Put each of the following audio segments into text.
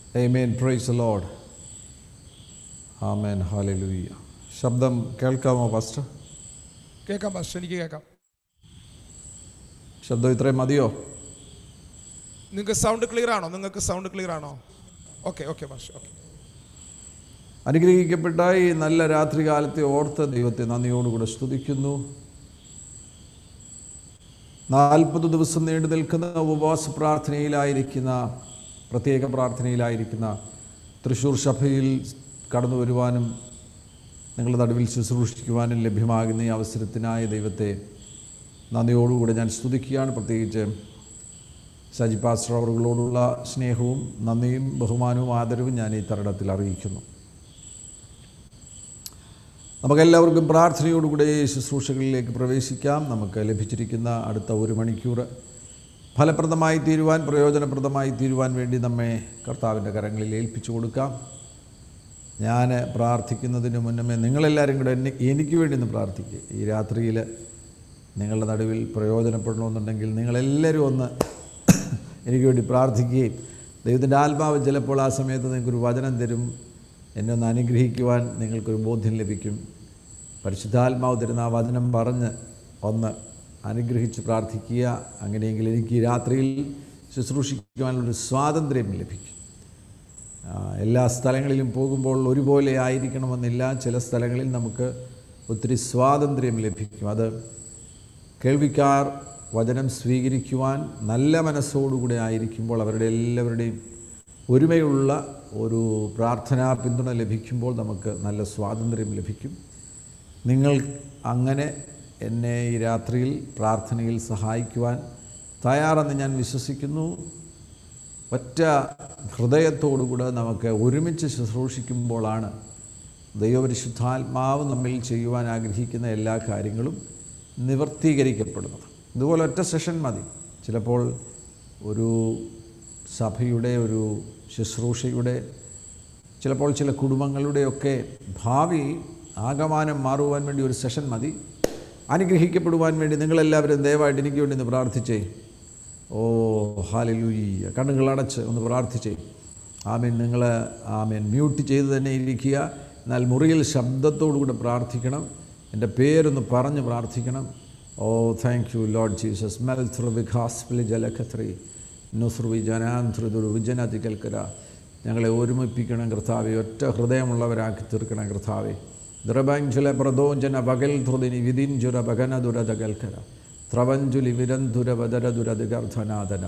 Amen. Praise the Lord. Amen. Hallelujah. ശബ്ദം കേൾക്കാമോ first കേൾക്കാം പാസ്റ്റർ എനിക്ക് കേൾക്കാം ശബ്ദം ഇത്രയും മതിയോ നിങ്ങൾക്ക് സൗണ്ട് ക്ലിയർ ആണോ നിങ്ങൾക്ക് സൗണ്ട് ക്ലിയർ ആണോ ഓക്കെ ഓക്കെ പാസ്റ്റർ ഓക്കെ അനുഗ്രഹിക്കപ്പെട്ട ഈ നല്ല രാത്രികാലത്തെ ഓർത്ത് ദൈവത്തെ നന്ദിയോടുകൂടെ സ്തുതിക്കുന്നു നാൽപ്പത് ദിവസം നീണ്ടു നിൽക്കുന്ന ഉപവാസ പ്രാർത്ഥനയിലായിരിക്കുന്ന പ്രത്യേക പ്രാർത്ഥനയിലായിരിക്കുന്ന തൃശ്ശൂർ സഭയിൽ കടന്നു വരുവാനും നിങ്ങളുടെ നടുവിൽ ശുശ്രൂഷിക്കുവാനും ലഭ്യമാകുന്ന ഈ അവസരത്തിനായ ദൈവത്തെ നന്ദിയോടുകൂടെ ഞാൻ സ്തുതിക്കുകയാണ് പ്രത്യേകിച്ച് സജി പാസ്റ്റർ അവറുകളോടുള്ള സ്നേഹവും നന്ദിയും ബഹുമാനവും ആദരവും ഞാൻ ഈ തരുണത്തിൽ അറിയിക്കുന്നു നമുക്കെല്ലാവർക്കും പ്രാർത്ഥനയോടുകൂടെ ഈ ശുശ്രൂഷകളിലേക്ക് പ്രവേശിക്കാം നമുക്ക് ലഭിച്ചിരിക്കുന്ന അടുത്ത ഒരു മണിക്കൂർ ഫലപ്രദമായി തീരുവാൻ പ്രയോജനപ്രദമായി തീരുവാൻ വേണ്ടി നമ്മെ കർത്താവിൻ്റെ കരങ്ങളിൽ ഏൽപ്പിച്ചു കൊടുക്കാം ഞാൻ പ്രാർത്ഥിക്കുന്നതിന് മുന്നമേ നിങ്ങളെല്ലാവരും കൂടെ എന്നെ എനിക്ക് വേണ്ടി ഒന്ന് പ്രാർത്ഥിക്കുക ഈ രാത്രിയിൽ നിങ്ങളുടെ നടുവിൽ പ്രയോജനപ്പെടണമെന്നുണ്ടെങ്കിൽ നിങ്ങളെല്ലാവരും ഒന്ന് എനിക്ക് വേണ്ടി പ്രാർത്ഥിക്കുകയും ദൈവത്തിൻ്റെ ആത്മാവ് ചിലപ്പോൾ ആ സമയത്ത് നിങ്ങൾക്കൊരു വചനം തരും എന്നെ ഒന്ന് അനുഗ്രഹിക്കുവാൻ നിങ്ങൾക്കൊരു ബോധ്യം ലഭിക്കും പരിശുദ്ധാത്മാവ് തരുന്ന ആ വചനം പറഞ്ഞ് ഒന്ന് അനുഗ്രഹിച്ച് പ്രാർത്ഥിക്കുക അങ്ങനെയെങ്കിൽ എനിക്ക് ഈ രാത്രിയിൽ ശുശ്രൂഷിക്കുവാനുള്ളൊരു സ്വാതന്ത്ര്യം ലഭിക്കും ആ, എല്ലാ സ്ഥലങ്ങളിലും പോകുമ്പോൾ ഒരുപോലെ ആയിരിക്കണമെന്നില്ല ചില സ്ഥലങ്ങളിൽ നമുക്ക് ഒത്തിരി സ്വാതന്ത്ര്യം ലഭിക്കും അത് കേൾവിക്കാർ വചനം സ്വീകരിക്കുവാൻ നല്ല മനസ്സോടുകൂടി ആയിരിക്കുമ്പോൾ അവരുടെ എല്ലാവരുടെയും ഒരുമയുള്ള ഒരു പ്രാർത്ഥനാ പിന്തുണ ലഭിക്കുമ്പോൾ നമുക്ക് നല്ല സ്വാതന്ത്ര്യം ലഭിക്കും നിങ്ങൾ അങ്ങനെ എന്നെ ഈ രാത്രിയിൽ പ്രാർത്ഥനയിൽ സഹായിക്കുവാൻ തയ്യാറെന്ന് ഞാൻ വിശ്വസിക്കുന്നു ഒറ്റ ഹൃദയത്തോടുകൂടെ നമുക്ക് ഒരുമിച്ച് ശുശ്രൂഷിക്കുമ്പോഴാണ് ദൈവപരിശുദ്ധാത്മാവ് നമ്മിൽ ചെയ്യുവാൻ ആഗ്രഹിക്കുന്ന എല്ലാ കാര്യങ്ങളും നിവർത്തീകരിക്കപ്പെടുന്നത് ഇതുപോലെ ഒറ്റ സെഷൻ മതി ചിലപ്പോൾ ഒരു സഭയുടെ ഒരു ശുശ്രൂഷയുടെ ചിലപ്പോൾ ചില കുടുംബങ്ങളുടെയൊക്കെ ഭാവി ആകമാനം മാറുവാൻ വേണ്ടി ഒരു സെഷൻ മതി അനുഗ്രഹിക്കപ്പെടുവാൻ വേണ്ടി നിങ്ങളെല്ലാവരും ദയവായിട്ട് എനിക്ക് വേണ്ടി ഒന്ന് പ്രാർത്ഥിച്ചേ ഓ ഹാലലൂയ്യ കണ്ണുകൾ അടച്ച് ഒന്ന് പ്രാർത്ഥിച്ചേ ആമേൻ നിങ്ങൾ ആമേൻ മ്യൂട്ട് ചെയ്ത് തന്നെ ഇരിക്കുക എന്നാൽ മുറിയിൽ ശബ്ദത്തോടുകൂടെ പ്രാർത്ഥിക്കണം എൻ്റെ പേരൊന്ന് പറഞ്ഞ് പ്രാർത്ഥിക്കണം oh thank you load Jesus മെൽ ത്രു വിഖാസ്പിളി ജലഖത്രി നുസ്രുവി ജനാന്ധ്രുദുരു വിജനതി കൽക്കര ഞങ്ങളെ ഒരുമിപ്പിക്കണം കർത്താവെ ഒറ്റ ഹൃദയമുള്ളവരാക്കി തീർക്കണം കർത്താവെ ദ്രബഞ്ചുല പ്രദോജന പകൽ ധൃതിനി വിധിഞ്ചുര ഭഗന ദുരത കൽക്കര ത്രവഞ്ചുലി വിരന്ധുര വദര ദുരതികർധനാദന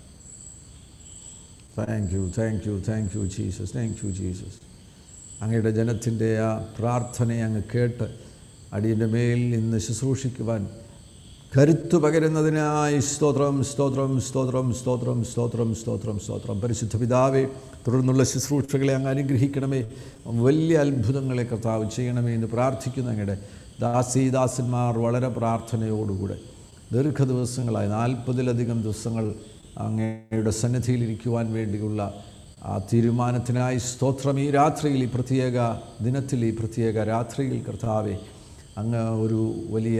thank you thank you thank you Jesus thank you Jesus അങ്ങയുടെ ജനത്തിൻ്റെ ആ പ്രാർത്ഥനയെ അങ്ങ് കേട്ട് അടിയൻ്റെ മേൽ ഇന്ന് ശുശ്രൂഷിക്കുവാൻ കരുത്തു പകരുന്നതിനായി സ്തോത്രം സ്തോത്രം സ്തോത്രം സ്തോത്രം സ്തോത്രം സ്തോത്രം സ്തോത്രം പരിശുദ്ധ പിതാവേ തുടർന്നുള്ള ശുശ്രൂഷകളെ അങ്ങ് അനുഗ്രഹിക്കണമേ വലിയ അത്ഭുതങ്ങളെ കർത്താവ് ചെയ്യണമേ എന്ന് പ്രാർത്ഥിക്കുന്ന അങ്ങയുടെ ദാസീദാസന്മാർ വളരെ പ്രാർത്ഥനയോടുകൂടെ ദീർഘ ദിവസങ്ങളായി നാൽപ്പതിലധികം ദിവസങ്ങൾ അങ്ങയുടെ സന്നിധിയിലിരിക്കുവാൻ വേണ്ടിയുള്ള ആ തീരുമാനത്തിനായി സ്തോത്രം ഈ രാത്രിയിൽ ഈ പ്രത്യേക ദിനത്തിൽ ഈ പ്രത്യേക രാത്രിയിൽ കർത്താവെ അങ്ങ് ഒരു വലിയ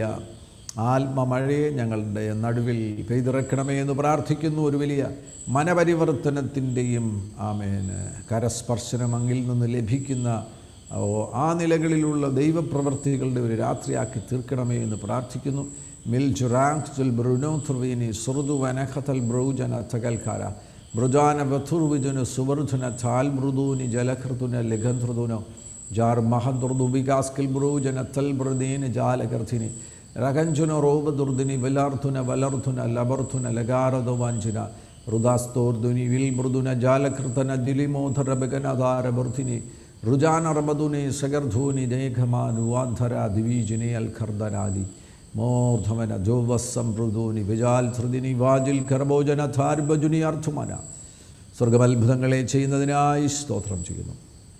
ആത്മമഴയെ ഞങ്ങളുടെ നടുവിൽ പെയ്തിറക്കണമേ എന്ന് പ്രാർത്ഥിക്കുന്നു ഒരു വലിയ മനപരിവർത്തനത്തിൻ്റെയും ആമേന് കരസ്പർശനം അങ്ങിൽ നിന്ന് ലഭിക്കുന്ന ഓ, ആ നിലകളിലുള്ള ദൈവപ്രവർത്തികളുടെ ഒരു രാത്രിയാക്കി തീർക്കണമേ എന്ന് പ്രാർത്ഥിക്കുന്നു മിൽ ജുറാങ്സുൽ ബ്രുനോ ധ്രുവീനി സുറുദു വനഖതൽ ബ്രൗജന തകൽക്കാര മൃജാന ബഥുർവിജുന സുവർധുന ഥാൽ മൃദൂനി ജലകൃതുന ലഘന്ധൃതുനോ ജാർ മഹദുർദു വികാസ്കിൽ ബ്രൂജന തൽ ബ്രദീന് ജാലകർഥിനി രകഞ്ചുന റോപദുർദിനി വലാർത്ഥുന വലർഥുന ലബർഥുന ലകാരദ വാഞ്ചിന റുദാസ്തോർദുനി വിൽ മൃദുന ജാലകൃതന ദിലിമോധര ബഗനധാരബർധിനി റുജാനറബദുനി സഗർധൂനി ജയഘമാനുവാന്ധര ദിവീജിനി അൽഖർദനാദി മൂർധമന ജോവസ്സം മൃദൂനി വിജാൽ ധൃതിനി വാജിൽ കർബോജന ധാർബജുനി അർത്ഥമന സ്വർഗമത്ഭുതങ്ങളെ ചെയ്യുന്നതിനായി സ്തോത്രം ചെയ്യുന്നു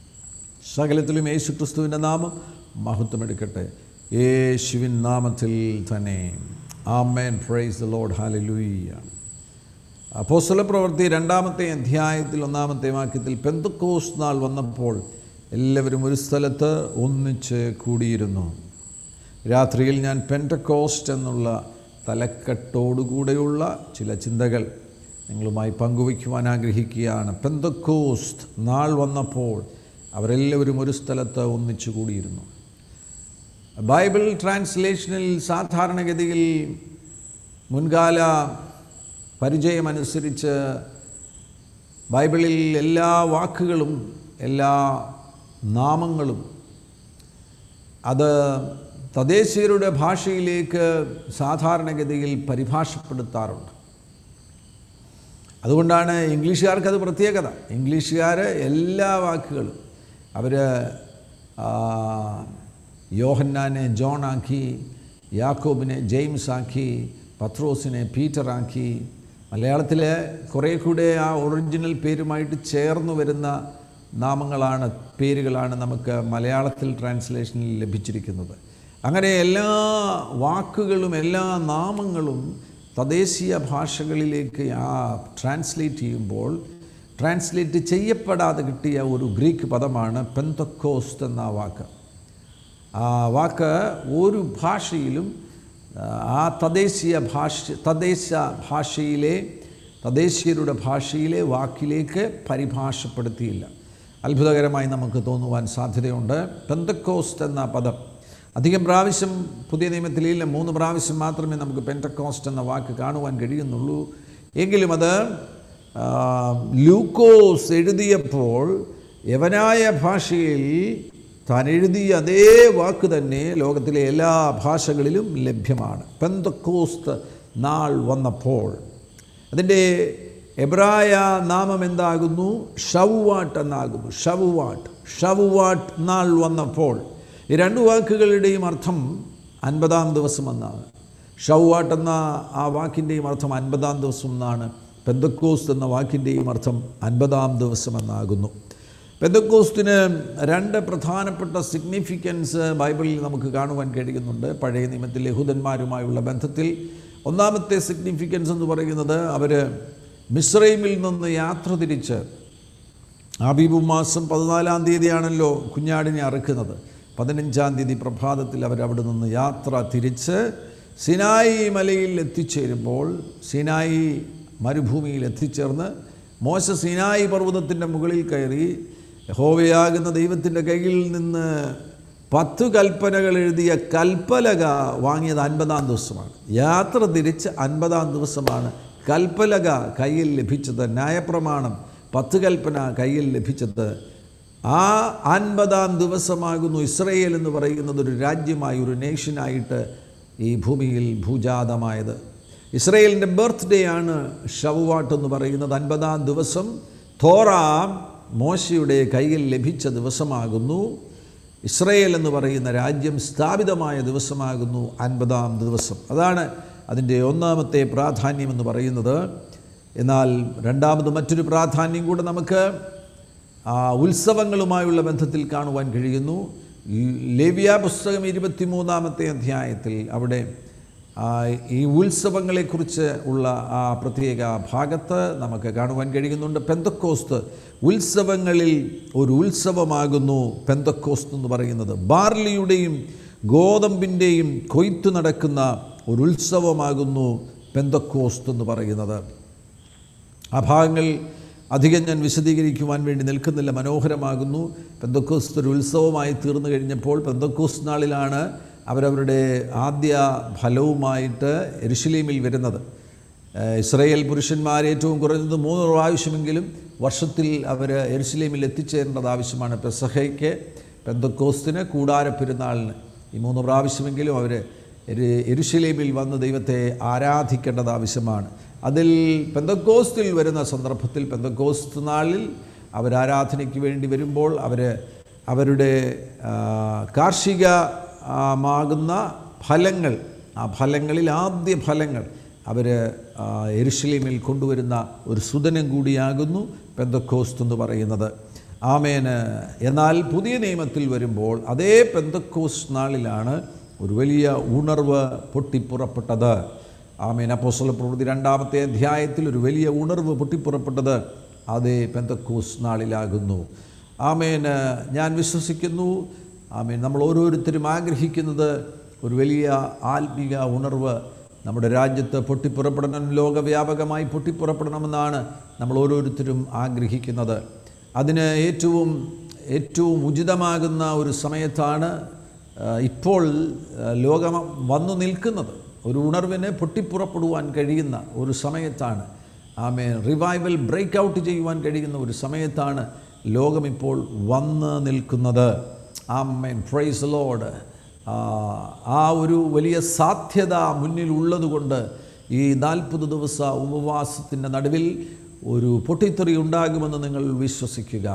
സകലത്തിലും യേശു ക്രിസ്തുവിൻ്റെ നാമം മഹത്വമെടുക്കട്ടെ യേശുവിൻ നാമത്തിൽ തന്നെ ആമേൻ പ്രൈസ് ദ ലോഡ് ഹാലലൂയ്യ അപ്പോസ്തല പ്രവൃത്തി രണ്ടാമത്തെ അധ്യായത്തിൽ ഒന്നാമത്തെ വാക്യത്തിൽ പെന്തക്കോസ് നാൾ വന്നപ്പോൾ എല്ലാവരും ഒരു സ്ഥലത്ത് ഒന്നിച്ച് കൂടിയിരുന്നു രാത്രിയിൽ ഞാൻ പെൻറ്റക്കോസ്റ്റ് എന്നുള്ള തലക്കെട്ടോടുകൂടെയുള്ള ചില ചിന്തകൾ നിങ്ങളുമായി പങ്കുവയ്ക്കുവാൻ ആഗ്രഹിക്കുകയാണ് പെന്തക്കോസ്റ്റ് നാൾ വന്നപ്പോൾ അവരെല്ലാവരും ഒരു സ്ഥലത്ത് ഒന്നിച്ചു കൂടിയിരുന്നു ബൈബിൾ ട്രാൻസ്ലേഷനിൽ സാധാരണഗതിയിൽ മുൻകാല പരിചയമനുസരിച്ച് ബൈബിളിൽ എല്ലാ വാക്കുകളും എല്ലാ നാമങ്ങളും അത് തദ്ദേശീയരുടെ ഭാഷയിലേക്ക് സാധാരണഗതിയിൽ പരിഭാഷപ്പെടുത്താറുണ്ട് അതുകൊണ്ടാണ് ഇംഗ്ലീഷുകാർക്ക് അത് പ്രത്യേകത ഇംഗ്ലീഷുകാർ എല്ലാ വാക്കുകളും അവർ യോഹന്നാനെ ജോൺ ആക്കി യാക്കോബിനെ ജെയിംസ് ആക്കി പത്രോസിനെ പീറ്റർ ആക്കി മലയാളത്തിൽ കുറേ കൂടെ ആ ഒറിജിനൽ പേരുമായിട്ട് ചേർന്ന് വരുന്ന നാമങ്ങളാണ് പേരുകളാണ് നമുക്ക് മലയാളത്തിൽ ട്രാൻസ്ലേഷനിൽ ലഭിച്ചിരിക്കുന്നത് അങ്ങനെ എല്ലാ വാക്കുകളും എല്ലാ നാമങ്ങളും തദ്ദേശീയ ഭാഷകളിലേക്ക് ആ ട്രാൻസ്ലേറ്റ് ചെയ്യുമ്പോൾ ട്രാൻസ്ലേറ്റ് ചെയ്യപ്പെടാതെ കിട്ടിയ ഒരു ഗ്രീക്ക് പദമാണ് പെന്തക്കോസ്റ്റ് എന്ന വാക്ക് ആ വാക്ക് ഒരു ഭാഷയിലും ആ തദ്ദേശീയ ഭാഷ തദ്ദേശ ഭാഷയിലെ തദ്ദേശീയരുടെ ഭാഷയിലെ വാക്കിലേക്ക് പരിഭാഷപ്പെടുത്തിയില്ല അത്ഭുതകരമായി നമുക്ക് തോന്നുവാൻ സാധ്യതയുണ്ട് പെന്തക്കോസ്റ്റ് എന്ന പദം അധികം പ്രാവശ്യം പുതിയ നിയമത്തിലില്ല മൂന്ന് പ്രാവശ്യം മാത്രമേ നമുക്ക് പെൻറ്റക്കോസ്റ്റ് എന്ന വാക്ക് കാണുവാൻ കഴിയുന്നുള്ളൂ എങ്കിലും അത് ആ, ലൂക്കോസ് എഴുതിയപ്പോൾ യവനായ ഭാഷയിൽ താൻ എഴുതിയ അതേ വാക്ക് തന്നെ ലോകത്തിലെ എല്ലാ ഭാഷകളിലും ലഭ്യമാണ് പെന്തക്കോസ്ത് നാൾ വന്നപ്പോൾ അതിൻ്റെ എബ്രായ നാമം എന്താകുന്നു ഷവുവാട്ട് എന്നാകുന്നു ഷവുവാട്ട് ഷവുവാട്ട് നാൾ വന്നപ്പോൾ ഈ രണ്ട് വാക്കുകളുടെയും അർത്ഥം അൻപതാം ദിവസം എന്നാണ് ഷവുവാട്ട് എന്ന ആ വാക്കിൻ്റെയും അർത്ഥം അൻപതാം ദിവസം എന്നാണ് പെന്തക്കോസ്റ്റ് എന്ന വാക്കിൻ്റെയും അർത്ഥം അൻപതാം ദിവസം എന്നാകുന്നു പെന്തക്കോസ്റ്റിന് രണ്ട് പ്രധാനപ്പെട്ട സിഗ്നിഫിക്കൻസ് ബൈബിളിൽ നമുക്ക് കാണുവാൻ കഴിയുന്നുണ്ട് പഴയ നിയമത്തിൽ യഹൂദന്മാരുമായുള്ള ബന്ധത്തിൽ ഒന്നാമത്തെ സിഗ്നിഫിക്കൻസ് എന്ന് പറയുന്നത് അവർ മിസ്രൈമിൽ നിന്ന് യാത്ര തിരിച്ച് ആബീബു മാസം പതിനാലാം തീയതിയാണല്ലോ കുഞ്ഞാടിനെ അറുക്കുന്നത് പതിനഞ്ചാം തീയതി പ്രഭാതത്തിൽ അവരവിടെ നിന്ന് യാത്ര തിരിച്ച് സിനായി മലയിൽ എത്തിച്ചേരുമ്പോൾ സിനായി മരുഭൂമിയിൽ എത്തിച്ചേർന്ന് മോശ സിനായി പർവ്വതത്തിൻ്റെ മുകളിൽ കയറി യഹോവയാകുന്ന ദൈവത്തിൻ്റെ കയ്യിൽ നിന്ന് പത്ത് കൽപ്പനകൾ എഴുതിയ കൽപ്പലക വാങ്ങിയത് അൻപതാം ദിവസമാണ് യാത്ര തിരിച്ച് അൻപതാം ദിവസമാണ് കൽപ്പലക കയ്യിൽ ലഭിച്ചത് ന്യായപ്രമാണം പത്ത് കൽപ്പന കയ്യിൽ ലഭിച്ചത് ആ അൻപതാം ദിവസമാകുന്നു ഇസ്രയേൽ എന്ന് പറയുന്നത് ഒരു രാജ്യമായി ഒരു നേഷനായിട്ട് ഈ ഭൂമിയിൽ ഭൂജാതമായത് ഇസ്രയേലിൻ്റെ ബർത്ത്ഡേ ആണ് ഷവുവാട്ട് എന്ന് പറയുന്നത് അൻപതാം ദിവസം തോറ മോശയുടെ കയ്യിൽ ലഭിച്ച ദിവസമാകുന്നു ഇസ്രയേൽ എന്ന് പറയുന്ന രാജ്യം സ്ഥാപിതമായ ദിവസമാകുന്നു അൻപതാം ദിവസം അതാണ് അതിൻ്റെ ഒന്നാമത്തെ പ്രാധാന്യം എന്ന് പറയുന്നത് എന്നാൽ രണ്ടാമത് മറ്റൊരു പ്രാധാന്യം കൂടെ നമുക്ക് ആ ഉത്സവങ്ങളുമായുള്ള ബന്ധത്തിൽ കാണുവാൻ കഴിയുന്നു ലേവ്യ പുസ്തകം ഇരുപത്തിമൂന്നാമത്തെ അധ്യായത്തിൽ അവിടെ ആ, ഈ ഉത്സവങ്ങളെക്കുറിച്ച് ഉള്ള ആ പ്രത്യേക ഭാഗത്ത് നമുക്ക് കാണുവാൻ കഴിയുന്നുണ്ട് പെന്തക്കോസ്ത് ഉത്സവങ്ങളിൽ ഒരു ഉത്സവമാകുന്നു പെന്തക്കോസ്ത് എന്ന് പറയുന്നത് ബാർലിയുടെയും ഗോതമ്പിൻ്റെയും കൊയ്ത്ത് നടക്കുന്ന ഒരു ഉത്സവമാകുന്നു പെന്തക്കോസ്ത് എന്ന് പറയുന്നത് ആ ഭാഗങ്ങൾ അധികം ഞാൻ വിശദീകരിക്കുവാൻ വേണ്ടി നിൽക്കുന്നില്ല മനോഹരമാകുന്നു പെന്തക്കോസ്റ്റ് ഒരു ഉത്സവമായി തീർന്നു കഴിഞ്ഞപ്പോൾ പെന്തക്കോസ് നാളിലാണ് അവരവരുടെ ആദ്യ ഫലവുമായിട്ട് എരുശലീമിൽ വരുന്നത് ഏഹ് ഇസ്രയേൽ പുരുഷന്മാർ ഏറ്റവും കുറഞ്ഞത് മൂന്ന് പ്രാവശ്യമെങ്കിലും വർഷത്തിൽ അവർ എരുശലീമിൽ എത്തിച്ചേരേണ്ടത് ആവശ്യമാണ് പെസഹയ്ക്ക് പെന്തക്കോസ്തിന് കൂടാര പെരുന്നാളിന് ഈ മൂന്ന് പ്രാവശ്യമെങ്കിലും അവർ എരുശലീമിൽ വന്ന് ദൈവത്തെ ആരാധിക്കേണ്ടത് ആവശ്യമാണ് അതിൽ പെന്തക്കോസ്തിൽ വരുന്ന സന്ദർഭത്തിൽ പെന്തക്കോസ്ത് നാളിൽ അവർ ആരാധനയ്ക്ക് വേണ്ടി വരുമ്പോൾ അവർ അവരുടെ ആ, കാർഷിക ആ, മാകുന്ന ഫലങ്ങൾ ആ ഫലങ്ങളിൽ ആദ്യ ഫലങ്ങൾ അവർ എരുഷലീമിൽ കൊണ്ടുവരുന്ന ഒരു സുതനം കൂടിയാകുന്നു പെന്തക്കോസ്ത് എന്ന് പറയുന്നത് ആമേന് എന്നാൽ പുതിയ നിയമത്തിൽ വരുമ്പോൾ അതേ പെന്തക്കോസ് നാളിലാണ് ഒരു വലിയ ഉണർവ് പൊട്ടിപ്പുറപ്പെട്ടത് ആമേൻ അപ്പോസ്തല പ്രവൃത്തി രണ്ടാമത്തെ അധ്യായത്തിൽ ഒരു വലിയ ഉണർവ് പൊട്ടിപ്പുറപ്പെട്ടത് അതേ പെന്തക്കോസ് നാളിലാകുന്നു ആമേന് ഞാൻ വിശ്വസിക്കുന്നു ആമേൻ നമ്മൾ ഓരോരുത്തരും ആഗ്രഹിക്കുന്നത് ഒരു വലിയ ആത്മീക ഉണർവ് നമ്മുടെ രാജ്യത്ത് പൊട്ടിപ്പുറപ്പെടണം ലോകവ്യാപകമായി പൊട്ടിപ്പുറപ്പെടണമെന്നാണ് നമ്മൾ ഓരോരുത്തരും ആഗ്രഹിക്കുന്നത് അതിന് ഏറ്റവും ഏറ്റവും ഉചിതമാകുന്ന ഒരു സമയത്താണ് ആ, ഇപ്പോൾ ആ, ലോകം വന്നു നിൽക്കുന്നത് ഒരു ഉണർവിന് പൊട്ടിപ്പുറപ്പെടുവാൻ കഴിയുന്ന ഒരു സമയത്താണ് ആമേ റിവൈവൽ ബ്രേക്ക് ഔട്ട് ചെയ്യുവാൻ കഴിയുന്ന ഒരു സമയത്താണ് ലോകം ഇപ്പോൾ വന്ന് നിൽക്കുന്നത് ആമേൻ പ്രൈസ് ലോഡ് ആ ഒരു വലിയ സാധ്യത മുന്നിലുള്ളതുകൊണ്ട് ഈ നാൽപ്പത് ദിവസ ഉപവാസത്തിൻ്റെ നടുവിൽ ഒരു പൊട്ടിത്തെറി ഉണ്ടാകുമെന്ന് നിങ്ങൾ വിശ്വസിക്കുക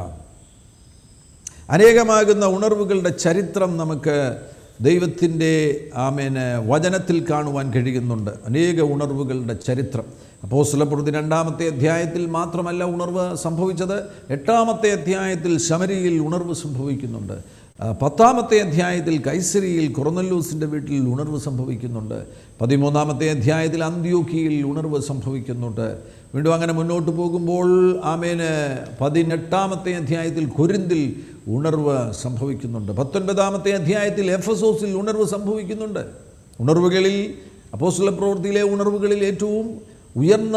അനേകമാകുന്ന ഉണർവുകളുടെ ചരിത്രം നമുക്ക് ദൈവത്തിൻ്റെ ആമേന് വചനത്തിൽ കാണുവാൻ കഴിയുന്നുണ്ട് അനേക ഉണർവുകളുടെ ചരിത്രം അപ്പോസ്തലപ്രവൃത്തി രണ്ടാമത്തെ അധ്യായത്തിൽ മാത്രമല്ല ഉണർവ് സംഭവിച്ചത് എട്ടാമത്തെ അധ്യായത്തിൽ ശമരിയിൽ ഉണർവ് സംഭവിക്കുന്നുണ്ട് ആ, പത്താമത്തെ അധ്യായത്തിൽ കൈസരിയിൽ കൊറനല്ലൂസിൻ്റെ വീട്ടിൽ ഉണർവ് സംഭവിക്കുന്നുണ്ട് പതിമൂന്നാമത്തെ അധ്യായത്തിൽ അന്ത്യോക്കിയിൽ ഉണർവ് സംഭവിക്കുന്നുണ്ട് വീണ്ടും അങ്ങനെ മുന്നോട്ട് പോകുമ്പോൾ ആമേന് പതിനെട്ടാമത്തെ അധ്യായത്തിൽ കൊരിന്തിൽ ഉണർവ് സംഭവിക്കുന്നുണ്ട് പത്തൊൻപതാമത്തെ അധ്യായത്തിൽ എഫസോസിൽ ഉണർവ് സംഭവിക്കുന്നുണ്ട് ഉണർവുകളിൽ അപ്പോസ്തല പ്രവൃത്തിയിലെ ഉണർവുകളിൽ ഏറ്റവും ഉയർന്ന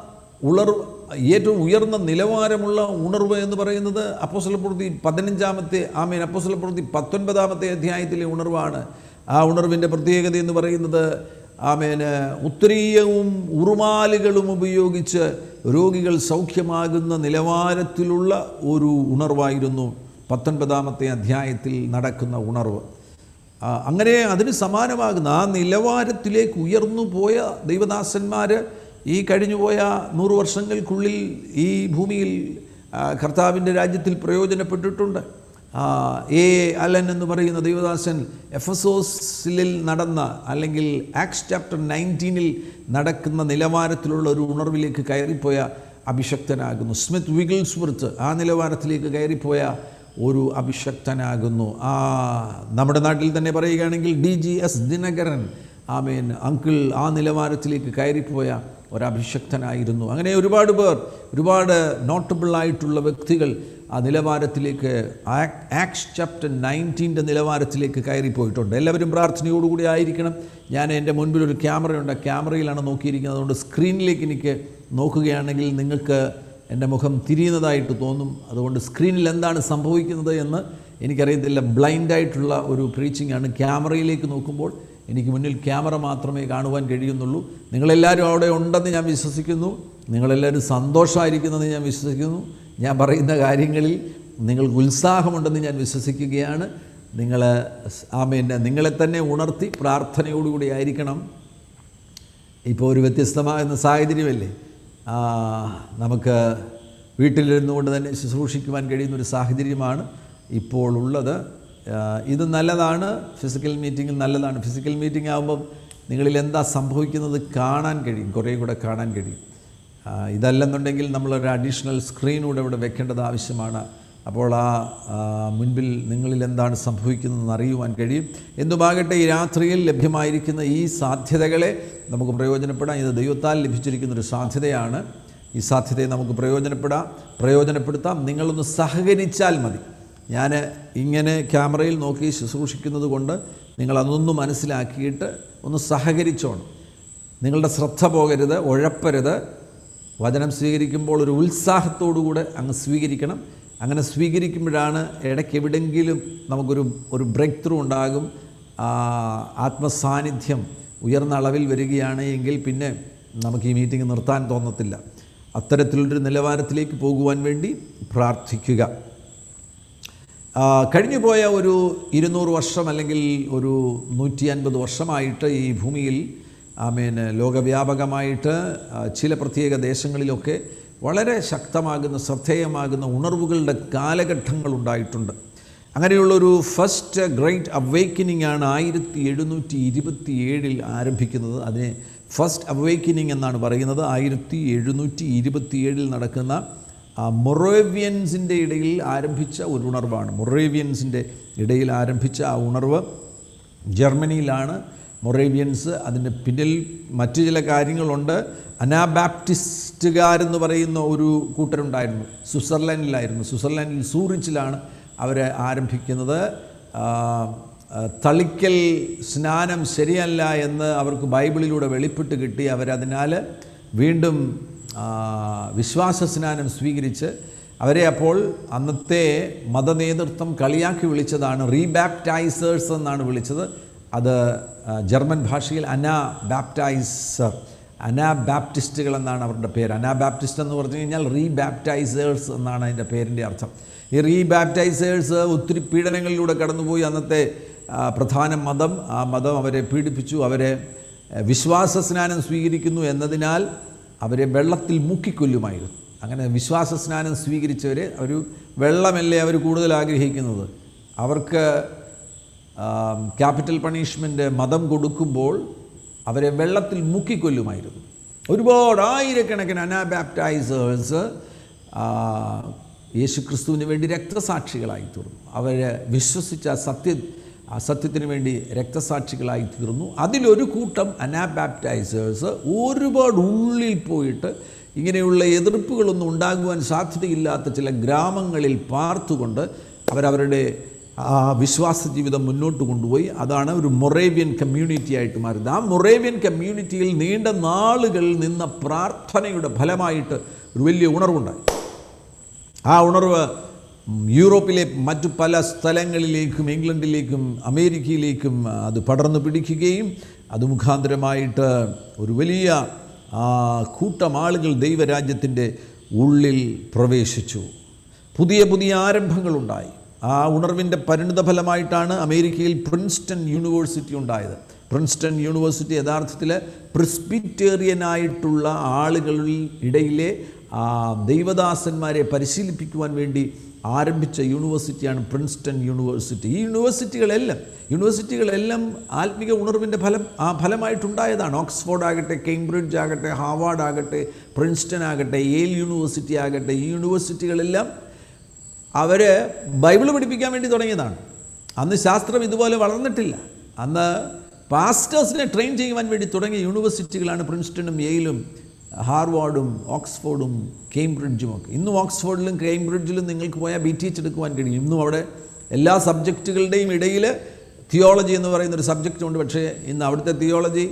ഉണർ ഏറ്റവും ഉയർന്ന നിലവാരമുള്ള ഉണർവ് എന്ന് പറയുന്നത് അപ്പോസ്തല പ്രവൃത്തി പതിനഞ്ചാമത്തെ ആമേൻ അപ്പോസ്തല പ്രവൃത്തി പത്തൊൻപതാമത്തെ അധ്യായത്തിലെ ഉണർവാണ് ആ ഉണർവിൻ്റെ പ്രത്യേകത എന്ന് പറയുന്നത് ആമേന് ഉത്തരീയവും ഉറുമാലുകളും ഉപയോഗിച്ച് രോഗികൾ സൗഖ്യമാകുന്ന നിലവാരത്തിലുള്ള ഒരു ഉണർവായിരുന്നു പത്തൊൻപതാമത്തെ അധ്യായത്തിൽ നടക്കുന്ന ഉണർവ് ആ, അങ്ങനെ അതിന് സമാനമാകുന്ന ആ നിലവാരത്തിലേക്ക് ഉയർന്നു പോയ ദൈവദാസന്മാർ ഈ കഴിഞ്ഞുപോയ നൂറ് വർഷങ്ങൾക്കുള്ളിൽ ഈ ഭൂമിയിൽ ആ, കർത്താവിൻ്റെ രാജ്യത്തിൽ പ്രയോജനപ്പെട്ടിട്ടുണ്ട് ആ, എ അലൻ എന്ന് പറയുന്ന ദൈവദാസൻ എഫസോസിലിൽ നടന്ന അല്ലെങ്കിൽ ആക്സ് ചാപ്റ്റർ നയൻറ്റീനിൽ നടക്കുന്ന നിലവാരത്തിലുള്ള ഒരു ഉണർവിലേക്ക് കയറിപ്പോയ അഭിഷക്തനാകുന്നു സ്മിത്ത് വിഗിൾസ്വർത്ത് ആ നിലവാരത്തിലേക്ക് കയറിപ്പോയ ഒരു അഭിഷക്തനാകുന്നു ആ നമ്മുടെ നാട്ടിൽ തന്നെ പറയുകയാണെങ്കിൽ ഡി ജി എസ് ദിനകരൻ ആമേൻ അങ്കിൾ ആ നിലവാരത്തിലേക്ക് കയറിപ്പോയ ഒരഭിഷക്തനായിരുന്നു അങ്ങനെ ഒരുപാട് പേർ ഒരുപാട് നോട്ടബിൾ ആയിട്ടുള്ള വ്യക്തികൾ ആ നിലവാരത്തിലേക്ക് ആക്സ് ചാപ്റ്റർ നയൻറ്റീൻ്റെ നിലവാരത്തിലേക്ക് കയറിപ്പോയിട്ടുണ്ട് എല്ലാവരും പ്രാർത്ഥനയോടുകൂടി ആയിരിക്കണം ഞാൻ എൻ്റെ മുൻപിൽ ഒരു ക്യാമറയുണ്ട് ആ ക്യാമറയിലാണ് നോക്കിയിരിക്കുന്നത് അതുകൊണ്ട് സ്ക്രീനിലേക്ക് എനിക്ക് നോക്കുകയാണെങ്കിൽ നിങ്ങൾക്ക് എൻ്റെ മുഖം തിരിയുന്നതായിട്ട് തോന്നും അതുകൊണ്ട് സ്ക്രീനിൽ എന്താണ് സംഭവിക്കുന്നത് എന്ന് എനിക്കറിയത്തില്ല ബ്ലൈൻഡായിട്ടുള്ള ഒരു പ്രീച്ചിങ് ആണ് ക്യാമറയിലേക്ക് നോക്കുമ്പോൾ എനിക്ക് മുന്നിൽ ക്യാമറ മാത്രമേ കാണുവാൻ കഴിയുന്നുള്ളൂ നിങ്ങളെല്ലാവരും അവിടെ ഉണ്ടെന്ന് ഞാൻ വിശ്വസിക്കുന്നു നിങ്ങളെല്ലാവരും സന്തോഷമായിരിക്കുന്നെന്ന് ഞാൻ വിശ്വസിക്കുന്നു ഞാൻ പറയുന്ന കാര്യങ്ങളിൽ നിങ്ങൾക്ക് ഉത്സാഹമുണ്ടെന്ന് ഞാൻ വിശ്വസിക്കുകയാണ് നിങ്ങൾ ആമേന്നെ നിങ്ങളെ തന്നെ ഉണർത്തി പ്രാർത്ഥനയോടുകൂടി ആയിരിക്കണം ഇപ്പോൾ ഒരു വ്യത്യസ്തമാകുന്ന സാഹചര്യമല്ലേ ആ, നമുക്ക് വീട്ടിലിരുന്നു കൊണ്ട് തന്നെ ശുശ്രൂഷിക്കുവാൻ കഴിയുന്ന ഒരു സാഹചര്യമാണ് ഇപ്പോൾ ഉള്ളത് ആ, ഇത് നല്ലതാണ് ഫിസിക്കൽ മീറ്റിംഗ് നല്ലതാണ് ഫിസിക്കൽ മീറ്റിംഗ് ആകുമ്പം നിങ്ങളിൽ എന്താ സംഭവിക്കുന്നത് കാണാൻ കഴിയും കുറേ കൂടെ കാണാൻ കഴിയും ആ, ഇതല്ലെന്നുണ്ടെങ്കിൽ നമ്മളൊരു അഡീഷണൽ സ്ക്രീനൂടെ ഇവിടെ വെക്കേണ്ടത് ആവശ്യമാണ് അപ്പോൾ ആ ആ, മുൻപിൽ നിങ്ങളിൽ എന്താണ് സംഭവിക്കുന്നതെന്ന് അറിയുവാൻ കഴിയും എന്തുമാകട്ടെ ഈ രാത്രിയിൽ ലഭ്യമായിരിക്കുന്ന ഈ സാധ്യതകളെ നമുക്ക് പ്രയോജനപ്പെടാം ഇത് ദൈവത്താൽ ലഭിച്ചിരിക്കുന്ന ഒരു സാധ്യതയാണ് ഈ സാധ്യതയെ നമുക്ക് പ്രയോജനപ്പെടാം പ്രയോജനപ്പെടുത്താം നിങ്ങളൊന്ന് സഹകരിച്ചാൽ മതി ഞാൻ ഇങ്ങനെ ക്യാമറയിൽ നോക്കി ശുശ്രൂഷിക്കുന്നത് കൊണ്ട് നിങ്ങൾ അതൊന്ന് മനസ്സിലാക്കിയിട്ട് ഒന്ന് സഹകരിച്ചോണം നിങ്ങളുടെ ശ്രദ്ധ പോകരുത് ഉഴപ്പരുത് വചനം സ്വീകരിക്കുമ്പോൾ ഒരു ഉത്സാഹത്തോടുകൂടെ അങ്ങ് സ്വീകരിക്കണം അങ്ങനെ സ്വീകരിക്കുമ്പോഴാണ് ഇടയ്ക്ക് എവിടെയെങ്കിലും നമുക്കൊരു ഒരു ബ്രേക്ക് ത്രൂ ഉണ്ടാകും ആ, ആത്മസാന്നിധ്യം ഉയർന്ന അളവിൽ വരികയാണ് എങ്കിൽ പിന്നെ നമുക്ക് ഈ മീറ്റിംഗ് നിർത്താൻ തോന്നത്തില്ല അത്തരത്തിലൊരു നിലവാരത്തിലേക്ക് പോകുവാൻ വേണ്ടി പ്രാർത്ഥിക്കുക ആ, കഴിഞ്ഞു പോയ ഒരു ഇരുന്നൂറ് വർഷം അല്ലെങ്കിൽ ഒരു നൂറ്റി അൻപത് വർഷമായിട്ട് ഈ ഭൂമിയിൽ ആമേന് ലോകവ്യാപകമായിട്ട് ആ, ചില പ്രത്യേക ദേശങ്ങളിലൊക്കെ വളരെ ശക്തമാകുന്ന ശ്രദ്ധേയമാകുന്ന ഉണർവുകളുടെ കാലഘട്ടങ്ങൾ ഉണ്ടായിട്ടുണ്ട് അങ്ങനെയുള്ളൊരു ഫസ്റ്റ് ഗ്രേറ്റ് അവേക്കനിങ് ആണ് ആയിരത്തി എഴുന്നൂറ്റി ഇരുപത്തി ഏഴിൽ ആരംഭിക്കുന്നത് അതിനെ ഫസ്റ്റ് അവേക്കനിങ് എന്നാണ് പറയുന്നത് ആയിരത്തി എഴുന്നൂറ്റി ഇരുപത്തി ഏഴിൽ നടക്കുന്ന ആ മൊറേവിയൻസിൻ്റെ ഇടയിൽ ആരംഭിച്ച ഒരു ഉണർവാണ് മൊറേവിയൻസിൻ്റെ ഇടയിൽ ആരംഭിച്ച ആ ഉണർവ് ജർമ്മനിയിലാണ് മൊറേവിയൻസ് അതിൻ്റെ പിന്നിൽ മറ്റു ചില കാര്യങ്ങളുണ്ട് അനാബാപ്റ്റിസ്റ്റുകാരെന്ന് പറയുന്ന ഒരു കൂട്ടരുണ്ടായിരുന്നു സ്വിറ്റ്സർലൻഡിലായിരുന്നു സ്വിറ്റ്സർലൻഡിൽ സൂറിച്ചിലാണ് അവർ ആരംഭിക്കുന്നത് ആ, ആ, തളിക്കൽ സ്നാനം ശരിയല്ല എന്ന് അവർക്ക് ബൈബിളിലൂടെ വെളിപ്പെട്ട് കിട്ടി അവരതിനാൽ വീണ്ടും ആ, വിശ്വാസ സ്നാനം സ്വീകരിച്ച് അവരെ അപ്പോൾ അന്നത്തെ മതനേതൃത്വം കളിയാക്കി വിളിച്ചതാണ് റീബാപ്റ്റൈസേഴ്സ് എന്നാണ് വിളിച്ചത് അത് ആ, ജർമ്മൻ ഭാഷയിൽ അനാ ബാപ്റ്റൈസർ അനാ ബാപ്റ്റിസ്റ്റുകൾ എന്നാണ് അവരുടെ പേര് അനാ ബാപ്റ്റിസ്റ്റ് എന്ന് പറഞ്ഞു കഴിഞ്ഞാൽ റീബാപ്റ്റൈസേഴ്സ് എന്നാണ് അതിൻ്റെ പേരിൻ്റെ അർത്ഥം ഈ റീബാപ്റ്റൈസേഴ്സ് ഒത്തിരി പീഡനങ്ങളിലൂടെ കടന്നുപോയി അന്നത്തെ ആ, പ്രധാന മതം ആ മതം അവരെ പീഡിപ്പിച്ചു അവരെ ആ, വിശ്വാസ സ്നാനം സ്വീകരിക്കുന്നു എന്നതിനാൽ അവരെ വെള്ളത്തിൽ മുക്കിക്കൊല്ലുമായിരുന്നു അങ്ങനെ വിശ്വാസ സ്നാനം സ്വീകരിച്ചവർ ഒരു വെള്ളമല്ലേ അവർ കൂടുതൽ ആഗ്രഹിക്കുന്നത് അവർക്ക് ക്യാപിറ്റൽ പണിഷ്മെൻ്റ് മതം കൊടുക്കുമ്പോൾ അവരെ വെള്ളത്തിൽ മുക്കിക്കൊല്ലുമായിരുന്നു ഒരുപാട് ആയിരക്കണക്കിന് അനാബാപ്റ്റൈസേഴ്സ് യേശുക്രിസ്തുവിന് വേണ്ടി രക്തസാക്ഷികളായി തീർന്നു അവരെ വിശ്വസിച്ച സത്യ ആ സത്യത്തിന് വേണ്ടി രക്തസാക്ഷികളായി തീർന്നു അതിലൊരു കൂട്ടം അനാബാപ്റ്റൈസേഴ്സ് ഒരുപാട് ഉള്ളിൽ പോയിട്ട് ഇങ്ങനെയുള്ള എതിർപ്പുകളൊന്നും ഉണ്ടാകുവാൻ സാധ്യതയില്ലാത്ത ചില ഗ്രാമങ്ങളിൽ പാർത്തുകൊണ്ട് അവരവരുടെ ആ വിശ്വാസ ജീവിതം മുന്നോട്ട് കൊണ്ടുപോയി അതാണ് ഒരു മൊറേവിയൻ കമ്മ്യൂണിറ്റി ആയിട്ട് മാറിയത് ആ മൊറേവിയൻ കമ്മ്യൂണിറ്റിയിൽ നീണ്ട നാളുകൾ നിന്ന പ്രാർത്ഥനയുടെ ഫലമായിട്ട് ഒരു വലിയ ഉണർവുണ്ടായി ആ ഉണർവ് യൂറോപ്പിലെ മറ്റു പല സ്ഥലങ്ങളിലേക്കും ഇംഗ്ലണ്ടിലേക്കും അമേരിക്കയിലേക്കും അത് പടർന്നു പിടിക്കുകയും അത് മുഖാന്തരമായിട്ട് ഒരു വലിയ ആ, കൂട്ടം ആളുകൾ ദൈവരാജ്യത്തിൻ്റെ ഉള്ളിൽ പ്രവേശിച്ചു പുതിയ പുതിയ ആരംഭങ്ങളുണ്ടായി ആ ഉണർവിൻ്റെ പരിണിതഫലമായിട്ടാണ് അമേരിക്കയിൽ പ്രിൻസ്റ്റൺ യൂണിവേഴ്സിറ്റി ഉണ്ടായത് പ്രിൻസ്റ്റൺ യൂണിവേഴ്സിറ്റി യഥാർത്ഥത്തിൽ പ്രിസ്പിറ്റേറിയനായിട്ടുള്ള ആളുകളിൽ ഇടയിലെ ആ, ദൈവദാസന്മാരെ പരിശീലിപ്പിക്കുവാൻ വേണ്ടി ആരംഭിച്ച യൂണിവേഴ്സിറ്റിയാണ് പ്രിൻസ്റ്റൺ യൂണിവേഴ്സിറ്റി ഈ യൂണിവേഴ്സിറ്റികളെല്ലാം യൂണിവേഴ്സിറ്റികളെല്ലാം ആത്മീക ഉണർവിൻ്റെ ഫലം ആ ഫലമായിട്ടുണ്ടായതാണ് ഓക്സ്ഫോർഡ് ആകട്ടെ കേംബ്രിഡ്ജ് ആകട്ടെ ഹാവാർഡ് ആകട്ടെ പ്രിൻസ്റ്റൺ ആകട്ടെ യേൽ യൂണിവേഴ്സിറ്റി ആകട്ടെ ഈ യൂണിവേഴ്സിറ്റികളെല്ലാം അവർ ബൈബിൾ പഠിപ്പിക്കാൻ വേണ്ടി തുടങ്ങിയതാണ് അന്ന് ശാസ്ത്രം ഇതുപോലെ വളർന്നിട്ടില്ല അന്ന് പാസ്റ്റേഴ്സിനെ ട്രെയിൻ ചെയ്യുവാൻ വേണ്ടി തുടങ്ങിയ യൂണിവേഴ്സിറ്റികളാണ് പ്രിൻസ്റ്റണും യെയിലും ഹാർവാർഡും ഓക്സ്ഫോർഡും കേംബ്രിഡ്ജും ഒക്കെ ഇന്നും ഓക്സ്ഫോർഡിലും കേംബ്രിഡ്ജിലും നിങ്ങൾക്ക് പോയാൽ ബി ടി എച്ച് എടുക്കുവാൻ കഴിയും ഇന്നും അവിടെ എല്ലാ സബ്ജക്റ്റുകളുടെയും ഇടയിൽ തിയോളജി എന്ന് പറയുന്ന ഒരു സബ്ജക്റ്റ് ഉണ്ട് പക്ഷേ ഇന്ന് അവിടുത്തെ തിയോളജി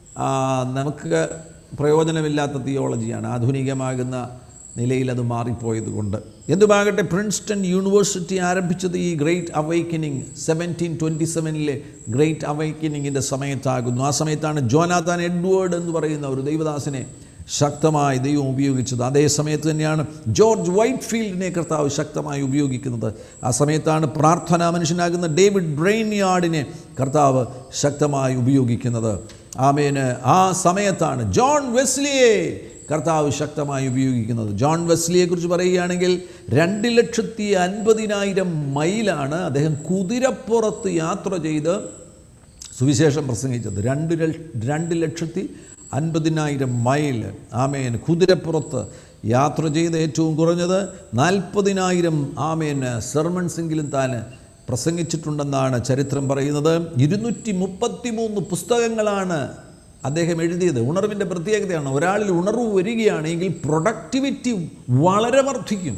നമുക്ക് പ്രയോജനമില്ലാത്ത തിയോളജിയാണ് ആധുനികമാകുന്ന നിലയിൽ അത് മാറിപ്പോയത് കൊണ്ട് എന്തുമാകട്ടെ പ്രിൻസ്റ്റൺ യൂണിവേഴ്സിറ്റി ആരംഭിച്ചത് ഈ ഗ്രേറ്റ് അവൈക്കനിങ് സെവൻറ്റീൻ ട്വൻറ്റി സെവനിലെ ഗ്രേറ്റ് അവൈക്കനിങ്ങിൻ്റെ സമയത്താകുന്നു ആ സമയത്താണ് ജോനാഥാൻ എഡ്വേർഡ് എന്ന് പറയുന്ന ഒരു ദൈവദാസനെ ശക്തമായി ദൈവം ഉപയോഗിച്ചത് അതേ സമയത്ത് തന്നെയാണ് ജോർജ് വൈറ്റ് ഫീൽഡിനെ കർത്താവ് ശക്തമായി ഉപയോഗിക്കുന്നത് ആ സമയത്താണ് പ്രാർത്ഥനാ മനുഷ്യനാകുന്ന ഡേവിഡ് ബ്രെയിൻയാർഡിനെ കർത്താവ് ശക്തമായി ഉപയോഗിക്കുന്നത് ആമേന് ആ സമയത്താണ് ജോൺ വെസ്ലിയെ കർത്താവ് ശക്തമായി ഉപയോഗിക്കുന്നത് ജോൺ വെസ്ലിയെക്കുറിച്ച് പറയുകയാണെങ്കിൽ രണ്ട് ലക്ഷത്തി അൻപതിനായിരം മൈലാണ് അദ്ദേഹം കുതിരപ്പുറത്ത് യാത്ര ചെയ്ത് സുവിശേഷം പ്രസംഗിച്ചത് രണ്ട് ല- രണ്ട് ലക്ഷത്തി അൻപതിനായിരം മൈൽ ആമേൻ കുതിരപ്പുറത്ത് യാത്ര ചെയ്ത് ഏറ്റവും കുറഞ്ഞത് നാൽപ്പതിനായിരം ആമേൻ സെർമൺസെങ്കിലും താൻ പ്രസംഗിച്ചിട്ടുണ്ടെന്നാണ് ചരിത്രം പറയുന്നത് ഇരുന്നൂറ്റി മുപ്പത്തി മൂന്ന് പുസ്തകങ്ങളാണ് അദ്ദേഹം എഴുതിയത് ഉണർവിൻ്റെ പ്രത്യേകതയാണ് ഒരാളിൽ ഉണർവ് വരികയാണെങ്കിൽ പ്രൊഡക്ടിവിറ്റി വളരെ വർദ്ധിക്കും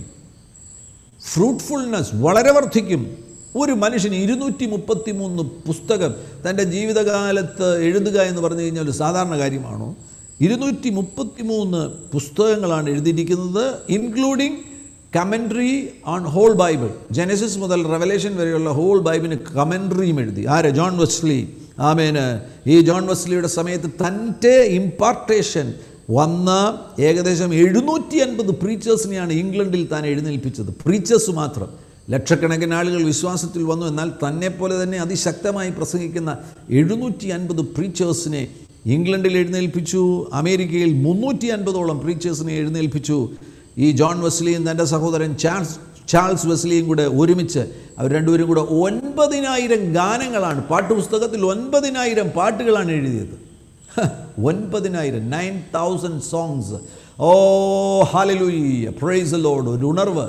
ഫ്രൂട്ട്ഫുൾനെസ് വളരെ വർദ്ധിക്കും ഒരു മനുഷ്യന് ഇരുന്നൂറ്റി മുപ്പത്തി മൂന്ന് പുസ്തകം തൻ്റെ ജീവിതകാലത്ത് എഴുതുക എന്ന് പറഞ്ഞു കഴിഞ്ഞാൽ ഒരു സാധാരണ കാര്യമാണോ ഇരുന്നൂറ്റി മുപ്പത്തി മൂന്ന് പുസ്തകങ്ങളാണ് എഴുതിയിരിക്കുന്നത് including commentary on whole Bible Genesis മുതൽ റെവലേഷൻ വരെയുള്ള ഹോൾ ബൈബിന് കമൻട്രിയും എഴുതി ആര് ജോൺ വെസ്ലി ആമേന് ഈ ജോൺ വെസ്ലിയുടെ സമയത്ത് തൻ്റെ ഇമ്പാർട്ടേഷൻ വന്ന ഏകദേശം എഴുന്നൂറ്റി അൻപത് പ്രീച്ചേഴ്സിനെയാണ് ഇംഗ്ലണ്ടിൽ താൻ എഴുന്നേൽപ്പിച്ചത് പ്രീച്ചേഴ്സ് മാത്രം ലക്ഷക്കണക്കിന് ആളുകൾ വിശ്വാസത്തിൽ വന്നു എന്നാൽ തന്നെപ്പോലെ തന്നെ അതിശക്തമായി പ്രസംഗിക്കുന്ന എഴുന്നൂറ്റി അൻപത് പ്രീച്ചേഴ്സിനെ ഇംഗ്ലണ്ടിൽ എഴുന്നേൽപ്പിച്ചു അമേരിക്കയിൽ മുന്നൂറ്റി അൻപതോളം പ്രീച്ചേഴ്സിനെ എഴുന്നേൽപ്പിച്ചു ഈ ജോൺ വെസ്ലിയും തൻ്റെ സഹോദരൻ ചാൾസ് ചാൾസ് വെസ്ലിയും കൂടെ ഒരുമിച്ച് അവർ രണ്ടുപേരും കൂടെ ഒൻപതിനായിരം ഗാനങ്ങളാണ് പാട്ടുപുസ്തകത്തിൽ ഒൻപതിനായിരം പാട്ടുകളാണ് എഴുതിയത് ഹ, ഒൻപതിനായിരം nine thousand songs oh hallelujah praise Lord ഒരു ഉണർവ്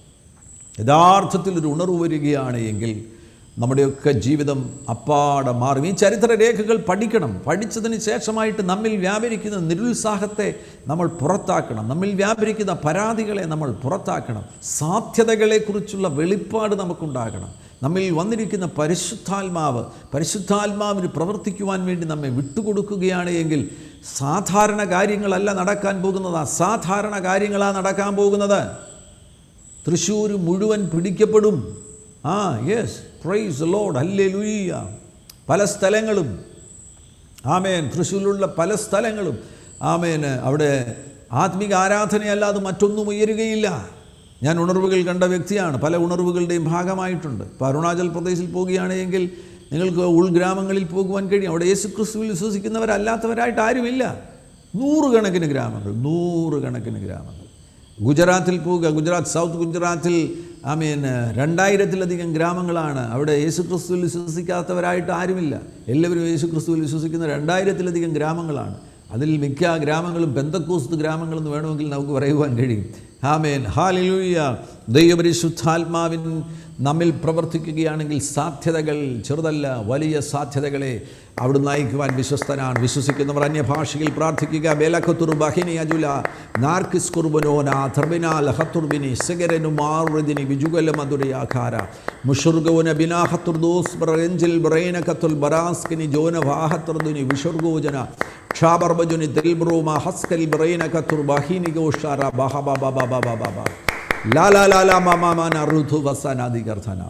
യഥാർത്ഥത്തിൽ ഒരു ഉണർവ് വരികയാണ് എങ്കിൽ നമ്മുടെയൊക്കെ ജീവിതം അപ്പാടെ മാറും ഈ ചരിത്ര രേഖകൾ പഠിക്കണം പഠിച്ചതിന് ശേഷമായിട്ട് നമ്മിൽ വ്യാപരിക്കുന്ന നിരുത്സാഹത്തെ നമ്മൾ പുറത്താക്കണം നമ്മിൽ വ്യാപരിക്കുന്ന പരാതികളെ നമ്മൾ പുറത്താക്കണം സാധ്യതകളെക്കുറിച്ചുള്ള വെളിപ്പാട് നമുക്കുണ്ടാകണം നമ്മിൽ വന്നിരിക്കുന്ന പരിശുദ്ധാത്മാവ് പരിശുദ്ധാത്മാവിന് പ്രവർത്തിക്കുവാൻ വേണ്ടി നമ്മെ വിട്ടുകൊടുക്കുകയാണ് എങ്കിൽ സാധാരണ കാര്യങ്ങളല്ല നടക്കാൻ പോകുന്നത് അസാധാരണ കാര്യങ്ങളാണ് നടക്കാൻ പോകുന്നത് തൃശ്ശൂർ മുഴുവൻ പിടിക്കപ്പെടും ആ യെസ് പ്രൈസ് ലോഡ് അല്ലേ ലൂയ്യ പല സ്ഥലങ്ങളും ആമേൻ തൃശ്ശൂരിലുള്ള പല സ്ഥലങ്ങളും ആമേൻ അവിടെ ആത്മിക ആരാധനയല്ലാതെ മറ്റൊന്നും ഉയരുകയില്ല ഞാൻ ഉണർവുകൾ കണ്ട വ്യക്തിയാണ് പല ഉണർവുകളുടെയും ഭാഗമായിട്ടുണ്ട് ഇപ്പോൾ അരുണാചൽ പ്രദേശിൽ പോകുകയാണെങ്കിൽ നിങ്ങൾക്ക് ഉൾഗ്രാമങ്ങളിൽ പോകുവാൻ കഴിയും അവിടെ യേശു ക്രിസ്തുവിൽ വിശ്വസിക്കുന്നവരല്ലാത്തവരായിട്ട് ആരുമില്ല നൂറുകണക്കിന് ഗ്രാമങ്ങൾ നൂറുകണക്കിന് ഗ്രാമങ്ങൾ ഗുജറാത്തിൽ പോവുക ഗുജറാത്ത് സൗത്ത് ഗുജറാത്തിൽ ഐ മീൻ രണ്ടായിരത്തിലധികം ഗ്രാമങ്ങളാണ് അവിടെ യേശു ക്രിസ്തുവിൽ വിശ്വസിക്കാത്തവരായിട്ട് ആരുമില്ല എല്ലാവരും യേശു ക്രിസ്തുവിൽ വിശ്വസിക്കുന്ന രണ്ടായിരത്തിലധികം ഗ്രാമങ്ങളാണ് അതിൽ മിക്ക ഗ്രാമങ്ങളും ബന്ധക്കോസ്ത് ഗ്രാമങ്ങളെന്ന് വേണമെങ്കിൽ നമുക്ക് പറയുവാൻ കഴിയും ആമേൻ ഹാലിലൂയ ദൈവപരിശുദ്ധാത്മാവിൻ നമ്മിൽ പ്രവർത്തിക്കുകയാണെങ്കിൽ സാധ്യതകൾ ചെറുതല്ല വലിയ സാധ്യതകളെ അവിടുന്ന് നയിക്കുവാൻ വിശ്വസ്തനാണ് വിശ്വസിക്കുന്നവർ അന്യഭാഷയിൽ പ്രാർത്ഥിക്കുക ബേലഖത്തുർ ബഹിനി അജുല നാർക്കിസ് കുർബനോന ധർബിനാൽ ഹത്തുർബിനി സെഗരനു മാറുദിനി വിജുഗല മധുരയാഖാര മുഷുർഗോന ബിനാഹത്തുർ ദോസ് ബ്രഞ്ചിൽ ബ്രൈന കത്തുൽ ബറാസ്കിനി ജോന വാഹത്തുർദുനി വിഷുർഗോജന ക്ഷാബർബജുനി ദിൽബ്രൂമ ഹസ്കൽ ബ്രൈന കത്തുർ ബഹിനി ഗോഷാര ബഹ ബബ ബബ ബബ ബബ ലാലാ ലാലാ മാമാന ഋതു വസാനാദികർഥന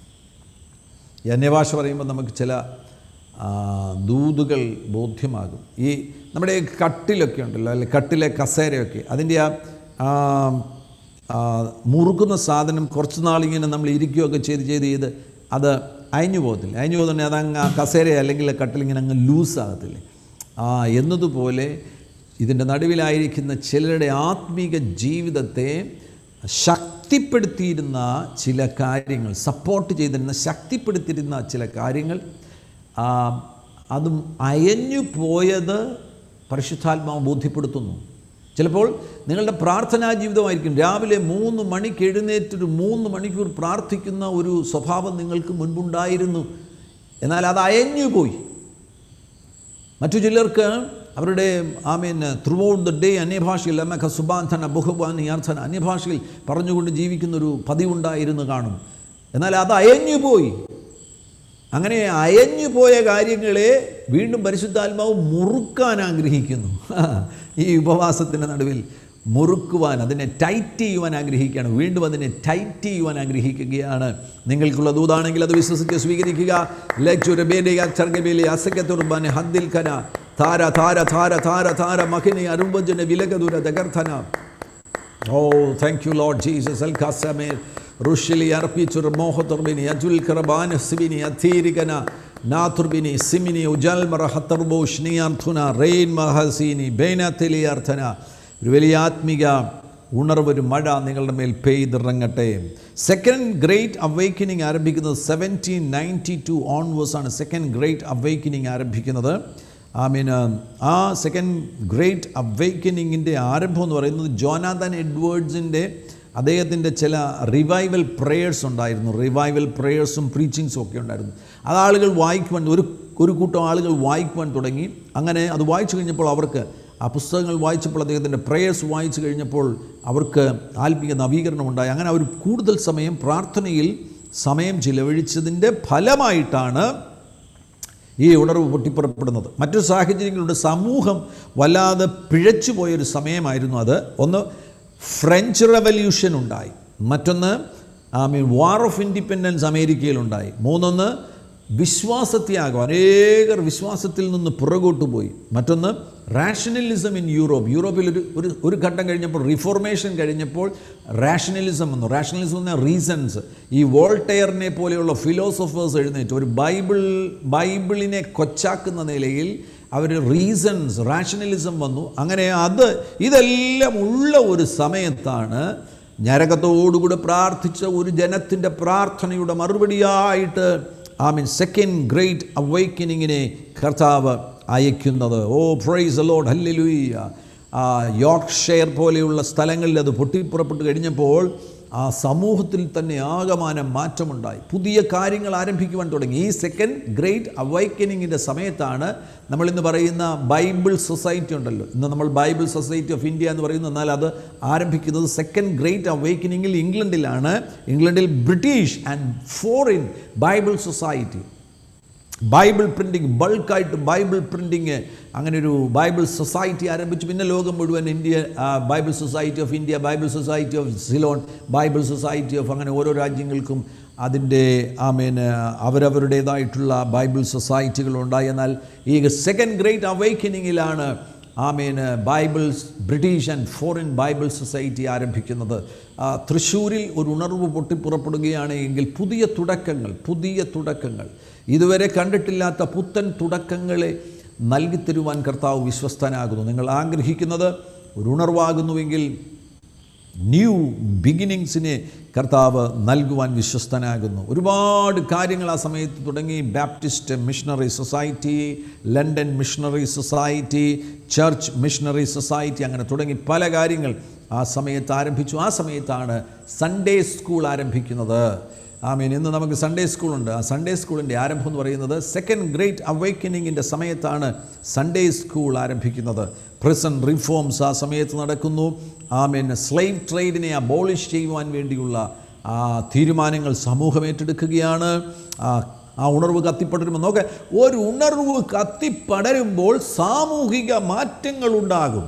ഈ അന്യഭാഷ പറയുമ്പോൾ നമുക്ക് ചില ആ, ദൂതുകൾ ബോധ്യമാകും ഈ നമ്മുടെ ഈ കട്ടിലൊക്കെ ഉണ്ടല്ലോ അല്ലെ കട്ടിലെ കസേരയൊക്കെ അതിൻ്റെ ആ ആ, ആ, മുറുക്കുന്ന സാധനം കുറച്ച് നാളിങ്ങനെ നമ്മൾ ഇരിക്കുകയൊക്കെ ചെയ്ത് ചെയ്ത് ചെയ്ത് അത് അയഞ്ഞു പോകത്തില്ല അയഞ്ഞു പോകുന്നുണ്ടെങ്കിൽ അതങ്ങ് ആ കസേര അല്ലെങ്കിൽ കട്ടിലിങ്ങനെ അങ്ങ് ലൂസാകത്തില്ലേ ആ എന്നതുപോലെ ഇതിൻ്റെ നടുവിലായിരിക്കുന്ന ചിലരുടെ ആത്മീക ജീവിതത്തെ ശക്തിപ്പെടുത്തിയിരുന്ന ചില കാര്യങ്ങൾ സപ്പോർട്ട് ചെയ്തിരുന്ന ശക്തിപ്പെടുത്തിയിരുന്ന ചില കാര്യങ്ങൾ ആ, അതും അയഞ്ഞു പോയത് പരിശുദ്ധാത്മാവ് ബോധ്യപ്പെടുത്തുന്നു ചിലപ്പോൾ നിങ്ങളുടെ പ്രാർത്ഥനാ ജീവിതമായിരിക്കും രാവിലെ മൂന്ന് മണിക്ക് എഴുന്നേറ്റൊരു മൂന്ന് മണിക്കൂർ പ്രാർത്ഥിക്കുന്ന ഒരു സ്വഭാവം നിങ്ങൾക്ക് മുൻപുണ്ടായിരുന്നു എന്നാൽ അത് അയഞ്ഞു പോയി മറ്റു ചിലർക്ക് അവരുടെ I mean throughout the day അന്യഭാഷയിൽ അമ്മക്ക സുബാന്ധന ബഹുബാനി അർത്ഥന അന്യഭാഷയിൽ പറഞ്ഞുകൊണ്ട് ജീവിക്കുന്നൊരു പതിവുണ്ടായിരുന്നു കാണും എന്നാൽ അത് അയഞ്ഞു പോയി അങ്ങനെ അയഞ്ഞു പോയ കാര്യങ്ങളെ വീണ്ടും പരിശുദ്ധാത്മാവ് മുറുക്കാൻ ആഗ്രഹിക്കുന്നു ഈ ഉപവാസത്തിൻ്റെ നടുവിൽ മുറുക്കുവാൻ അതിനെ ടൈറ്റ് ചെയ്യുവാൻ ആഗ്രഹിക്കുകയാണ് വീണ്ടും അതിനെ ടൈറ്റ് ചെയ്യുവാൻ ആഗ്രഹിക്കുകയാണ് നിങ്ങൾക്കുള്ള ദൂതാണെങ്കിൽ അത് വിശ്വസിച്ച് സ്വീകരിക്കുക ലച്ചുരബേലി അസക്കത്തുർബാനെ ഹദ്ദിൽ കന താര താര താര താര താര മഹിനി അരുമ്പജന വിലകദുര ദഗർഥന oh thank you load Jesus അൽ ഖാസമേർ റുഷിലി അർപ്പിച്ചുർ മോഹത്തുർബിനി അജുൽ കറബാൻ സിബിനി അഥീരികന നാഥുർബിനി സിമിനി ഉജൽമറ ഹത്തർബോഷ് നിയാർത്ഥുന റെയിൻ മഹസീനി ബേനത്തിലി അർത്ഥന ഒരു വലിയ ആത്മിക ഉണർവ് ഒരു മഴ നിങ്ങളുടെ മേൽ പെയ്തിറങ്ങട്ടെ സെക്കൻഡ് ഗ്രേറ്റ് അവൈക്കനിങ് ആരംഭിക്കുന്നത് സെവൻറ്റീൻ നയൻറ്റി ടു ഓൺവേഴ്സ് ആണ് സെക്കൻഡ് ഗ്രേറ്റ് അവൈക്കനിങ് ആരംഭിക്കുന്നത് ഐ മീൻ ആ സെക്കൻഡ് ഗ്രേറ്റ് അവൈക്കനിങ്ങിൻ്റെ ആരംഭം എന്ന് പറയുന്നത് ജോനാഥൻ എഡ്വേർഡ്സിൻ്റെ അദ്ദേഹത്തിൻ്റെ ചില റിവൈവൽ പ്രേയേഴ്സ് ഉണ്ടായിരുന്നു റിവൈവൽ പ്രേയേഴ്സും പ്രീച്ചിങ്സും ഒക്കെ ഉണ്ടായിരുന്നു അത് ആളുകൾ വായിക്കുവാൻ ഒരു ഒരു കൂട്ടം ആളുകൾ വായിക്കുവാൻ തുടങ്ങി അങ്ങനെ അത് വായിച്ചു കഴിഞ്ഞപ്പോൾ അവർക്ക് ആ പുസ്തകങ്ങൾ വായിച്ചപ്പോൾ അദ്ദേഹത്തിൻ്റെ പ്രേയേഴ്സ് വായിച്ചു കഴിഞ്ഞപ്പോൾ അവർക്ക് ആത്മീയ നവീകരണം ഉണ്ടായി അങ്ങനെ അവർ കൂടുതൽ സമയം പ്രാർത്ഥനയിൽ സമയം ചിലവഴിച്ചതിൻ്റെ ഫലമായിട്ടാണ് ഈ ഉണർവ് പൊട്ടിപ്പുറപ്പെടുന്നത് മറ്റൊരു സാഹചര്യങ്ങളുണ്ട് സമൂഹം വല്ലാതെ പിഴച്ചു പോയൊരു സമയമായിരുന്നു അത് ഒന്ന് ഫ്രഞ്ച് റവല്യൂഷൻ ഉണ്ടായി മറ്റൊന്ന് I mean war of independence അമേരിക്കയിലുണ്ടായി മൂന്നൊന്ന് വിശ്വാസത്യാഗം അനേകർ വിശ്വാസത്തിൽ നിന്ന് പുറകോട്ട് പോയി മറ്റൊന്ന് റാഷണലിസം ഇൻ യൂറോപ്പ് യൂറോപ്പിൽ ഒരു ഒരു ഒരു ഘട്ടം കഴിഞ്ഞപ്പോൾ റിഫോർമേഷൻ കഴിഞ്ഞപ്പോൾ റാഷണലിസം വന്നു റാഷണലിസം എന്ന റീസൺസ് ഈ വോൾട്ടെയറിനെ പോലെയുള്ള ഫിലോസഫേഴ്സ് എഴുന്നേറ്റ് ഒരു ബൈബിൾ ബൈബിളിനെ കൊച്ചാക്കുന്ന നിലയിൽ അവർ റീസൺസ് റാഷണലിസം വന്നു അങ്ങനെ അത് ഇതെല്ലാം ഉള്ള ഒരു സമയത്താണ് ഞരകത്തോടുകൂടെ പ്രാർത്ഥിച്ച ഒരു ജനത്തിൻ്റെ പ്രാർത്ഥനയുടെ മറുപടിയായിട്ട് ഐ മീൻ സെക്കൻഡ് ഗ്രേറ്റ് അവൈക്കനിങ്ങിനെ കർത്താവ് അയക്കുന്നത് oh praise Lord hallelujah Yorkshire പോലെയുള്ള സ്ഥലങ്ങളിൽ അത് പൊട്ടിപ്പുറപ്പെട്ട് കഴിഞ്ഞപ്പോൾ ആ സമൂഹത്തിൽ തന്നെ ആകമാനം മാറ്റമുണ്ടായി പുതിയ കാര്യങ്ങൾ ആരംഭിക്കുവാൻ തുടങ്ങി ഈ സെക്കൻഡ് ഗ്രേറ്റ് അവൈക്കനിങ്ങിൻ്റെ സമയത്താണ് നമ്മൾ ഇന്ന് പറയുന്ന ബൈബിൾ സൊസൈറ്റി ഉണ്ടല്ലോ ഇന്ന് നമ്മൾ ബൈബിൾ സൊസൈറ്റി ഓഫ് ഇന്ത്യ എന്ന് പറയുന്നു എന്നാൽ അത് ആരംഭിക്കുന്നത് സെക്കൻഡ് ഗ്രേറ്റ് അവൈക്കനിങ്ങിൽ ഇംഗ്ലണ്ടിലാണ് ഇംഗ്ലണ്ടിൽ British and foreign Bible society Bible printing ബൾക്കായിട്ട് ബൈബിൾ പ്രിൻറ്റിങ് അങ്ങനെ ഒരു ബൈബിൾ സൊസൈറ്റി ആരംഭിച്ചു പിന്നെ ലോകം മുഴുവൻ ഇന്ത്യ ആ, Bible society of India Bible society of Ceylon Bible society of അങ്ങനെ ഓരോ രാജ്യങ്ങൾക്കും അതിൻ്റെ ആമേന് അവരവരുടേതായിട്ടുള്ള ബൈബിൾ സൊസൈറ്റികളുണ്ടായി എന്നാൽ ഈ സെക്കൻഡ് ഗ്രേറ്റ് അവൈക്കനിങ്ങിലാണ് ആമേന് Bibles British and foreign Bible society ആരംഭിക്കുന്നത് ആ, തൃശ്ശൂരിൽ ഒരു ഉണർവ് പൊട്ടിപ്പുറപ്പെടുകയാണ് എങ്കിൽ പുതിയ തുടക്കങ്ങൾ പുതിയ തുടക്കങ്ങൾ ഇതുവരെ കണ്ടിട്ടില്ലാത്ത പുത്തൻ തുടക്കങ്ങളെ നൽകിത്തരുവാൻ കർത്താവ് വിശ്വസ്തനാകുന്നു നിങ്ങൾ ആഗ്രഹിക്കുന്നത് ഒരു ഉണർവാകുന്നുവെങ്കിൽ ന്യൂ ബിഗിനിങ്സിനെ കർത്താവ് നൽകുവാൻ വിശ്വസ്തനാകുന്നു ഒരുപാട് കാര്യങ്ങൾ ആ സമയത്ത് തുടങ്ങി Baptist missionary society London missionary society church missionary society അങ്ങനെ തുടങ്ങി പല കാര്യങ്ങൾ ആ സമയത്ത് ആരംഭിച്ചു ആ സമയത്താണ് സൺഡേ സ്കൂൾ ആരംഭിക്കുന്നത് ആമീൻ ഇന്ന് നമുക്ക് സൺഡേ സ്കൂളുണ്ട് ആ സൺഡേ സ്കൂളിൻ്റെ ആരംഭം എന്ന് പറയുന്നത് സെക്കൻഡ് ഗ്രേറ്റ് അവൈക്കനിങ്ങിൻ്റെ സമയത്താണ് സൺഡേ സ്കൂൾ ആരംഭിക്കുന്നത് പ്രിസൺ റിഫോംസ് ആ സമയത്ത് നടക്കുന്നു ആമീൻ സ്ലൈവ് ട്രേഡിനെ അബോളിഷ് ചെയ്യുവാൻ വേണ്ടിയുള്ള ആ തീരുമാനങ്ങൾ സമൂഹം ഏറ്റെടുക്കുകയാണ് ആ ആ ഉണർവ് കത്തിപ്പടരുമ്പോൾ നോക്കെ ഒരു ഉണർവ് കത്തിപ്പടരുമ്പോൾ സാമൂഹിക മാറ്റങ്ങളുണ്ടാകും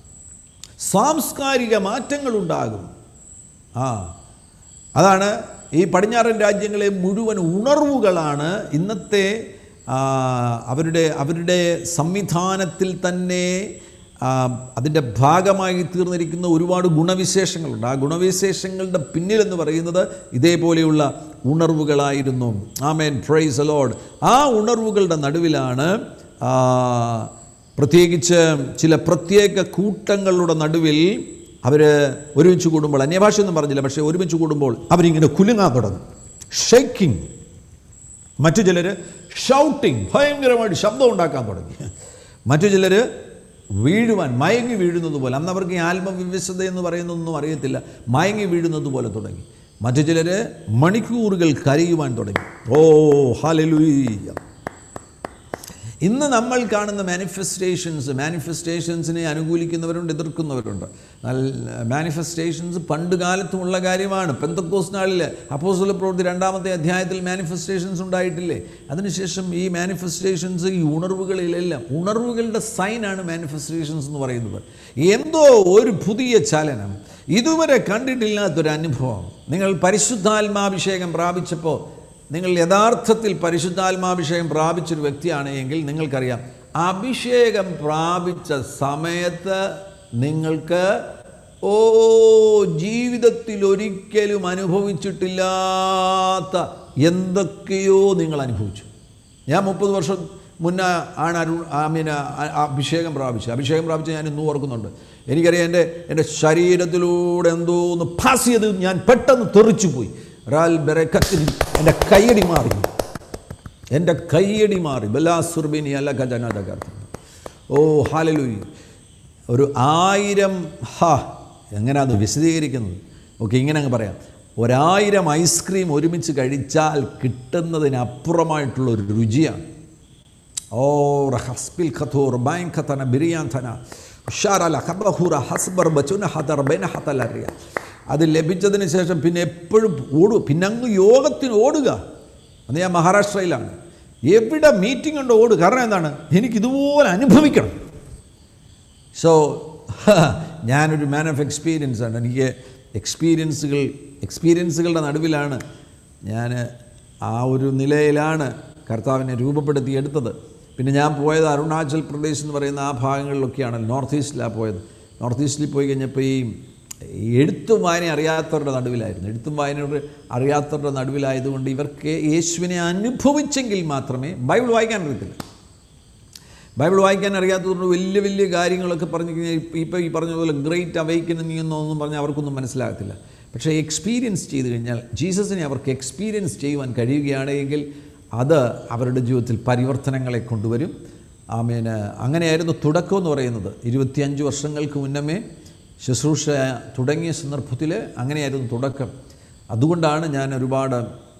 സാംസ്കാരിക മാറ്റങ്ങളുണ്ടാകും ആ അതാണ് ഈ പടിഞ്ഞാറൻ രാജ്യങ്ങളെ മുഴുവൻ ഉണർവുകളാണ് ഇന്നത്തെ ആ, അവരുടെ അവരുടെ സംവിധാനത്തിൽ തന്നെ ആ, അതിൻ്റെ ഭാഗമായി തീർന്നിരിക്കുന്ന ഒരുപാട് ഗുണവിശേഷങ്ങളുണ്ട് ആ ഗുണവിശേഷങ്ങളുടെ പിന്നിലെന്ന് പറയുന്നത് ഇതേപോലെയുള്ള ഉണർവുകളായിരുന്നു ആമേൻ പ്രൈസ് അലോഡ് ആ ഉണർവുകളുടെ നടുവിലാണ് ആ, പ്രത്യേകിച്ച് ചില പ്രത്യേക കൂട്ടങ്ങളുടെ നടുവിൽ അവർ ഒരുമിച്ച് കൂടുമ്പോൾ അന്യഭാഷ ഒന്നും പറഞ്ഞില്ല പക്ഷേ ഒരുമിച്ച് കൂടുമ്പോൾ അവരിങ്ങനെ കുലുങ്ങാൻ തുടങ്ങും ഷെയ്ക്കിങ് മറ്റു ചിലർ ഷൗട്ടിങ് ഭയങ്കരമായിട്ട് ശബ്ദം ഉണ്ടാക്കാൻ തുടങ്ങി മറ്റു ചിലർ വീഴുവാൻ മയങ്ങി വീഴുന്നത് പോലെ അന്ന് അവർക്ക് ഈ ആത്മവിവശത എന്ന് പറയുന്നതൊന്നും അറിയത്തില്ല മയങ്ങി വീഴുന്നത് പോലെ തുടങ്ങി മറ്റു ചിലർ മണിക്കൂറുകൾ കരയുവാൻ തുടങ്ങി ഓ ഹാലലുയ്യ ഇന്ന് നമ്മൾ കാണുന്ന മാനിഫെസ്റ്റേഷൻസ് മാനിഫെസ്റ്റേഷൻസിനെ അനുകൂലിക്കുന്നവരുണ്ട് എതിർക്കുന്നവരുണ്ട് എന്നാൽ മാനിഫെസ്റ്റേഷൻസ് പണ്ട് കാലത്തുമുള്ള കാര്യമാണ് പെന്തക്കോസ് നാളിൽ അപ്പോസ്തല പ്രവൃത്തി രണ്ടാമത്തെ അധ്യായത്തിൽ മാനിഫെസ്റ്റേഷൻസ് ഉണ്ടായിട്ടില്ലേ അതിനുശേഷം ഈ മാനിഫെസ്റ്റേഷൻസ് ഈ ഉണർവുകളിലെല്ലാം ഉണർവുകളുടെ സൈനാണ് മാനിഫെസ്റ്റേഷൻസ് എന്ന് പറയുന്നത് എന്തോ ഒരു പുതിയ ചലനം ഇതുവരെ കണ്ടിട്ടില്ലാത്തൊരു അനുഭവം നിങ്ങൾ പരിശുദ്ധാത്മാഭിഷേകം പ്രാപിച്ചപ്പോൾ നിങ്ങൾ യഥാർത്ഥത്തിൽ പരിശുദ്ധാത്മാഭിഷേകം പ്രാപിച്ചൊരു വ്യക്തിയാണ് എങ്കിൽ നിങ്ങൾക്കറിയാം അഭിഷേകം പ്രാപിച്ച സമയത്ത് നിങ്ങൾക്ക് ഓ ജീവിതത്തിൽ ഒരിക്കലും അനുഭവിച്ചിട്ടില്ലാത്ത എന്തൊക്കെയോ നിങ്ങൾ അനുഭവിച്ചു ഞാൻ മുപ്പത് വർഷം മുന്നേ ആണ് അരു ആമീന അഭിഷേകം പ്രാപിച്ചത് അഭിഷേകം പ്രാപിച്ച് ഞാൻ ഇന്നും ഓർക്കുന്നുണ്ട് എനിക്കറിയാം എൻ്റെ എൻ്റെ ശരീരത്തിലൂടെ എന്തോ ഒന്ന് പാസ് ചെയ്ത് ഞാൻ പെട്ടെന്ന് തെറിച്ചു പോയി റാൽ ബെറക്കത്തിൽ എൻ്റെ കയ്യടി മാറി എൻ്റെ കയ്യടി മാറി ബലാസുർബിനി അല്ല ഖജനാഥകർത്ത ഓ ഹാലലൂയി ഒരു ആയിരം ഹാ എങ്ങനെ അത് വിശദീകരിക്കുന്നത് ഓക്കെ ഇങ്ങനെ അങ്ങ് പറയാം ഒരായിരം ഐസ്ക്രീം ഒരുമിച്ച് കഴിച്ചാൽ കിട്ടുന്നതിനപ്പുറമായിട്ടുള്ള ഒരു രുചിയാണ് ഓ ഹസ്ബിൽ ഖത്തൂർ ബൈൻ ഖത്തന ബിരിയാൻ ഥന ഷാറല ഹബഹുറ ഹസ്ബർ ബച്ചുന ഹദർ ബെന ഹതലറിയ അത് ലഭിച്ചതിന് ശേഷം പിന്നെ എപ്പോഴും ഓടുക പിന്നെ അങ്ങ് യോഗത്തിന് ഓടുക അന്ന് ഞാൻ മഹാരാഷ്ട്രയിലാണ് എവിടെ മീറ്റിംഗ് ഉണ്ടോ ഓടുക കാരണം എന്താണ് എനിക്കിതുപോലെ അനുഭവിക്കണം സോ ഞാനൊരു മാൻ ഓഫ് എക്സ്പീരിയൻസ് ആണ് എനിക്ക് എക്സ്പീരിയൻസുകൾ എക്സ്പീരിയൻസുകളുടെ നടുവിലാണ് ഞാൻ ആ ഒരു നിലയിലാണ് കർത്താവിനെ രൂപപ്പെടുത്തിയെടുത്തത് പിന്നെ ഞാൻ പോയത് അരുണാചൽ പ്രദേശ് എന്ന് പറയുന്ന ആ ഭാഗങ്ങളിലൊക്കെയാണ് നോർത്ത് ഈസ്റ്റിലാണ് പോയത് നോർത്ത് ഈസ്റ്റിൽ പോയി കഴിഞ്ഞപ്പോൾ ഈ ഈ എഴുത്തും വായന അറിയാത്തവരുടെ നടുവിലായിരുന്നു എഴുത്തും വായനയുടെ അറിയാത്തവരുടെ നടുവിലായതുകൊണ്ട് ഇവർക്ക് യേശുവിനെ അനുഭവിച്ചെങ്കിൽ മാത്രമേ ബൈബിൾ വായിക്കാൻ അറിയത്തില്ല ബൈബിൾ വായിക്കാൻ അറിയാത്തതുകൊണ്ട് വലിയ വലിയ കാര്യങ്ങളൊക്കെ പറഞ്ഞു കഴിഞ്ഞാൽ ഇപ്പോൾ ഈ പറഞ്ഞ പോലെ ഗ്രേറ്റ് അവൈക്കനിങ് എന്നൊന്നും പറഞ്ഞാൽ അവർക്കൊന്നും മനസ്സിലാകത്തില്ല പക്ഷേ എക്സ്പീരിയൻസ് ചെയ്ത് കഴിഞ്ഞാൽ ജീസസിനെ അവർക്ക് എക്സ്പീരിയൻസ് ചെയ്യുവാൻ കഴിയുകയാണ് എങ്കിൽ അത് അവരുടെ ജീവിതത്തിൽ പരിവർത്തനങ്ങളെ കൊണ്ടുവരും ആമേന് അങ്ങനെയായിരുന്നു തുടക്കം എന്ന് പറയുന്നത് ഇരുപത്തിയഞ്ച് വർഷങ്ങൾക്ക് മുന്നമേ ശുശ്രൂഷ തുടങ്ങിയ സന്ദർഭത്തിൽ അങ്ങനെയായിരുന്നു തുടക്കം അതുകൊണ്ടാണ് ഞാൻ ഒരുപാട്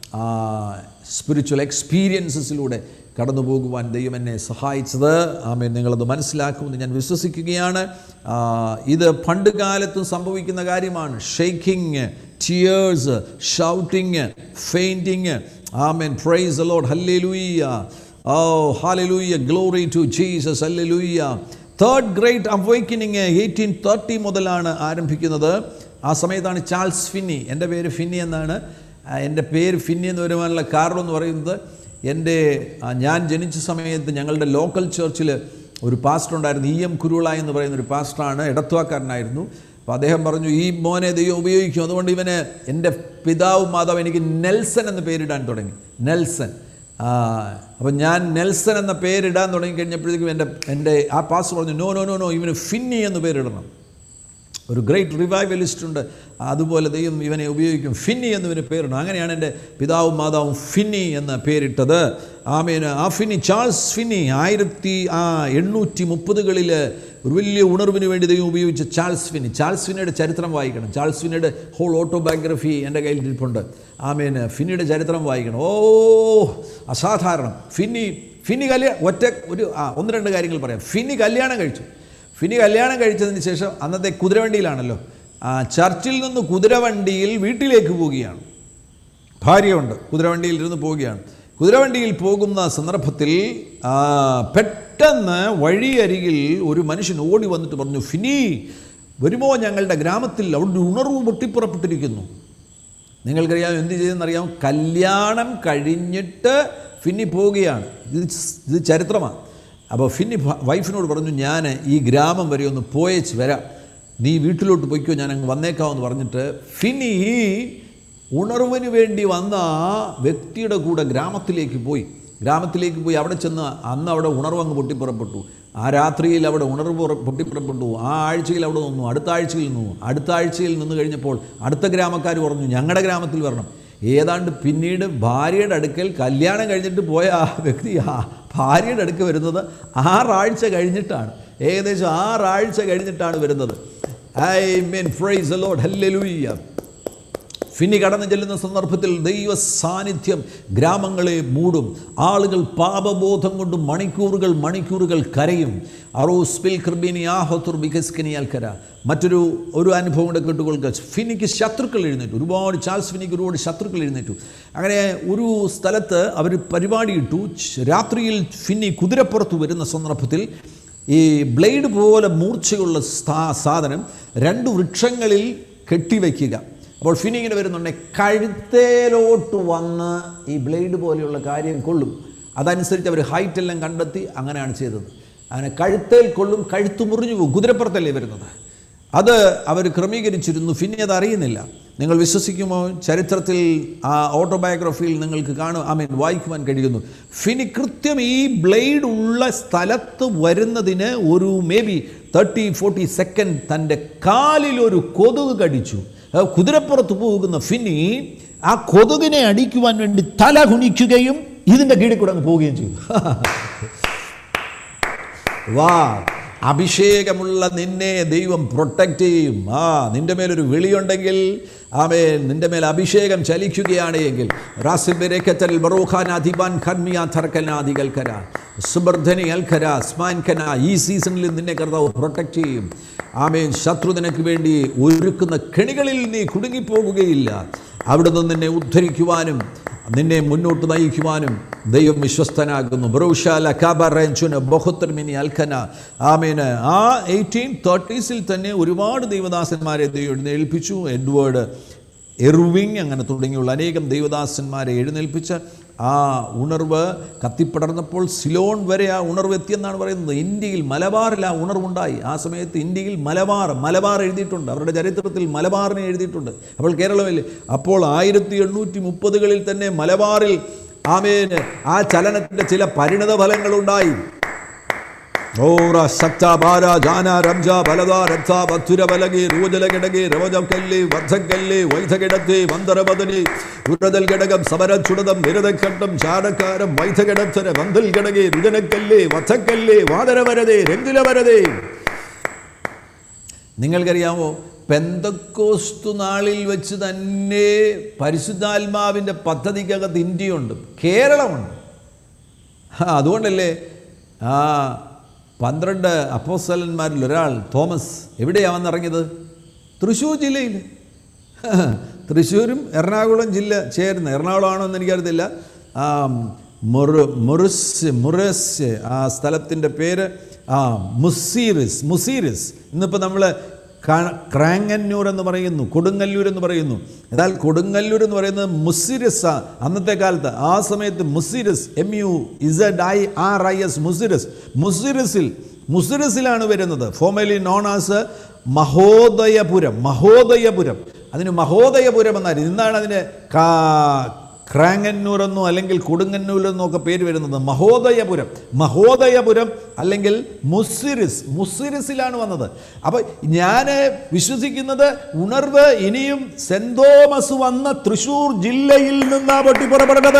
സ്പിരിച്വൽ എക്സ്പീരിയൻസസിലൂടെ കടന്നു പോകുവാൻ ദൈവം എന്നെ സഹായിച്ചത് ആമേൻ നിങ്ങളത് മനസ്സിലാക്കുമെന്ന് ഞാൻ വിശ്വസിക്കുകയാണ് ആ, ഇത് പണ്ട് കാലത്തും സംഭവിക്കുന്ന കാര്യമാണ് ഷെയ്ക്കിങ് ടിയേഴ്സ് ഷൗട്ടിങ് ഫെയിൻറ്റിങ് ആമേൻ praise Lord hallelujah oh hallelujah glory to Jesus hallelujah third great awakening eighteen thirty മുതലാണ് ആരംഭിക്കുന്നത് ആ സമയത്താണ് ചാൾസ് ഫിന്നി എൻ്റെ പേര് ഫിന്നി എന്നാണ് ആ, എൻ്റെ പേര് ഫിന്നി എന്ന് വരുവാനുള്ള കാരണം എന്ന് പറയുന്നത് എൻ്റെ ആ, ഞാൻ ജനിച്ച സമയത്ത് ഞങ്ങളുടെ ലോക്കൽ ചർച്ചിൽ ഒരു പാസ്റ്റർ ഉണ്ടായിരുന്നു ഇ എം കുരുള എന്ന് പറയുന്ന ഒരു പാസ്റ്ററാണ് ഇടത്തുവാക്കാരനായിരുന്നു അപ്പോൾ അദ്ദേഹം പറഞ്ഞു ഈ മോനെ ദൈവം ഉപയോഗിക്കും അതുകൊണ്ട് ഇവന് എൻ്റെ പിതാവും മാതാവും എനിക്ക് നെൽസൺ എന്ന് പേരിടാൻ തുടങ്ങി നെൽസൺ ആ, അപ്പം ഞാൻ നെൽസൺ എന്ന പേരിടാൻ തുടങ്ങി കഴിഞ്ഞപ്പോഴത്തേക്കും എൻ്റെ എൻ്റെ ആ പാസ്റ്റർ പറഞ്ഞു നോ നോ നോ നോ ഇവന് ഫിന്നി എന്ന് പേരിടണം ഒരു ഗ്രേറ്റ് റിവൈവലിസ്റ്റ് ഉണ്ട് അതുപോലെ ദൈവം ഇവനെ ഉപയോഗിക്കും ഫിന്നി എന്നിവന് പേരിടണം അങ്ങനെയാണ് എൻ്റെ പിതാവും മാതാവും ഫിന്നി എന്ന പേരിട്ടത് ആമേന് ആ ഫിന്നി ചാൾസ് ഫിന്നി ആയിരത്തി ആ എണ്ണൂറ്റി മുപ്പതുകളിൽ ഒരു വലിയ ഉണർവിന് വേണ്ടി ദൈവം ഉപയോഗിച്ച ചാൾസ് ഫിന്നി ചാൾസ് ഫിന്നിയുടെ ചരിത്രം വായിക്കണം ചാൾസ് ഫിന്നിയുടെ ഹോൾ ഓട്ടോബയോഗ്രഫി എൻ്റെ കയ്യിൽ ഇരിപ്പുണ്ട് ആമേന് ഫിന്നിയുടെ ചരിത്രം വായിക്കണം ഓ അസാധാരണം ഫിന്നി ഫിന്നി കല്യാണം ഒറ്റ ഒരു ആ ഒന്ന് രണ്ട് കാര്യങ്ങൾ പറയാം ഫിന്നി കല്യാണം കഴിച്ചു ഫിനി കല്യാണം കഴിച്ചതിന് ശേഷം അന്നത്തെ കുതിരവണ്ടിയിലാണല്ലോ ആ ചർച്ചിൽ നിന്ന് കുതിരവണ്ടിയിൽ വീട്ടിലേക്ക് പോവുകയാണ് ഭാര്യയുണ്ട് കുതിരവണ്ടിയിൽ ഇരുന്ന് പോവുകയാണ് കുതിരവണ്ടിയിൽ പോകുന്ന സന്ദർഭത്തിൽ ആ, പെട്ടെന്ന് വഴിയരികിൽ ഒരു മനുഷ്യൻ ഓടി വന്നിട്ട് പറഞ്ഞു ഫിനി വരുമോ ഞങ്ങളുടെ ഗ്രാമത്തിൽ അവിടെ ഉണർവ് പൊട്ടിപ്പുറപ്പെട്ടിരിക്കുന്നു നിങ്ങൾക്കറിയാം എന്ത് ചെയ്തെന്നറിയാം കല്യാണം കഴിഞ്ഞിട്ട് ഫിന്നി പോവുകയാണ് ഇത് സ്- ഇത് ചരിത്രമാണ് അപ്പോൾ ഫിന്നി ഭ- വൈഫിനോട് പറഞ്ഞു ഞാൻ ഈ ഗ്രാമം വരെ ഒന്ന് പോയേച്ച് വരാം നീ വീട്ടിലോട്ട് പോയിക്കോ ഞാൻ അങ്ങ് വന്നേക്കാമെന്ന് പറഞ്ഞിട്ട് ഫിന്നി ഈ ഉണർവിന് വേണ്ടി വന്ന ആ വ്യക്തിയുടെ കൂടെ ഗ്രാമത്തിലേക്ക് പോയി ഗ്രാമത്തിലേക്ക് പോയി അവിടെ ചെന്ന് അന്ന് അവിടെ ഉണർവ് അങ്ങ് പൊട്ടിപ്പുറപ്പെട്ടു ആ രാത്രിയിൽ അവിടെ ഉണർവ് പുറ- പൊട്ടിപ്പുറപ്പെട്ടു ആ ആഴ്ചയിൽ അവിടെ നിന്നു അടുത്ത ആഴ്ചയിൽ നിന്നു അടുത്ത ആഴ്ചയിൽ നിന്ന് കഴിഞ്ഞപ്പോൾ അടുത്ത ഗ്രാമക്കാർ പറഞ്ഞു ഞങ്ങളുടെ ഗ്രാമത്തിൽ വരണം ഏതാണ്ട് പിന്നീട് ഭാര്യയുടെ അടുക്കൽ കല്യാണം കഴിഞ്ഞിട്ട് പോയ ആ വ്യക്തി ആ ഭാര്യയുടെ അടുക്ക് വരുന്നത് ആറാഴ്ച കഴിഞ്ഞിട്ടാണ് ഏകദേശം ആറാഴ്ച കഴിഞ്ഞിട്ടാണ് വരുന്നത് I mean praise Lord hallelujah Finney കടന്നു ചെല്ലുന്ന സന്ദർഭത്തിൽ ദൈവ സാന്നിധ്യം ഗ്രാമങ്ങളെ മൂടും ആളുകൾ പാപബോധം കൊണ്ട് മണിക്കൂറുകൾ മണിക്കൂറുകൾ കരയും അറോസ് പിൽ കൃബിനി ആഹത്തുർ ബിക്കസ്കിനി അൽക്കര മറ്റൊരു ഒരു അനുഭവം കൂടെ കേട്ടുകൊള്ളുക ഫിനിക്ക് ശത്രുക്കൾ എഴുന്നേറ്റു ഒരുപാട് ചാൾസ് ഫിനിക്ക് ഒരുപാട് ശത്രുക്കൾ എഴുന്നേറ്റു അങ്ങനെ ഒരു സ്ഥലത്ത് അവർ പരിപാടിയിട്ടു ച്- രാത്രിയിൽ ഫിന്നി കുതിരപ്പുറത്ത് വരുന്ന സന്ദർഭത്തിൽ ഈ ബ്ലേഡ് പോലെ മൂർച്ചയുള്ള സ്ഥാ- സാധനം രണ്ട് വൃക്ഷങ്ങളിൽ കെട്ടിവെക്കുക അപ്പോൾ ഫിനി ഇങ്ങനെ വരുന്നുണ്ടെങ്കിൽ കഴുത്തേലോട്ട് വന്ന് ഈ ബ്ലേഡ് പോലെയുള്ള കാര്യം കൊള്ളും അതനുസരിച്ച് അവർ ഹൈറ്റ് എല്ലാം കണ്ടെത്തി അങ്ങനെയാണ് ചെയ്തത് അങ്ങനെ കഴുത്തേൽ കൊള്ളും കഴുത്ത് മുറിഞ്ഞു പോകും കുതിരപ്പുറത്തല്ലേ വരുന്നത് അത് അവർ ക്രമീകരിച്ചിരുന്നു ഫിനി അത് അറിയുന്നില്ല നിങ്ങൾ വിശ്വസിക്കുമോ ചരിത്രത്തിൽ ആ ഓട്ടോബയോഗ്രഫിയിൽ നിങ്ങൾക്ക് കാണും ഐ മീൻ വായിക്കുവാൻ കഴിയുന്നു ഫിനി കൃത്യം ഈ ബ്ലേഡ് ഉള്ള സ്ഥലത്ത് വരുന്നതിന് ഒരു maybe thirty forty second തൻ്റെ കാലിൽ ഒരു കൊതുക് കടിച്ചു ആ കുതിരപ്പുറത്ത് പോകുന്ന ഫിനി ആ കൊതുകിനെ അടിക്കുവാൻ വേണ്ടി തല കുനിക്കുകയും ഇതിൻ്റെ കീഴിൽ കൂടെ അങ്ങ് പോവുകയും ചെയ്തു വാ അഭിഷേകമുള്ള നിന്നെ ദൈവം പ്രൊട്ടക്റ്റ് ചെയ്യും ആ നിന്റെ മേലൊരു വിളിയുണ്ടെങ്കിൽ ആമേ നിന്റെ മേൽ അഭിഷേകം ചലിക്കുകയാണ് എങ്കിൽ റാസിബിരക്കത്തൽ ബറോഖാൻ അധിബാൻ ഖർമിയ ഥർക്കനാദികൽക്കര സുബർധനി അൽഖര സ്മാൻ ഖന ഈ സീസണിൽ നിന്നെ കർത്താവ് പ്രൊട്ടക്റ്റ് ചെയ്യും ആമേൻ ശത്രു നിനക്ക് വേണ്ടി ഒരുക്കുന്ന കെണികളിൽ നീ കുടുങ്ങിപ്പോകുകയില്ല അവിടെ നിന്ന് നിന്നെ ഉദ്ധരിക്കുവാനും നിന്നെ മുന്നോട്ട് നയിക്കുവാനും ദൈവം വിശ്വസ്തനാകുന്നു ബ്രൗഷാല കാബറേഞ്ചുന് ബഹുത്തർമിനി അൽഖന ആമേന് ആ എയ്റ്റീൻ തേർട്ടീസിൽ തന്നെ ഒരുപാട് ദൈവദാസന്മാരെ ദൈവം എഴുന്നേൽപ്പിച്ചു എഡ്വേർഡ് എർവിങ് അങ്ങനെ തുടങ്ങിയുള്ള അനേകം ദൈവദാസന്മാരെ എഴുന്നേൽപ്പിച്ച് ആ ഉണർവ് കത്തിപ്പടർന്നപ്പോൾ സിലോൺ വരെ ആ ഉണർവ് എത്തിയെന്നാണ് പറയുന്നത് ഇന്ത്യയിൽ മലബാറിൽ ആ ഉണർവുണ്ടായി ആ സമയത്ത് ഇന്ത്യയിൽ മലബാർ മലബാർ എഴുതിയിട്ടുണ്ട് അവരുടെ ചരിത്രത്തിൽ മലബാറിനെ എഴുതിയിട്ടുണ്ട് അപ്പോൾ കേരളമിൽ അപ്പോൾ ആയിരത്തി എണ്ണൂറ്റി മുപ്പതുകളിൽ തന്നെ മലബാറിൽ ആമേന് ആ ചലനത്തിൻ്റെ ചില പരിണത ഫലങ്ങളുണ്ടായി ഓറ ശക്ത ബാര ജാന രംജ ബലദ രഥ ബത്തുര ബലകി റൂജല കിടകി രവജം കല്ലി വർദ്ധക്കല്ലി വൈധകിടത്തി വന്തരപദനി ഉരതൽ ഘടകം സമര ചുടതം നിരതഘട്ടം ചാടക്കാരം വൈധകിടത്തര വന്തൽ കിടകി രുജനക്കല്ലി വധക്കല്ലി വാദരവരതേ രംഗുലവരതേ നിങ്ങൾക്കറിയാമോ പെന്തക്കോസ്തു നാളിൽ വെച്ച് തന്നെ പരിശുദ്ധാത്മാവിൻ്റെ പദ്ധതിക്കകത്ത് ഇന്ത്യയുണ്ട് കേരളമുണ്ട് ആ, അതുകൊണ്ടല്ലേ ആ പന്ത്രണ്ട് അപ്പോസ്തലന്മാരിൽ ഒരാൾ തോമസ് എവിടെയാണ് വന്നിറങ്ങിയത് തൃശ്ശൂർ ജില്ലയിൽ തൃശ്ശൂരും എറണാകുളം ജില്ല ചേർന്ന് എറണാകുളമാണോ എന്ന് എനിക്കറിയത്തില്ല ആ മുറ മുറിസ് മുറസ് ആ സ്ഥലത്തിൻ്റെ പേര് ആ മുസീറിസ് മുസീറിസ് ഇന്നിപ്പോൾ നമ്മൾ ക്രാങ്ങന്നൂർ എന്ന് പറയുന്നു കൊടുങ്ങല്ലൂർ എന്ന് പറയുന്നു എന്നാൽ കൊടുങ്ങല്ലൂർ എന്ന് പറയുന്നത് മുസിരിസ് അന്നത്തെ കാലത്ത് ആ സമയത്ത് Muziris M U Z I R I S Muziris മുസിരിസിൽ മുസിരിസിലാണ് വരുന്നത് formerly known as Mahodayapuram Mahodayapuram അതിന് മഹോദയപുരം എന്നായിരുന്നു ഇന്നാണ് അതിന് കാ ക്രാങ്ങന്നൂർ എന്നോ അല്ലെങ്കിൽ കൊടുങ്ങന്നൂർ എന്നോ ഒക്കെ പേര് വരുന്നത് മഹോദയപുരം മഹോദയപുരം അല്ലെങ്കിൽ മുസിരിസ് മുസിരിസിലാണ് വന്നത് അപ്പോൾ ഞാൻ വിശ്വസിക്കുന്നത് ഉണർവ് ഇനിയും സെന്റ് തോമസ് വന്ന തൃശൂർ ജില്ലയിൽ നിന്നാ പൊട്ടി പുറപ്പെടുന്നത്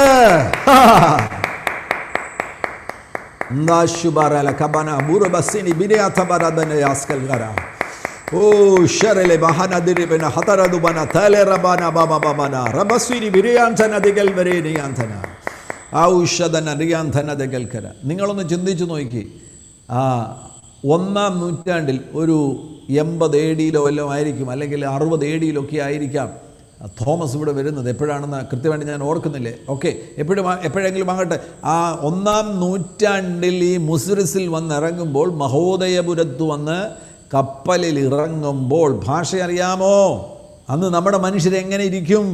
Nashubarala kabana buru basini biriata baradane yaskal gara. Oh sharele bahana diribena hataradu bana tale rabana baba babana rabaswini biriyanthana digal vereniyanthana. ഔഷധന അറിയാന്ധന ദകൽക്കര നിങ്ങളൊന്ന് ചിന്തിച്ചു നോക്കി ആ ഒന്നാം നൂറ്റാണ്ടിൽ ഒരു എൺപത് എ ഡിയിലോ വല്ലതും ആയിരിക്കും അല്ലെങ്കിൽ അറുപത് എ ഡിയിലൊക്കെ ആയിരിക്കാം തോമസ് ഇവിടെ വരുന്നത് എപ്പോഴാണെന്ന് കൃത്യമായിട്ട് ഞാൻ ഓർക്കുന്നില്ലേ ഓക്കെ എപ്പോഴും ആ- എപ്പോഴെങ്കിലും ആകട്ടെ ആ ഒന്നാം നൂറ്റാണ്ടിൽ ഈ മുസിറിസിൽ വന്നിറങ്ങുമ്പോൾ മഹോദയപുരത്ത് വന്ന് കപ്പലിൽ ഇറങ്ങുമ്പോൾ ഭാഷ അറിയാമോ അന്ന് നമ്മുടെ മനുഷ്യരെങ്ങനെ ഇരിക്കും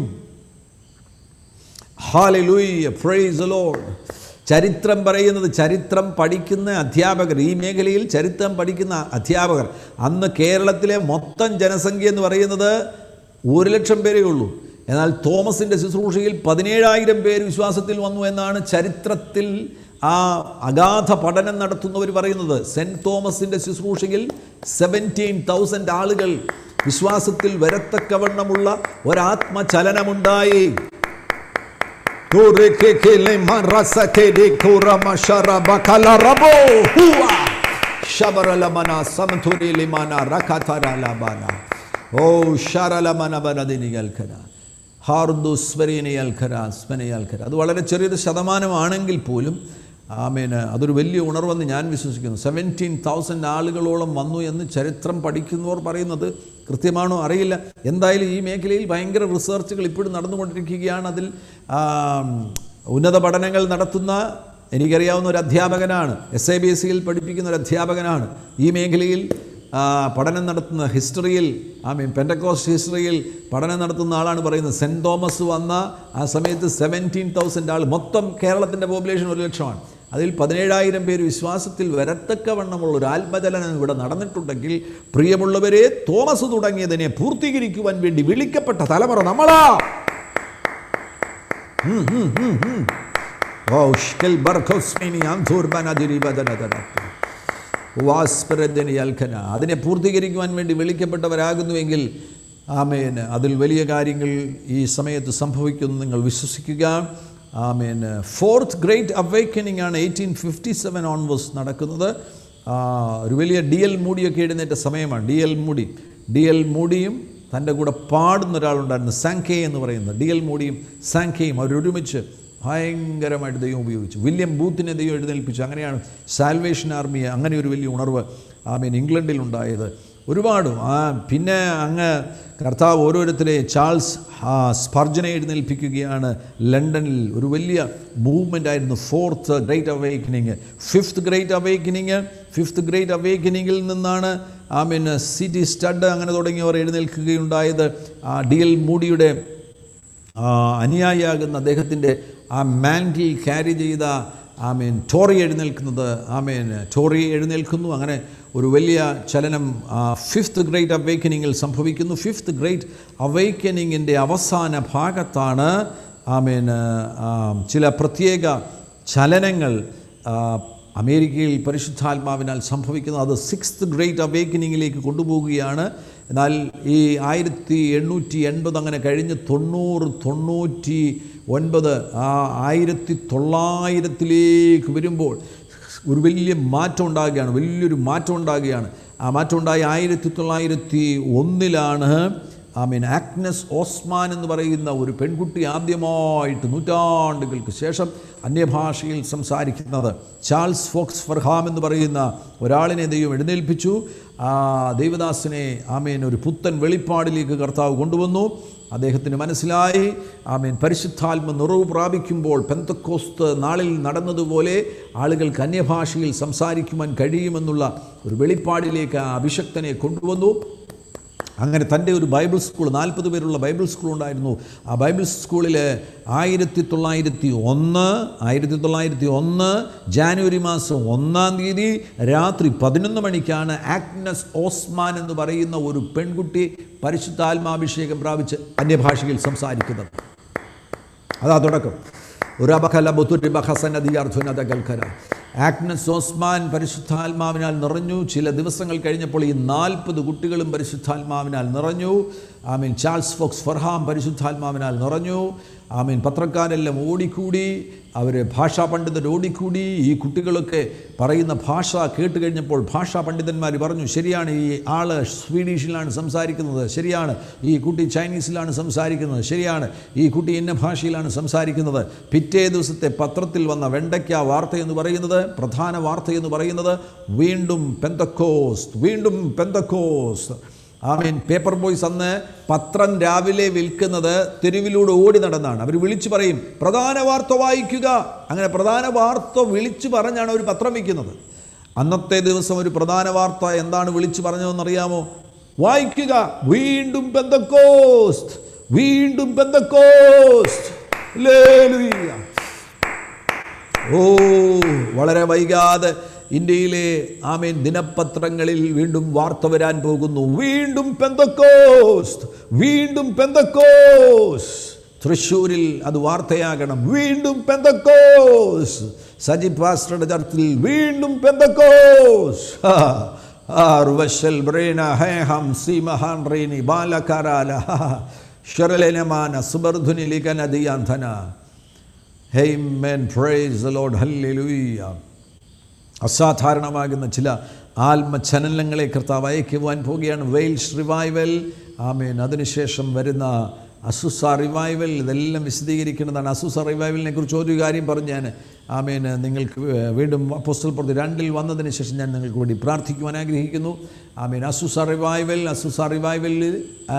ഹാലലൂയ്യ പ്രൈസ് ലോഡ് ചരിത്രം പറയുന്നത് ചരിത്രം പഠിക്കുന്ന അധ്യാപകർ ഈ മേഖലയിൽ ചരിത്രം പഠിക്കുന്ന അധ്യാപകർ അന്ന് കേരളത്തിലെ മൊത്തം ജനസംഖ്യ എന്ന് പറയുന്നത് ഒരു ലക്ഷം പേരേ ഉള്ളൂ എന്നാൽ തോമസിൻ്റെ ശുശ്രൂഷയിൽ പതിനേഴായിരം പേര് വിശ്വാസത്തിൽ വന്നു എന്നാണ് ചരിത്രത്തിൽ ആ അഗാധ പഠനം നടത്തുന്നവർ പറയുന്നത് സെൻറ്റ് തോമസിൻ്റെ ശുശ്രൂഷയിൽ സെവൻറ്റീൻ തൗസൻഡ് ആളുകൾ വിശ്വാസത്തിൽ വരത്തക്കവണ്ണമുള്ള ഒരാത്മചലനമുണ്ടായി Kurikikili marasakedi kurama sharaba kalarabo huwa Shabaralamana samthuri limana rakatara labana ഓ ഷാരലമന ബനദിനികൽക്കര ഹാർദു സ്മരീനിയൽക്കര സ്മനിയൽക്കര അത് വളരെ ചെറിയൊരു ശതമാനമാണെങ്കിൽ പോലും ആമേന് അതൊരു വലിയ ഉണർവെന്ന് ഞാൻ വിശ്വസിക്കുന്നു സെവൻറ്റീൻ തൗസൻഡ് ആളുകളോളം വന്നു എന്ന് ചരിത്രം പഠിക്കുന്നവർ പറയുന്നത് കൃത്യമാണോ അറിയില്ല എന്തായാലും ഈ മേഖലയിൽ ഭയങ്കര റിസർച്ചുകൾ ഇപ്പോഴും നടന്നുകൊണ്ടിരിക്കുകയാണ് അതിൽ ആം, ഉന്നത പഠനങ്ങൾ നടത്തുന്ന എനിക്കറിയാവുന്ന ഒരു അധ്യാപകനാണ് എസ് ഐ ബി എസ് സിയിൽ പഠിപ്പിക്കുന്ന ഒരു അധ്യാപകനാണ് ഈ മേഖലയിൽ ആ, പഠനം നടത്തുന്ന ഹിസ്റ്ററിയിൽ ഐ മീൻ പെൻഡക്കോസ്റ്റ് ഹിസ്റ്ററിയിൽ പഠനം നടത്തുന്ന ആളാണ് പറയുന്നത് സെൻറ്റ് തോമസ് വന്ന ആ സമയത്ത് സെവൻറ്റീൻ തൗസൻഡ് ആൾ മൊത്തം കേരളത്തിൻ്റെ പോപ്പുലേഷൻ ഒരു ലക്ഷമാണ് അതിൽ പതിനേഴായിരം പേര് വിശ്വാസത്തിൽ വരത്തക്കവണ്ണമുള്ള ഒരു ആത്മചലനം ഇവിടെ നടന്നിട്ടുണ്ടെങ്കിൽ പ്രിയമുള്ളവരെ തോമസ് തുടങ്ങിയതിനെ പൂർത്തീകരിക്കുവാൻ വേണ്ടി വിളിക്കപ്പെട്ട തലമുറ നമ്മളാ ഓ ഷ്കൽ ബർഖോസ്മിനി അന്ധൂർ ബനദിരി ബദനദനത്തു. വാസ്പരജനി അൽഖന അതിനെ പൂർത്തീകരിക്കുവാൻ വേണ്ടി വിളിക്കപ്പെട്ടവരാകുന്നുവെങ്കിൽ ആമേന് അതിൽ വലിയ കാര്യങ്ങൾ ഈ സമയത്ത് സംഭവിക്കുമെന്ന് നിങ്ങൾ വിശ്വസിക്കുക ആമേന് ഫോർത്ത് ഗ്രേറ്റ് അവേക്കനിങ് ആണ് എയ്റ്റീൻ ഫിഫ്റ്റി സെവൻ ഓൺവേഴ്സ് നടക്കുന്നത് ആ, ഒരു വലിയ ഡി എൽ മൂടിയൊക്കെ എഴുന്നേറ്റ സമയമാണ് D L Moody D L മൂടിയും തൻ്റെ കൂടെ പാടുന്ന ഒരാളുണ്ടായിരുന്നു സാങ്കേ എന്ന് പറയുന്നത് ഡി എൽ മൂടിയും സാങ്കേയും അവരൊരുമിച്ച് ഭയങ്കരമായിട്ട് ദൈവം ഉപയോഗിച്ചു വില്യം ബൂത്തിനെ ദൈവം എഴുന്നേൽപ്പിച്ചു അങ്ങനെയാണ് സാൽവേഷൻ ആർമിയെ അങ്ങനെ ഒരു വലിയ ഉണർവ് ആമീൻ ഇംഗ്ലണ്ടിൽ ഉണ്ടായത് ഒരുപാട് ആ പിന്നെ അങ്ങ് കർത്താവ് ഓരോരുത്തരെ ചാൾസ് ആ സ്പർജനെ എഴുന്നേൽപ്പിക്കുകയാണ് ലണ്ടനിൽ ഒരു വലിയ മൂവ്മെൻ്റ് ആയിരുന്നു fourth great awakening fifth great awakening fifth great അവേക്കനിങ്ങിൽ നിന്നാണ് ആ മീൻ സിറ്റി സ്റ്റഡ് അങ്ങനെ തുടങ്ങിയവർ എഴുന്നേൽക്കുകയുണ്ടായത് ആ ഡി എൽ മൂഡിയുടെ ആ, അനുയായിയാകുന്ന അദ്ദേഹത്തിൻ്റെ ആ മാൻഡിൽ ക്യാരി ചെയ്ത ആമേൻ ടോറി എഴുന്നേൽക്കുന്നത് ആമേൻ ടോറി എഴുന്നേൽക്കുന്നു അങ്ങനെ ഒരു വലിയ ചലനം ഫിഫ്ത്ത് ഗ്രേറ്റ് അവേക്കനിങ്ങിൽ സംഭവിക്കുന്നു ഫിഫ്ത്ത് ഗ്രേറ്റ് അവേക്കനിങ്ങിൻ്റെ അവസാന ഭാഗത്താണ് ആമേൻ ആ, ചില പ്രത്യേക ചലനങ്ങൾ ആ, അമേരിക്കയിൽ പരിശുദ്ധാത്മാവിനാൽ സംഭവിക്കുന്നത് അത് സിക്സ്ത് ഗ്രേറ്റ് അവേക്കനിങ്ങിലേക്ക് കൊണ്ടുപോവുകയാണ് എന്നാൽ ഈ ആയിരത്തി എണ്ണൂറ്റി എൺപത് അങ്ങനെ കഴിഞ്ഞ് തൊണ്ണൂറ് തൊണ്ണൂറ്റി ഒൻപത് ആ ആയിരത്തി തൊള്ളായിരത്തിലേക്ക് വരുമ്പോൾ ഒരു വലിയ മാറ്റം ഉണ്ടാകുകയാണ് വലിയൊരു മാറ്റം ഉണ്ടാകുകയാണ് ആ മാറ്റമുണ്ടായി ആയിരത്തി തൊള്ളായിരത്തി ഒന്നിലാണ് ഐ മീൻ ആഗ്നസ് ഓസ്മാൻ എന്ന് പറയുന്ന ഒരു പെൺകുട്ടി ആദ്യമായിട്ട് നൂറ്റാണ്ടുകൾക്ക് ശേഷം അന്യഭാഷയിൽ സംസാരിക്കുന്നത് ചാൾസ് ഫോക്സ് ഫർഹാം എന്ന് പറയുന്ന ഒരാളിനെ ദൈവം എഴുന്നേൽപ്പിച്ചു ആ ദൈവദാസനെ ആമേൻ ഒരു പുത്തൻ വെളിപ്പാടിലേക്ക് കർത്താവ് കൊണ്ടുവന്നു അദ്ദേഹത്തിന് മനസ്സിലായി ആമേൻ പരിശുദ്ധാത്മ നിറവ് പ്രാപിക്കുമ്പോൾ പെന്തക്കോസ്ത് നാളിൽ നടന്നതുപോലെ ആളുകൾക്ക് അന്യഭാഷയിൽ സംസാരിക്കുവാൻ കഴിയുമെന്നുള്ള ഒരു വെളിപ്പാടിലേക്ക് ആ അഭിഷക്തനെ കൊണ്ടുവന്നു അങ്ങനെ തൻ്റെ ഒരു ബൈബിൾ സ്കൂൾ നാൽപ്പത് പേരുള്ള ബൈബിൾ സ്കൂൾ ഉണ്ടായിരുന്നു ആ ബൈബിൾ സ്കൂളിൽ ആയിരത്തി തൊള്ളായിരത്തി ഒന്ന് ആയിരത്തി തൊള്ളായിരത്തി ഒന്ന് ജാനുവരി മാസം ഒന്നാം തീയതി രാത്രി പതിനൊന്ന് മണിക്കാണ് ആഗ്നസ് ഓസ്മാൻ എന്ന് പറയുന്ന ഒരു പെൺകുട്ടി പരിശുദ്ധാത്മാഭിഷേകം പ്രാപിച്ച് അന്യഭാഷയിൽ സംസാരിക്കുന്നത് അതാ തുടക്കം ഒരു അബഹല ബുത്തുരി ബഹസനദിയാർത്ഥുനത കൽക്കര ആഗ്നസ് ഓസ്മാൻ പരിശുദ്ധാത്മാവിനാൽ നിറഞ്ഞു ചില ദിവസങ്ങൾ കഴിഞ്ഞപ്പോൾ ഈ നാൽപ്പത് കുട്ടികളും പരിശുദ്ധാത്മാവിനാൽ നിറഞ്ഞു ആമീൻ ചാൾസ് ഫോക്സ് ഫർഹാം പരിശുദ്ധാത്മാവിനാൽ നിറഞ്ഞു ആമീൻ പത്രക്കാരെല്ലാം ഓടിക്കൂടി അവർ ഭാഷാ പണ്ഡിതർ ഓടിക്കൂടി ഈ കുട്ടികളൊക്കെ പറയുന്ന ഭാഷ കേട്ട് കഴിഞ്ഞപ്പോൾ ഭാഷാ പണ്ഡിതന്മാർ പറഞ്ഞു ശരിയാണ് ഈ ആള് സ്വീഡിഷിലാണ് സംസാരിക്കുന്നത് ശരിയാണ് ഈ കുട്ടി ചൈനീസിലാണ് സംസാരിക്കുന്നത് ശരിയാണ് ഈ കുട്ടി ഇന്ന ഭാഷയിലാണ് സംസാരിക്കുന്നത് പിറ്റേ ദിവസത്തെ പത്രത്തിൽ വന്ന വെണ്ടയ്ക്ക വാർത്ത എന്ന് പറയുന്നത് പ്രധാന വാർത്ത എന്ന് പറയുന്നത് വീണ്ടും പെന്തക്കോസ് വീണ്ടും പെന്തക്കോസ് ആമീൻ പേപ്പർ ബോയ്സ് അന്ന് പത്രം രാവിലെ വിൽക്കുന്നത് തെരുവിലൂടെ ഓടി നടന്നാണ് അവർ വിളിച്ചു പറയും പ്രധാന വാർത്ത വായിക്കുക അങ്ങനെ പ്രധാന വാർത്ത വിളിച്ചു പറഞ്ഞാണ് അവർ പത്രം വിൽക്കുന്നത് അന്നത്തെ ദിവസം ഒരു പ്രധാന വാർത്ത എന്താണ് വിളിച്ചു പറഞ്ഞതെന്നറിയാമോ വായിക്കുക വീണ്ടും പെന്തക്കോസ്റ്റ് വീണ്ടും പെന്തക്കോസ്റ്റ് ഹല്ലേലൂയ. ഓ വളരെ വൈകാതെ ഇന്ത്യയിലെ ആമേൻ ദിനപത്രങ്ങളിൽ വീണ്ടും വാർത്ത വരാൻ പോകുന്നു വീണ്ടും പെന്തക്കോസ്റ്റ് വീണ്ടും പെന്തക്കോസ് തൃശ്ശൂരിൽ അത് വാർത്തയാകണം വീണ്ടും പെന്തക്കോസ് സജി പാസ്റ്ററുടെ ചർച്ചിൽ വീണ്ടും പെന്തക്കോസ് ഹാ. ആർവശൽ ബ്രേന ഹേ ഹം സി മഹാൻ Reni ബാലകാരാല ശരലനമാന സുബർധുനി ലിഖനദിയാന്ധന Amen. Praise the Lord. Hallelujah. അസാധാരണമാകുന്ന ചില ആത്മചലനങ്ങളെ കർത്താവ് അയക്കുവാൻ പോവുകയാണ് വെയിൽസ് റിവൈവൽ ആമേൻ അതിനുശേഷം വരുന്ന അസുസ റിവൈവൽ ഇതെല്ലാം വിശദീകരിക്കുന്നതാണ് അസുസ റിവൈവലിനെ കുറിച്ച് ഒരു കാര്യം പറഞ്ഞ് ഞാൻ ആമേൻ നിങ്ങൾക്ക് വീണ്ടും അപ്പോസ്റ്റൽ പ്രതി രണ്ടിൽ വന്നതിന് ശേഷം ഞാൻ നിങ്ങൾക്ക് വേണ്ടി പ്രാർത്ഥിക്കുവാൻ ആഗ്രഹിക്കുന്നു ആമേൻ അസുസ റിവൈവൽ അസുസ റിവൈവലിൽ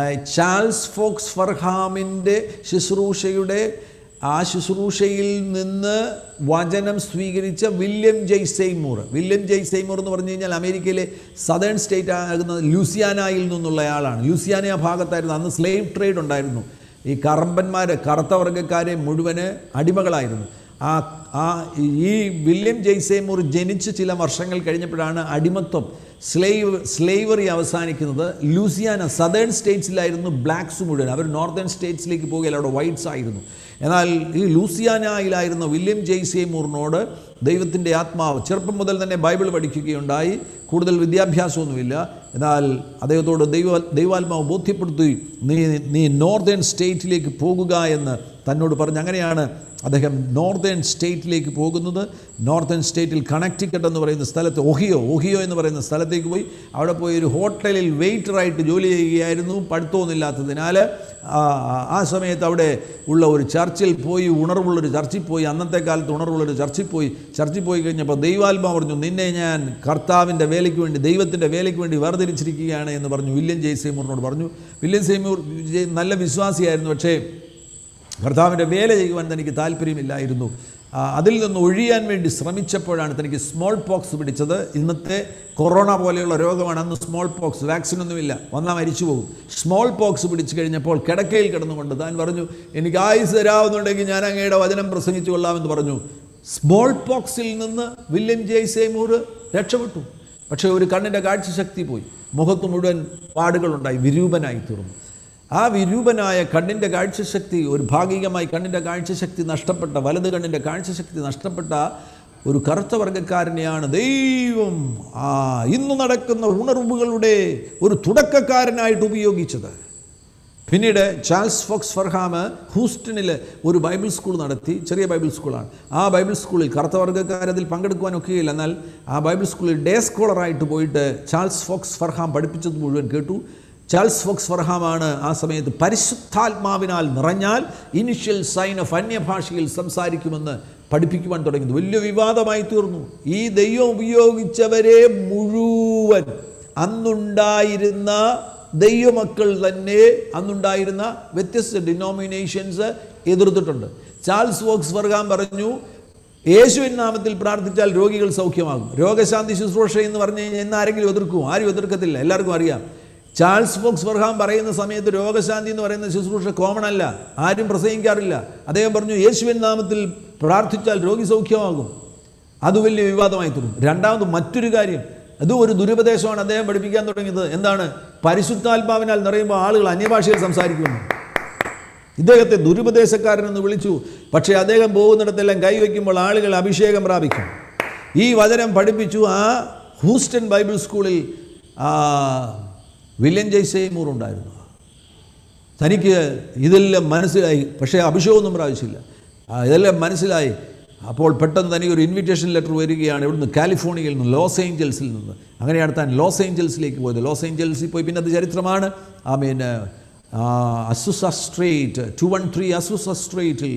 ചാൾസ് ഫോക്സ് ഫർഹാമിൻ്റെ ശുശ്രൂഷയുടെ ആ ശുശ്രൂഷയിൽ നിന്ന് വചനം സ്വീകരിച്ച വില്യം ജെയ് സെയ്മൂർ വില്യം ജെയ് സെയ്മൂർ എന്ന് പറഞ്ഞു കഴിഞ്ഞാൽ അമേരിക്കയിലെ സദേൺ സ്റ്റേറ്റ് ആകുന്ന ലൂസിയാനയിൽ നിന്നുള്ള ആളാണ് ലൂസിയാന ഭാഗത്തായിരുന്നു അന്ന് സ്ലേവ് ട്രേഡ് ഉണ്ടായിരുന്നു ഈ കറമ്പന്മാർ കറുത്ത വർഗ്ഗക്കാരെ മുഴുവന് അടിമകളായിരുന്നു ആ ആ ഈ വില്യം ജെയ് സെയ്മൂർ ജനിച്ച് ചില വർഷങ്ങൾ കഴിഞ്ഞപ്പോഴാണ് അടിമത്വം സ്ലേവ് സ്ലേവറി അവസാനിക്കുന്നത് ലൂസിയാന സദേൺ സ്റ്റേറ്റ്സിലായിരുന്നു ബ്ലാക്സ് മുഴുവൻ അവർ നോർത്തേൺ സ്റ്റേറ്റ്സിലേക്ക് പോകുകയില്ല അവിടെ വൈറ്റ്സ് ആയിരുന്നു എന്നാൽ ഈ ലൂസിയാനയിലായിരുന്ന വില്യം ജെയ് സേമൂറിനോട് ദൈവത്തിൻ്റെ ആത്മാവ് ചെറുപ്പം മുതൽ തന്നെ ബൈബിൾ പഠിക്കുകയുണ്ടായി കൂടുതൽ വിദ്യാഭ്യാസമൊന്നുമില്ല എന്നാൽ അദ്ദേഹത്തോട് ദൈവ ദൈവാത്മാവ് ബോധ്യപ്പെടുത്തി നീ നീ നോർത്തേൺ സ്റ്റേറ്റിലേക്ക് പോകുക എന്ന് തന്നോട് പറഞ്ഞ് അങ്ങനെയാണ് അദ്ദേഹം നോർത്തേൺ സ്റ്റേറ്റിലേക്ക് പോകുന്നത് നോർത്തേൺ സ്റ്റേറ്റിൽ കണക്റ്റിക്കട്ട് എന്ന് പറയുന്ന സ്ഥലത്ത് ഒഹിയോ ഒഹിയോ എന്ന് പറയുന്ന സ്ഥലത്തേക്ക് പോയി അവിടെ പോയി ഒരു ഹോട്ടലിൽ വെയിറ്ററായിട്ട് ജോലി ചെയ്യുകയായിരുന്നു പഠിത്തമൊന്നുമില്ലാത്തതിനാൽ ആ- ആ സമയത്ത് അവിടെ ഉള്ള ഒരു ചർച്ചിൽ പോയി ഉണർവുള്ളൊരു ചർച്ചിൽ പോയി അന്നത്തെ കാലത്ത് ഉണർവുള്ളൊരു ചർച്ചിൽ പോയി ചർച്ചിൽ പോയി കഴിഞ്ഞപ്പോൾ ദൈവാത്മാ പറഞ്ഞു നിന്നെ ഞാൻ കർത്താവിൻ്റെ വേലയ്ക്ക് വേണ്ടി ദൈവത്തിൻ്റെ വേലയ്ക്ക് വേണ്ടി വേർതിരിച്ചിരിക്കുകയാണ് എന്ന് പറഞ്ഞു വില്യം ജെയ് സേമൂറിനോട് പറഞ്ഞു വില്യം സേമൂർ ജെ- നല്ല വിശ്വാസിയായിരുന്നു പക്ഷേ കർത്താവിൻ്റെ വേല ചെയ്യുവാൻ തനിക്ക് താല്പര്യമില്ലായിരുന്നു ആ, അതിൽ നിന്ന് ഒഴിയാൻ വേണ്ടി ശ്രമിച്ചപ്പോഴാണ് തനിക്ക് സ്മോൾ പോക്സ് പിടിച്ചത് ഇന്നത്തെ കൊറോണ പോലെയുള്ള രോഗമാണ് അന്ന് സ്മോൾ പോക്സ് വാക്സിനൊന്നുമില്ല വന്നാൽ മരിച്ചു പോകും സ്മോൾ പോക്സ് പിടിച്ചു കഴിഞ്ഞപ്പോൾ കിടക്കയിൽ കിടന്നുകൊണ്ട് താൻ പറഞ്ഞു എനിക്ക് ആയുസ് തരാവുന്നുണ്ടെങ്കിൽ ഞാൻ അങ്ങയുടെ വചനം പ്രസംഗിച്ചു കൊള്ളാമെന്ന് പറഞ്ഞു സ്മോൾ പോക്സിൽ നിന്ന് വില്യം ജെയ് സേമൂർ രക്ഷപ്പെട്ടു പക്ഷേ ഒരു കണ്ണിൻ്റെ കാഴ്ചശക്തി പോയി മുഖത്ത് മുഴുവൻ പാടുകളുണ്ടായി വിരൂപനായി തീർന്നു ആ വിരൂപനായ കണ്ണിൻ്റെ കാഴ്ചശക്തി ഒരു ഭാഗികമായി കണ്ണിൻ്റെ കാഴ്ചശക്തി നഷ്ടപ്പെട്ട വലത് കണ്ണിൻ്റെ കാഴ്ചശക്തി നഷ്ടപ്പെട്ട ഒരു കറുത്ത വർഗ്ഗക്കാരനെയാണ് ദൈവം ആ ഇന്ന് നടക്കുന്ന ഉണർവുകളുടെ ഒരു തുടക്കക്കാരനായിട്ട് ഉപയോഗിച്ചത് പിന്നീട് ചാൾസ് ഫോക്സ് ഫർഹാം ഹൂസ്റ്റണിൽ ഒരു ബൈബിൾ സ്കൂൾ നടത്തി ചെറിയ ബൈബിൾ സ്കൂളാണ് ആ ബൈബിൾ സ്കൂളിൽ കറുത്ത വർഗ്ഗക്കാർ അതിൽ പങ്കെടുക്കുവാൻ ഒക്കെയില്ല എന്നാൽ ആ ബൈബിൾ സ്കൂളിൽ ഡേ സ്കോളറായിട്ട് പോയിട്ട് ചാൾസ് ഫോക്സ് ഫർഹാം പഠിപ്പിച്ചത് മുഴുവൻ കേട്ടു ചാൾസ് ഫോക്സ് ഫർഹാമാണ് ആ സമയത്ത് പരിശുദ്ധാത്മാവിനാൽ നിറഞ്ഞാൽ ഇനിഷ്യൽ സൈൻ ഓഫ് അന്യഭാഷയിൽ സംസാരിക്കുമെന്ന് പഠിപ്പിക്കുവാൻ തുടങ്ങിയത് വലിയ വിവാദമായി തീർന്നു ഈ ദൈവം ഉപയോഗിച്ചവരെ മുഴുവൻ അന്നുണ്ടായിരുന്ന ദൈവമക്കൾ തന്നെ അന്നുണ്ടായിരുന്ന വ്യത്യസ്ത ഡിനോമിനേഷൻസ് എതിർത്തിട്ടുണ്ട് ചാൾസ് വോക്സ് വർഗാൻ പറഞ്ഞു യേശുവിൻ നാമത്തിൽ പ്രാർത്ഥിച്ചാൽ രോഗികൾ സൗഖ്യമാകും രോഗശാന്തി ശുശ്രൂഷ എന്ന് പറഞ്ഞു കഴിഞ്ഞാൽ ഇന്ന് ആരെങ്കിലും എതിർക്കും ആരും എതിർക്കത്തില്ല എല്ലാവർക്കും അറിയാം ചാൾസ് ഫോക്സ് വർഹാം പറയുന്ന സമയത്ത് രോഗശാന്തി എന്ന് പറയുന്ന ശുശ്രൂഷ കോമൺ അല്ല ആരും പ്രസംഗിക്കാറില്ല അദ്ദേഹം പറഞ്ഞു യേശുവിൻ നാമത്തിൽ പ്രാർത്ഥിച്ചാൽ രോഗി സൗഖ്യമാകും അത് വലിയ വിവാദമായി തീർന്നു രണ്ടാമത് മറ്റൊരു കാര്യം അതും ഒരു ദുരുപദേശമാണ് അദ്ദേഹം പഠിപ്പിക്കാൻ തുടങ്ങിയത് എന്താണ് പരിശുദ്ധാത്മാവിനാൽ നിറയുമ്പോൾ ആളുകൾ അന്യഭാഷയിൽ സംസാരിക്കുന്നു ഇദ്ദേഹത്തെ ദുരുപദേശക്കാരനെന്ന് വിളിച്ചു പക്ഷേ അദ്ദേഹം പോകുന്നിടത്തെല്ലാം കൈവയ്ക്കുമ്പോൾ ആളുകൾ അഭിഷേകം പ്രാപിക്കും ഈ വചനം പഠിപ്പിച്ചു ആ ഹൂസ്റ്റൺ ബൈബിൾ സ്കൂളിൽ ആ, വില്യം ജയ്സേമൂർ ഉണ്ടായിരുന്നു തനിക്ക് ഇതെല്ലാം മനസ്സിലായി പക്ഷേ അഭിഷേകമൊന്നും പ്രാവശ്യമില്ല ആ, ഇതെല്ലാം മനസ്സിലായി അപ്പോൾ പെട്ടെന്ന് തനിക്ക് ഒരു ഇൻവിറ്റേഷൻ ലെറ്റർ വരികയാണ് ഇവിടുന്ന് കാലിഫോർണിയയിൽ നിന്ന് ലോസ് ഏഞ്ചൽസിൽ നിന്ന് അങ്ങനെയാണ് താൻ ലോസ് ഏഞ്ചൽസിലേക്ക് പോയത് ലോസ് ഏഞ്ചൽസിൽ പോയി പിന്നെ അത് ചരിത്രമാണ് I mean Azusa street two one three Azusa സ്ട്രീറ്റിൽ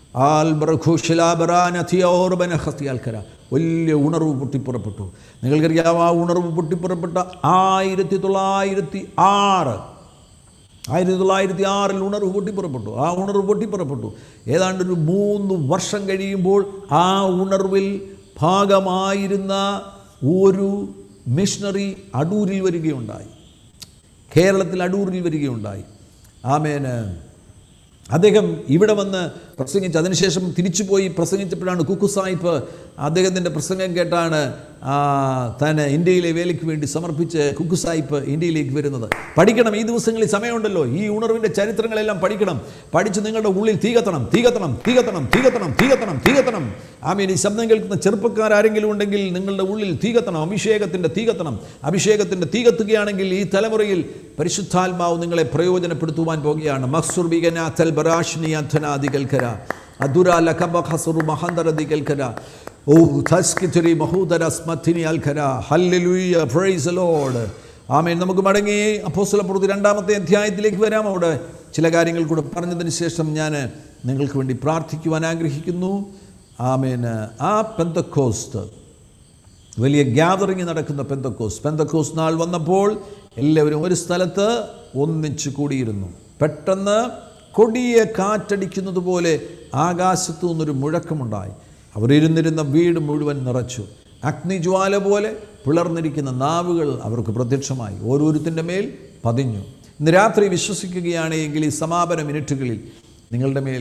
ആൽബറഖുഷിലാബറാനഥിയോർബനഹസ്തിയാൽക്കര വലിയ ഉണർവ് പൊട്ടിപ്പുറപ്പെട്ടു നിങ്ങൾക്കറിയാം ആ ഉണർവ് പൊട്ടിപ്പുറപ്പെട്ട ആയിരത്തി തൊള്ളായിരത്തി ആറ് ആയിരത്തി തൊള്ളായിരത്തി ആറിൽ ഉണർവ് പൊട്ടിപ്പുറപ്പെട്ടു ആ ഉണർവ് പൊട്ടിപ്പുറപ്പെട്ടു ഏതാണ്ട് ഒരു മൂന്ന് വർഷം കഴിയുമ്പോൾ ആ ഉണർവിൽ ഭാഗമായിരുന്ന ഒരു മിഷണറി അടൂരിൽ വരികയുണ്ടായി കേരളത്തിൽ അടൂരിൽ വരികയുണ്ടായി ആമേന് അദ്ദേഹം ഇവിടെ വന്ന് പ്രസംഗിച്ച് അതിനുശേഷം തിരിച്ചു പോയി പ്രസംഗിച്ചപ്പോഴാണ് കുക്കു സാഹിബ് അദ്ദേഹത്തിൻ്റെ പ്രസംഗം കേട്ടാണ് ആ, താൻ ഇന്ത്യയിലെ വേലയ്ക്ക് വേണ്ടി സമർപ്പിച്ച് കുക്കു സാഹിബ് ഇന്ത്യയിലേക്ക് വരുന്നത് പഠിക്കണം ഈ ദിവസങ്ങളിൽ സമയമുണ്ടല്ലോ ഈ ഉണർവിൻ്റെ ചരിത്രങ്ങളെല്ലാം പഠിക്കണം പഠിച്ച് നിങ്ങളുടെ ഉള്ളിൽ തീ കത്തണം തീ കത്തണം തീ കത്തണം തീ കത്തണം തീ കത്തണം തീ കത്തണം ആമീൻ ഈ ശബ്ദം കേൾക്കുന്ന ചെറുപ്പക്കാരെങ്കിലും ഉണ്ടെങ്കിൽ നിങ്ങളുടെ ഉള്ളിൽ തീ കത്തണം അഭിഷേകത്തിൻ്റെ തീ കത്തണം അഭിഷേകത്തിൻ്റെ തീ കത്തുകയാണെങ്കിൽ ഈ തലമുറയിൽ പരിശുദ്ധാത്മാവ് നിങ്ങളെ പ്രയോജനപ്പെടുത്തുവാൻ പോകുകയാണ് മക്സുർ ബിഗനാഥൽ ബറാഷ്നി അധനാദി കൽക്കര അദുര ലഖബഖസുറു മഹന്തരദി കൽക്കര ഓ തസ്കിതുരി മഹൂദര സ്മത്തിനി അൽഖര ഹല്ലേലൂയ പ്രൈസ് ലോർഡ് ആമേൻ നമുക്ക് മടങ്ങി അപ്പോസ്തലപ്രവൃത്തി രണ്ടാമത്തെ അധ്യായത്തിലേക്ക് വരാം അവിടെ ചില കാര്യങ്ങൾ കൂടെ പറഞ്ഞതിന് ശേഷം ഞാൻ നിങ്ങൾക്ക് വേണ്ടി പ്രാർത്ഥിക്കുവാൻ ആഗ്രഹിക്കുന്നു ആമേൻ ആ പെന്തക്കോസ്ത് വലിയ ഗ്യാതറിങ് നടക്കുന്ന പെന്തക്കോസ് പെന്തക്കോസ് നാൾ വന്നപ്പോൾ എല്ലാവരും ഒരു സ്ഥലത്ത് ഒന്നിച്ചു കൂടിയിരുന്നു പെട്ടെന്ന് കൊടിയ കാറ്റടിക്കുന്നത് പോലെ ആകാശത്തു നിന്നൊരു മുഴക്കമുണ്ടായി അവരിരുന്നിരുന്ന വീട് മുഴുവൻ നിറച്ചു അഗ്നിജ്വാല പോലെ പിളർന്നിരിക്കുന്ന നാവുകൾ അവർക്ക് പ്രത്യക്ഷമായി ഓരോരുത്തിൻ്റെ മേൽ പതിഞ്ഞു ഇന്ന് രാത്രി വിശ്വസിക്കുകയാണെങ്കിൽ ഈ സമാപന മിനിറ്റുകളിൽ നിങ്ങളുടെ മേൽ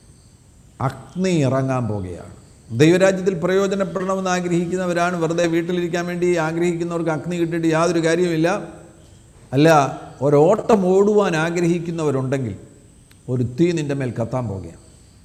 അഗ്നി ഇറങ്ങാൻ പോകുകയാണ് ദൈവരാജ്യത്തിൽ പ്രയോജനപ്പെടണമെന്ന് ആഗ്രഹിക്കുന്നവരാണ് വെറുതെ വീട്ടിലിരിക്കാൻ വേണ്ടി ആഗ്രഹിക്കുന്നവർക്ക് അഗ്നി കിട്ടിയിട്ട് യാതൊരു കാര്യവുമില്ല അല്ല ഒരോട്ടം ഓടുവാൻ ആഗ്രഹിക്കുന്നവരുണ്ടെങ്കിൽ ഒരു തീ നിൻ്റെ മേൽ കത്താൻ പോകുകയാണ്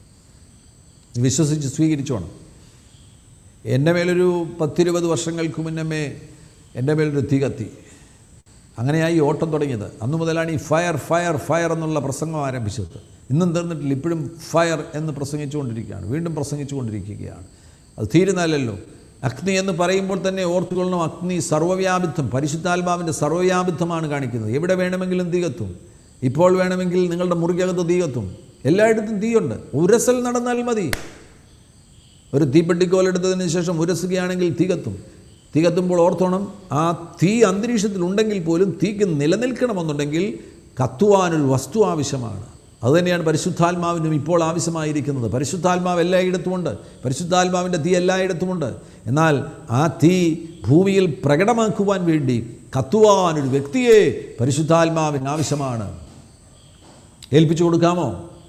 നീ വിശ്വസിച്ച് സ്വീകരിച്ചോണം എൻ്റെ മേലൊരു പത്തിരുപത് വർഷങ്ങൾക്ക് മുന്നമേ എൻ്റെ മേലൊരു തീ കത്തി അങ്ങനെയായി ഈ ഓട്ടം തുടങ്ങിയത് അന്നു മുതലാണ് ഈ ഫയർ ഫയർ ഫയർ എന്നുള്ള പ്രസംഗം ആരംഭിച്ചത് ഇന്നും തീർന്നിട്ടില്ല ഇപ്പോഴും ഫയർ എന്ന് പ്രസംഗിച്ചുകൊണ്ടിരിക്കുകയാണ് വീണ്ടും പ്രസംഗിച്ചുകൊണ്ടിരിക്കുകയാണ് അത് തീരുന്നല്ലോ അഗ്നി എന്ന് പറയുമ്പോൾ തന്നെ ഓർത്തുകൊള്ളണം അഗ്നി സർവ്വവ്യാപിത്വം പരിശുദ്ധാത്മാവിൻ്റെ സർവ്വവ്യാപിത്വമാണ് കാണിക്കുന്നത് എവിടെ വേണമെങ്കിലും തീ കത്തും ഇപ്പോൾ വേണമെങ്കിൽ നിങ്ങളുടെ മുറിക്കകത്ത് തീ കത്തും എല്ലായിടത്തും തീയുണ്ട് ഉരസൽ നടന്നാൽ മതി ഒരു തീപ്പെട്ടിക്കോലെടുത്തതിന് ശേഷം ഉരസുകയാണെങ്കിൽ തീ കത്തും തീ കത്തുമ്പോൾ ഓർത്തോണം ആ തീ അന്തരീക്ഷത്തിൽ ഉണ്ടെങ്കിൽ പോലും തീക്ക് നിലനിൽക്കണമെന്നുണ്ടെങ്കിൽ കത്തുവാനൊരു വസ്തു ആവശ്യമാണ് അതുതന്നെയാണ് പരിശുദ്ധാത്മാവിനും ഇപ്പോൾ ആവശ്യമായിരിക്കുന്നത് പരിശുദ്ധാത്മാവ് എല്ലായിടത്തുമുണ്ട് പരിശുദ്ധാത്മാവിൻ്റെ തീ എല്ലായിടത്തുമുണ്ട് എന്നാൽ ആ തീ ഭൂമിയിൽ പ്രകടമാക്കുവാൻ വേണ്ടി കത്തുവാനൊരു വ്യക്തിയെ പരിശുദ്ധാത്മാവിന് ആവശ്യമാണ് ഏൽപ്പിച്ചു കൊടുക്കാമോ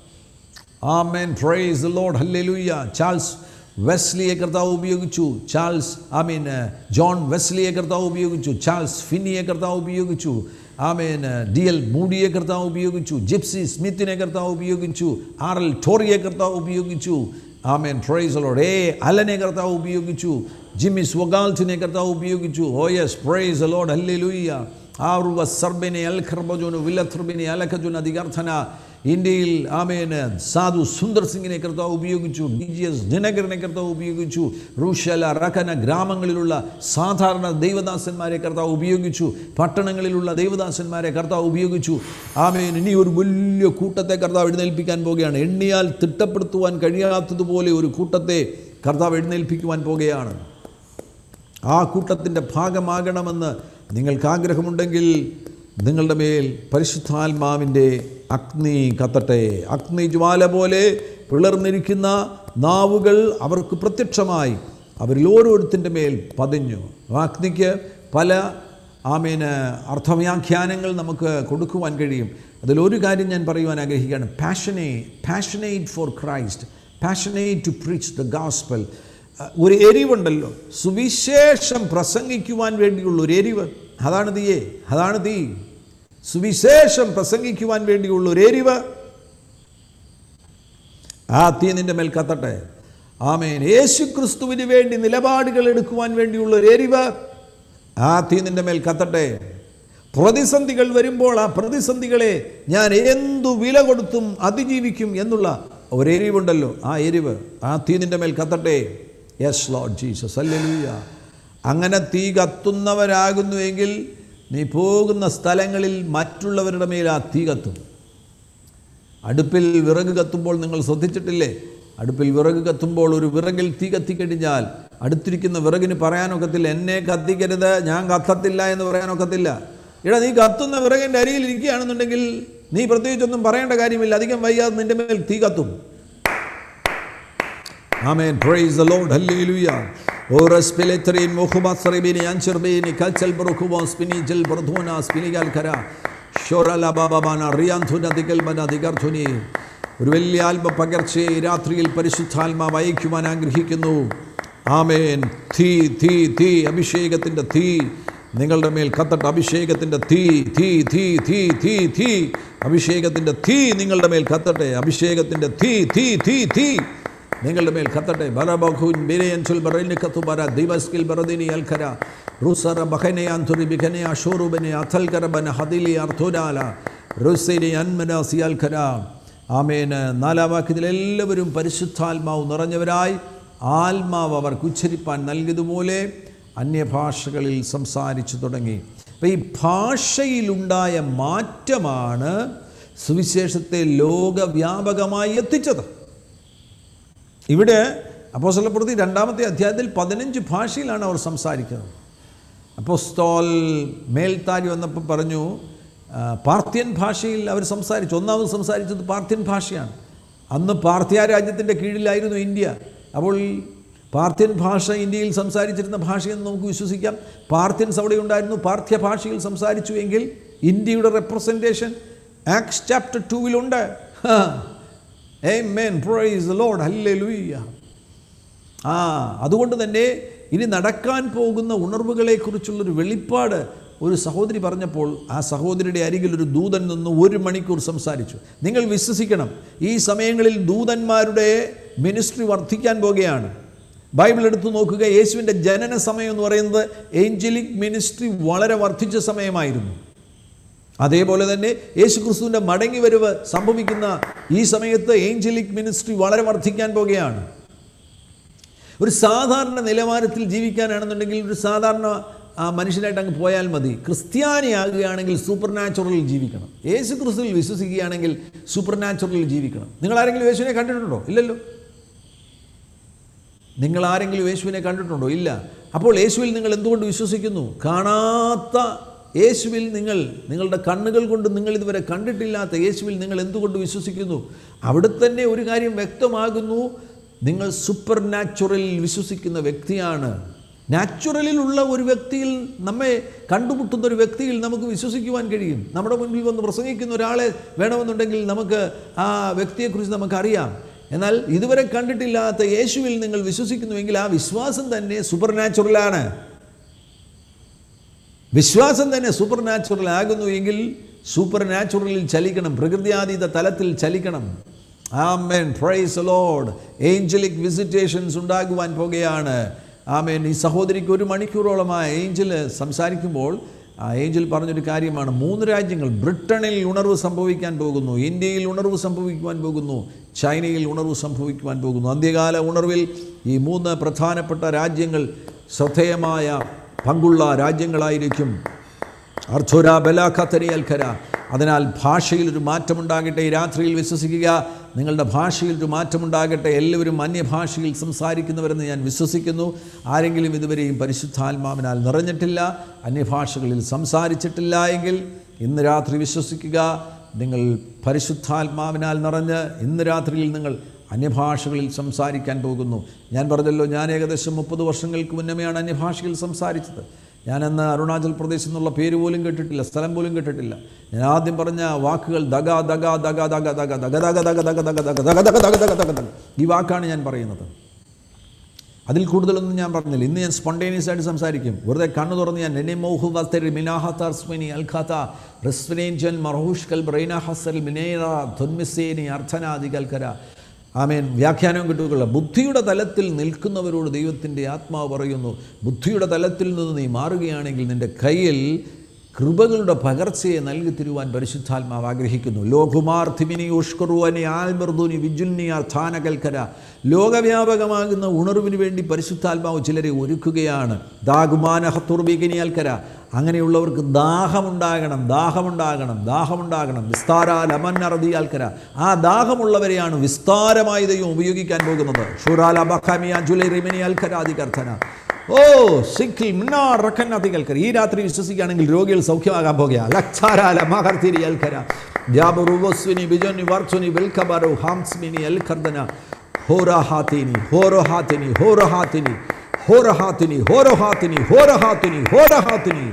ആമേൻ praise the Lord hallelujah Charles വെസ്ലിയെ കർത്താവ് ഉപയോഗിച്ചു ചാൾസ് ആമീൻ ജോൺ വെസ്ലിയെ കർത്താവ് ഉപയോഗിച്ചു ചാൾസ് ഫിന്നിയെ കർത്താവ് ഉപയോഗിച്ചു ആമേൻ ഡി എൽ മൂഡിയെ കർത്താവ് ഉപയോഗിച്ചു ജിപ്സി സ്മിത്തിനെ കർത്താവ് ഉപയോഗിച്ചു ആർ എൽ ടോറിയെ കർത്താവ് ഉപയോഗിച്ചു ആമേൻ പ്രൈസ് ലോർഡ് എ അലനെ കർത്താവ് ഉപയോഗിച്ചു ജിമ്മി സ്വഗാൽസിനെ കർത്താവ് ഉപയോഗിച്ചു oh yes praise Lord hallelujah ആറുവ സർബിനെ അൽഖർബജുനു വില്ലത്രുബിനെ അലഖജുൻ അധികർത്ഥന ഇന്ത്യയിൽ ആമേന് സാധു സുന്ദർ സിംഗിനെ കർത്താവ് ഉപയോഗിച്ചു ഡി ജി എസ് ദിനകരനെ കർത്താവ് ഉപയോഗിച്ചു റൂഷല റഖന ഗ്രാമങ്ങളിലുള്ള സാധാരണ ദൈവദാസന്മാരെ കർത്താവ് ഉപയോഗിച്ചു പട്ടണങ്ങളിലുള്ള ദൈവദാസന്മാരെ കർത്താവ് ഉപയോഗിച്ചു ആമേൻ ഇനി ഒരു വലിയ കൂട്ടത്തെ കർത്താവ് എഴുന്നേൽപ്പിക്കാൻ പോകുകയാണ് എണ്ണിയാൽ തിട്ടപ്പെടുത്തുവാൻ കഴിയാത്തതുപോലെ ഒരു കൂട്ടത്തെ കർത്താവ് എഴുന്നേൽപ്പിക്കുവാൻ പോകുകയാണ് ആ കൂട്ടത്തിൻ്റെ ഭാഗമാകണമെന്ന് നിങ്ങൾക്ക് ആഗ്രഹമുണ്ടെങ്കിൽ നിങ്ങളുടെ മേൽ പരിശുദ്ധാത്മാവിൻ്റെ അഗ്നി കത്തട്ടെ അഗ്നി ജ്വാല പോലെ പിളർന്നിരിക്കുന്ന നാവുകൾ അവർക്ക് പ്രത്യക്ഷമായി അവരിൽ ഓരോരുത്തിൻ്റെ മേൽ പതിഞ്ഞു ആ അഗ്നിക്ക് പല ആമേന് അർത്ഥവ്യാഖ്യാനങ്ങൾ നമുക്ക് കൊടുക്കുവാൻ കഴിയും അതിലൊരു കാര്യം ഞാൻ പറയുവാൻ ആഗ്രഹിക്കുകയാണ് passion passionate for Christ passionate to preach the gospel ഒരു എരിവുണ്ടല്ലോ സുവിശേഷം പ്രസംഗിക്കുവാൻ വേണ്ടിയുള്ള ഒരു എരിവ് അതാണ് തീയേ അതാണ് തീ സുവിശേഷം പ്രസംഗിക്കുവാൻ വേണ്ടിയുള്ള ഒരു എരിവ് ആ തീ നിന്റെ മേൽ കത്തട്ടെ ആമേൻ യേശു ക്രിസ്തുവിന് വേണ്ടി നിലപാടുകൾ എടുക്കുവാൻ വേണ്ടിയുള്ള ഒരു എരിവ് ആ തീ നിന്റെ മേൽ കത്തട്ടെ പ്രതിസന്ധികൾ വരുമ്പോൾ ആ പ്രതിസന്ധികളെ ഞാൻ എന്തു വില കൊടുത്തും അതിജീവിക്കും എന്നുള്ള ഒരു എരിവുണ്ടല്ലോ ആ എരിവ് ആ തീ നിന്റെ മേൽ കത്തട്ടെ യെസ് ലോഡ് ജീസസ് അല്ലൂയ അങ്ങനെ തീ കത്തുന്നവരാകുന്നുവെങ്കിൽ നീ പോകുന്ന സ്ഥലങ്ങളിൽ മറ്റുള്ളവരുടെ മേൽ ആ തീ കത്തും അടുപ്പിൽ വിറക് കത്തുമ്പോൾ നിങ്ങൾ ശ്രദ്ധിച്ചിട്ടില്ലേ അടുപ്പിൽ വിറക് കത്തുമ്പോൾ ഒരു വിറകിൽ തീ കത്തിക്കഴിഞ്ഞാൽ അടുത്തിരിക്കുന്ന വിറകിന് പറയാനൊക്കത്തില്ല എന്നെ കത്തിക്കരുത് ഞാൻ കത്തത്തില്ല എന്ന് പറയാനൊക്കത്തില്ല ഇടാ നീ കത്തുന്ന വിറകിൻ്റെ അരിയിൽ ഇരിക്കുകയാണെന്നുണ്ടെങ്കിൽ നീ പ്രത്യേകിച്ചൊന്നും പറയേണ്ട കാര്യമില്ല അധികം വൈകാതെ നിന്റെ മേൽ തീ കത്തും ആമേൻ പ്രൈസ് ദ ലോർഡ് ഹല്ലേലൂയ ഓറസ് പിലെത്രേൻ മുഖുബസ്രബിനി അൻചർബിനി കൽച്ചൽ ബറുഖുബോസ് പിനി ജൽ ബർധോന സ്പിനിഗൽ ഖര ഷോറല ബാബാന റിയാന്ധുന ദിഗൽ ബന ദിഗർധുനി ഒരു വലിയ ആത്മ പകർച്ചയെ ഈ രാത്രിയിൽ പരിശുദ്ധാത്മാവ് അയക്കുവാൻ ആഗ്രഹിക്കുന്നു ആമേൻ തീ തീ തീ അഭിഷേകത്തിൻ്റെ തീ നിങ്ങളുടെ മേൽ കത്തട്ട അഭിഷേകത്തിൻ്റെ തീ തീ തീ തീ തീ തീ അഭിഷേകത്തിൻ്റെ തീ നിങ്ങളുടെ മേൽ കത്തട്ടെ അഭിഷേകത്തിൻ്റെ തീ തീ തീ തീ നിങ്ങളുടെ മേൽ കത്തട്ടെ ബറബഖുൻ ബിരയൻസുൽ ബറൈനി കത്തുബറ ദിവസ്കിൽ ബറദിനി അൽഖര റുസറ ബഖനെ അൻതുരി ബിഖനെ അഷൂറുബനെ അഥൽകര ബന ഹദിലി അർത്തുരാല റുസിനി അൻമനാസി അൽഖര ആമേന് നാലാം വാക്യത്തിൽ എല്ലാവരും പരിശുദ്ധാത്മാവ് നിറഞ്ഞവരായി ആത്മാവ് അവർക്ക് ഉച്ചരിപ്പാൻ നൽകിയതുപോലെ അന്യഭാഷകളിൽ സംസാരിച്ചു തുടങ്ങി അപ്പം ഈ ഭാഷയിലുണ്ടായ മാറ്റമാണ് സുവിശേഷത്തെ ലോകവ്യാപകമായി എത്തിച്ചത് ഇവിടെ അപ്പോസ്തലപ്രവൃത്തി രണ്ടാമത്തെ അധ്യായത്തിൽ പതിനഞ്ച് ഭാഷയിലാണ് അവർ സംസാരിക്കുന്നത് അപ്പോസ്തോൽ മേൽത്താരി വന്നപ്പോൾ പറഞ്ഞു ആ, പാർഥ്യൻ ഭാഷയിൽ അവർ സംസാരിച്ചു ഒന്നാമത് സംസാരിച്ചത് പാർഥ്യൻ ഭാഷയാണ് അന്ന് പാർത്ഥ്യ രാജ്യത്തിൻ്റെ കീഴിലായിരുന്നു ഇന്ത്യ അപ്പോൾ പാർഥ്യൻ ഭാഷ ഇന്ത്യയിൽ സംസാരിച്ചിരുന്ന ഭാഷയെന്ന് നമുക്ക് വിശ്വസിക്കാം പാർഥ്യൻസ് അവിടെ ഉണ്ടായിരുന്നു പാർത്ഥ്യ ഭാഷയിൽ സംസാരിച്ചു എങ്കിൽ ഇന്ത്യയുടെ റെപ്രസെൻറ്റേഷൻ ആക്സ് ചാപ്റ്റർ ടൂവിലുണ്ട് Amen. Praise the Lord. Hallelujah. ആ അതുകൊണ്ട് തന്നെ ഇനി നടക്കാൻ പോകുന്ന ഉണർവുകളെക്കുറിച്ചുള്ളൊരു വെളിപ്പാട് ഒരു സഹോദരി പറഞ്ഞപ്പോൾ ആ സഹോദരിയുടെ അരികിൽ ഒരു ദൂതൻ നിന്ന് ഒരു മണിക്കൂർ സംസാരിച്ചു നിങ്ങൾ വിശ്വസിക്കണം ഈ സമയങ്ങളിൽ ദൂതന്മാരുടെ മിനിസ്ട്രി വർദ്ധിക്കാൻ പോകുകയാണ് ബൈബിൾ എടുത്തു നോക്കുക യേശുവിൻ്റെ ജനന സമയം എന്ന് പറയുന്നത് ഏഞ്ചലിക് മിനിസ്ട്രി വളരെ വർദ്ധിച്ച സമയമായിരുന്നു അതേപോലെ തന്നെ യേശു ക്രിസ്തുവിൻ്റെ മടങ്ങി വരവ് സംഭവിക്കുന്ന ഈ സമയത്ത് ഏഞ്ചലിക് മിനിസ്ട്രി വളരെ വർദ്ധിക്കാൻ പോകുകയാണ് ഒരു സാധാരണ നിലവാരത്തിൽ ജീവിക്കാനാണെന്നുണ്ടെങ്കിൽ ഒരു സാധാരണ ആ, മനുഷ്യനായിട്ട് അങ്ങ് പോയാൽ മതി ക്രിസ്ത്യാനിയാകുകയാണെങ്കിൽ സൂപ്പർ നാച്ചുറലിൽ ജീവിക്കണം യേശു ക്രിസ്തുവിൽ വിശ്വസിക്കുകയാണെങ്കിൽ സൂപ്പർ നാച്ചുറലിൽ ജീവിക്കണം നിങ്ങൾ ആരെങ്കിലും യേശുവിനെ കണ്ടിട്ടുണ്ടോ ഇല്ലല്ലോ നിങ്ങൾ ആരെങ്കിലും യേശുവിനെ കണ്ടിട്ടുണ്ടോ ഇല്ല അപ്പോൾ യേശുവിൽ നിങ്ങൾ എന്തുകൊണ്ട് വിശ്വസിക്കുന്നു കാണാത്ത യേശുവിൽ നിങ്ങൾ നിങ്ങളുടെ കണ്ണുകൾ കൊണ്ട് നിങ്ങൾ ഇതുവരെ കണ്ടിട്ടില്ലാത്ത യേശുവിൽ നിങ്ങൾ എന്തുകൊണ്ട് വിശ്വസിക്കുന്നു അവിടെ തന്നെ ഒരു കാര്യം വ്യക്തമാകുന്നു നിങ്ങൾ സൂപ്പർ നാച്ചുറലിൽ വിശ്വസിക്കുന്ന വ്യക്തിയാണ് നാച്ചുറലിലുള്ള ഒരു വ്യക്തിയിൽ നമ്മെ കണ്ടുമുട്ടുന്ന ഒരു വ്യക്തിയിൽ നമുക്ക് വിശ്വസിക്കുവാൻ കഴിയും നമ്മുടെ മുൻപിൽ വന്ന് പ്രസംഗിക്കുന്ന ഒരാളെ വേണമെന്നുണ്ടെങ്കിൽ നമുക്ക് ആ വ്യക്തിയെക്കുറിച്ച് നമുക്കറിയാം എന്നാൽ ഇതുവരെ കണ്ടിട്ടില്ലാത്ത യേശുവിൽ നിങ്ങൾ വിശ്വസിക്കുന്നുവെങ്കിൽ ആ വിശ്വാസം തന്നെ സൂപ്പർ നാച്ചുറലാണ് വിശ്വാസം തന്നെ സൂപ്പർ നാച്ചുറൽ ആകുന്നു എങ്കിൽ സൂപ്പർ നാച്ചുറലിൽ ചലിക്കണം പ്രകൃതിയാതീത തലത്തിൽ ചലിക്കണം ആമേൻ പ്രൈസ് ലോഡ് ഏഞ്ചലിക് വിസിറ്റേഷൻസ് ഉണ്ടാകുവാൻ പോകുകയാണ് ആമേൻ ഈ സഹോദരിക്ക് ഒരു മണിക്കൂറോളമായി ഏഞ്ചൽ സംസാരിക്കുമ്പോൾ ആ ഏഞ്ചൽ പറഞ്ഞൊരു കാര്യമാണ് മൂന്ന് രാജ്യങ്ങൾ ബ്രിട്ടനിൽ ഉണർവ് സംഭവിക്കാൻ പോകുന്നു ഇന്ത്യയിൽ ഉണർവ് സംഭവിക്കുവാൻ പോകുന്നു ചൈനയിൽ ഉണർവ് സംഭവിക്കുവാൻ പോകുന്നു അന്ത്യകാല ഉണർവിൽ ഈ മൂന്ന് പ്രധാനപ്പെട്ട രാജ്യങ്ങൾ ശ്രദ്ധേയമായ പങ്കുള്ള രാജ്യങ്ങളായിരിക്കും അർദ്ധുര ബലാഖത്തരി അൽഖര അതിനാൽ ഭാഷയിൽ ഒരു മാറ്റമുണ്ടാകട്ടെ ഈ രാത്രിയിൽ വിശ്വസിക്കുക നിങ്ങളുടെ ഭാഷയിൽ ഒരു മാറ്റമുണ്ടാകട്ടെ എല്ലാവരും അന്യഭാഷയിൽ സംസാരിക്കുന്നവരെന്ന് ഞാൻ വിശ്വസിക്കുന്നു ആരെങ്കിലും ഇതുവരെയും പരിശുദ്ധാത്മാവിനാൽ നിറഞ്ഞിട്ടില്ല അന്യഭാഷകളിൽ സംസാരിച്ചിട്ടില്ല എങ്കിൽ ഇന്ന് രാത്രി വിശ്വസിക്കുക നിങ്ങൾ പരിശുദ്ധാത്മാവിനാൽ നിറഞ്ഞ് ഇന്ന് രാത്രിയിൽ നിങ്ങൾ അന്യഭാഷകളിൽ സംസാരിക്കാൻ പോകുന്നു ഞാൻ പറഞ്ഞല്ലോ ഞാൻ ഏകദേശം മുപ്പത് വർഷങ്ങൾക്ക് മുന്നമെയാണ് അന്യഭാഷയിൽ സംസാരിച്ചത് ഞാനന്ന് അരുണാചൽ പ്രദേശ് എന്നുള്ള പേര് പോലും കേട്ടിട്ടില്ല സ്ഥലം പോലും കേട്ടിട്ടില്ല ഞാൻ ആദ്യം പറഞ്ഞ വാക്കുകൾ ദഗ ദഗ ദഗ ദഗ ദഗ ദഗ ദഗ ദഗ ദഗ ദഗ ദഗ ദഗ ദഗ ദഗ ദഗ ദഗ ദഗ ഈ വാക്കാണ് ഞാൻ പറയുന്നത് അതിൽ കൂടുതലൊന്നും ഞാൻ പറഞ്ഞില്ല ഇന്ന് ഞാൻ സ്പോണ്ടേനിയസ് ആയിട്ട് സംസാരിക്കും വെറുതെ കണ്ണു തുറന്ന് ഞാൻ എന്നെ മോഹു വസ്തരി മിനാഹത്തർസ്മിനി അൽഖാത്ത റിസ്വനേഞ്ചൻ മർഹൂഷ് കൽ ബ്രൈന ഹസൽ മിനേറ ധുന്മിസേനി അർത്ഥനാദി കൽക്കര ആമേൻ വ്യാഖ്യാനം കിട്ടുകയുള്ള ബുദ്ധിയുടെ തലത്തിൽ നിൽക്കുന്നവരോട് ദൈവത്തിൻ്റെ ആത്മാവ് പറയുന്നു ബുദ്ധിയുടെ തലത്തിൽ നിന്ന് നീ മാറുകയാണെങ്കിൽ നിൻ്റെ കയ്യിൽ കൃപകളുടെ പകർച്ചയെ നൽകി തരുവാൻ പരിശുദ്ധാത്മാവ് ആഗ്രഹിക്കുന്നു ലോകുമാർത്ഥിമിനി ഉഷ്കറുവനി ആൽമർദുനി വിജുന്നി അർത്ഥാനകൽക്കര ലോകവ്യാപകമാകുന്ന ഉണർവിന് വേണ്ടി പരിശുദ്ധാത്മാവ് ചിലരെ ഒരുക്കുകയാണ് ദാഗുമാനഹത്തുർബികിനി അൽക്കര അങ്ങനെയുള്ളവർക്ക് ദാഹമുണ്ടാകണം ദാഹമുണ്ടാകണം ദാഹമുണ്ടാകണം വിസ്താരാലമന്നറതി ആൽക്കര ആ ദാഹമുള്ളവരെയാണ് വിസ്താരമായി ദൈവം ഉപയോഗിക്കാൻ പോകുന്നത് ഷുറാല ബഖാമിയ ജുലൈ റിമിനി അൽക്കരാദികർത്ഥന ഓ സിഖിൽ മിന്നാറക്കന്നതികൾക്കര ഈ രാത്രി വിശ്വസിക്കുകയാണെങ്കിൽ രോഗികൾ സൗഖ്യമാകാൻ പോകുക ലക്ഷാരാല മഹർത്തിരി അൽക്കര ജാബുറുവസ്വിനി ബിജോനി വർച്ചുനി വെൽക്കബറു ഹാംസ്മിനി അൽഖർദന ഹോറഹാത്തിനി ഹോറഹാത്തിനി ഹോറഹാത്തിനി ഹോറഹാത്തിനി ഹോറഹാത്തിനി ഹോറഹാത്തിനി ഹോറഹാത്തിനി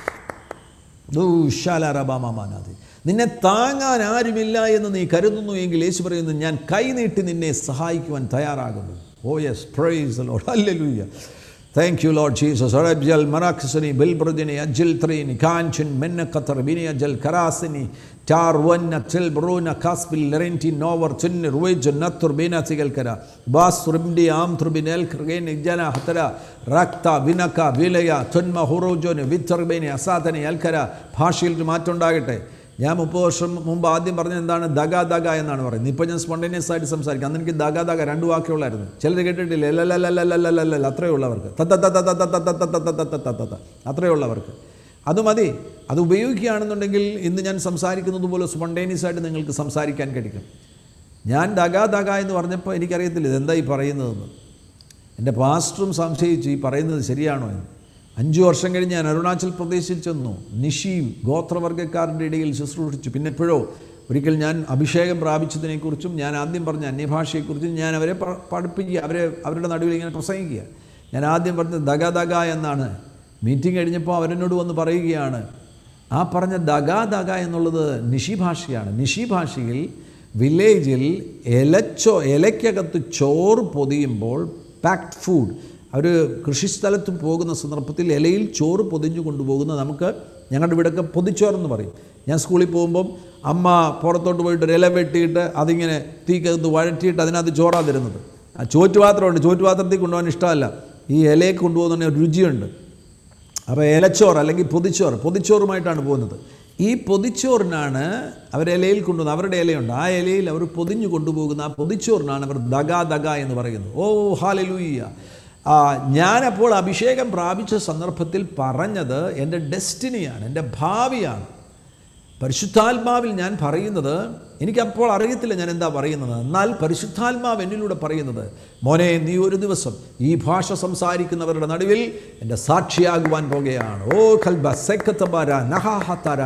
ദൂശാലറബാമാനാഥി നിന്നെ താങ്ങാൻ ആരുമില്ല എന്ന് നീ കരുതുന്നു എങ്കിൽ യേശു പറയുന്നു ഞാൻ കൈനീട്ടി നിന്നെ സഹായിക്കുവാൻ തയ്യാറാകുന്നു oh yes praise Lord hallelujah thank you load Jesus അറബ്ജൽ മറാഖ്സനി ബിൽബ്രദിനി അജിൽ ത്രീനി കാഞ്ചൻ മെന്ന ഖത്തർ ബിനി അജൽ കറാസിനി ടാർ വന്ന ചെൽ ബ്രൂന കാസ്ബിൽ ലെറൻറ്റി നോവർ ചെന്ന് റുവൈജ് നത്തുർ ബീന സികൽക്കര ബാസ് റുബിൻഡി ആം ത്രുബിൻ എൽ ഖർഗേൻ ജന ഹത്തര റക്ത വിനക്ക വിലയ തൊന്മ ഹുറോജോന് വിത്തർബേനി അസാധന അൽക്കര ഭാഷയിൽ ഒരു മാറ്റം ഉണ്ടാകട്ടെ ഞാൻ മുപ്പത് വർഷം മുമ്പ് ആദ്യം പറഞ്ഞത് എന്താണ് ദഗ ദഗ എന്നാണ് പറയുന്നത് ഇപ്പോൾ ഞാൻ സ്പോണ്ടേനിയസ് ആയിട്ട് സംസാരിക്കും അന്ന് എനിക്ക് ദഗ ദഗ രണ്ട് വാക്കേ ഉള്ളായിരുന്നു ചിലർ കേട്ടിട്ടില്ല ലല്ലല്ലല്ലല്ലല്ലല്ല അത്രയേ ഉള്ളവർക്ക് തത്ത തത്ത തത്ത തത്ത തത്ത തത്ത തത്ത തത്ത അത്രയേ ഉള്ളവർക്ക് അത് മതി അത് ഉപയോഗിക്കുകയാണെന്നുണ്ടെങ്കിൽ ഇന്ന് ഞാൻ സംസാരിക്കുന്നത് പോലെ സ്പോണ്ടേനിയസ് ആയിട്ട് നിങ്ങൾക്ക് സംസാരിക്കാൻ കഴിയും ഞാൻ ദഗ ദഗ എന്ന് പറഞ്ഞപ്പോൾ എനിക്കറിയത്തില്ല ഇതെന്താ ഈ പറയുന്നതെന്ന് എൻ്റെ പാസ്റ്ററും സംശയിച്ചു ഈ പറയുന്നത് ശരിയാണോ എന്ന് അഞ്ച് വർഷം കഴിഞ്ഞ് ഞാൻ അരുണാചൽ പ്രദേശിൽ ചെന്നു നിഷിയും ഗോത്രവർഗ്ഗക്കാരുടെ ഇടയിൽ ശുശ്രൂഷിച്ചു പിന്നെ എപ്പോഴോ ഒരിക്കൽ ഞാൻ അഭിഷേകം പ്രാപിച്ചതിനെക്കുറിച്ചും ഞാൻ ആദ്യം പറഞ്ഞ അന്യഭാഷയെക്കുറിച്ചും ഞാൻ അവരെ പ- പഠിപ്പിക്കുക അവരെ അവരുടെ നടുവിൽ ഇങ്ങനെ പ്രസംഗിക്കുക ഞാൻ ആദ്യം പറഞ്ഞത് ദഗ ദഗ എന്നാണ് മീറ്റിംഗ് കഴിഞ്ഞപ്പോൾ അവരെന്നോട് വന്ന് പറയുകയാണ് ആ പറഞ്ഞ ദഗ ദഗ എന്നുള്ളത് നിഷി ഭാഷയാണ് നിഷി ഭാഷയിൽ വില്ലേജിൽ ഇലച്ചോ ഇലയ്ക്കകത്ത് ചോറ് പൊതിയുമ്പോൾ പാക്ഡ് ഫുഡ് അവർ കൃഷിസ്ഥലത്ത് പോകുന്ന സന്ദർഭത്തിൽ ഇലയിൽ ചോറ് പൊതിഞ്ഞു കൊണ്ടുപോകുന്ന നമുക്ക് ഞങ്ങളുടെ ഇവിടെയൊക്കെ പൊതിച്ചോറെന്ന് പറയും ഞാൻ സ്കൂളിൽ പോകുമ്പം അമ്മ പുറത്തോട്ട് പോയിട്ട് ഒരു ഇല വെട്ടിയിട്ട് അതിങ്ങനെ തീക്കകത്ത് വഴറ്റിയിട്ട് അതിനകത്ത് ചോറാ തരുന്നത് ആ ചോറ്റുപാത്രമുണ്ട് ചോറ്റുപാത്രത്തിൽ കൊണ്ടുപോകാൻ ഇഷ്ടമല്ല ഈ ഇലയെ കൊണ്ടുപോകുന്ന ഒരു രുചിയുണ്ട് അപ്പോൾ ഇലച്ചോറ് അല്ലെങ്കിൽ പൊതിച്ചോറ് പൊതിച്ചോറുമായിട്ടാണ് പോകുന്നത് ഈ പൊതിച്ചോറിനാണ് അവർ ഇലയിൽ കൊണ്ടുവന്നത് അവരുടെ ഇലയുണ്ട് ആ ഇലയിൽ അവർ പൊതിഞ്ഞു കൊണ്ടുപോകുന്ന ആ പൊതിച്ചോറിനാണ് അവർ ദഗ ദഗ എന്ന് പറയുന്നത് ഓ ഹാലലൂയ്യ ആ, ഞാനപ്പോൾ അഭിഷേകം പ്രാപിച്ച സന്ദർഭത്തിൽ പറഞ്ഞത് എൻ്റെ ഡെസ്റ്റിനിയാണ് എൻ്റെ ഭാവിയാണ് പരിശുദ്ധാത്മാവിൽ ഞാൻ പറയുന്നത് എനിക്കപ്പോൾ അറിയത്തില്ല ഞാൻ എന്താ പറയുന്നത് എന്നാൽ പരിശുദ്ധാത്മാവ് എന്നിലൂടെ പറയുന്നത് മോനെ നീ ഒരു ദിവസം ഈ ഭാഷ സംസാരിക്കുന്നവരുടെ നടുവിൽ എൻ്റെ സാക്ഷിയാകുവാൻ പോകുകയാണ് ഓ ഖൽബ സെക്കത്തബാര നഹാഹത്തര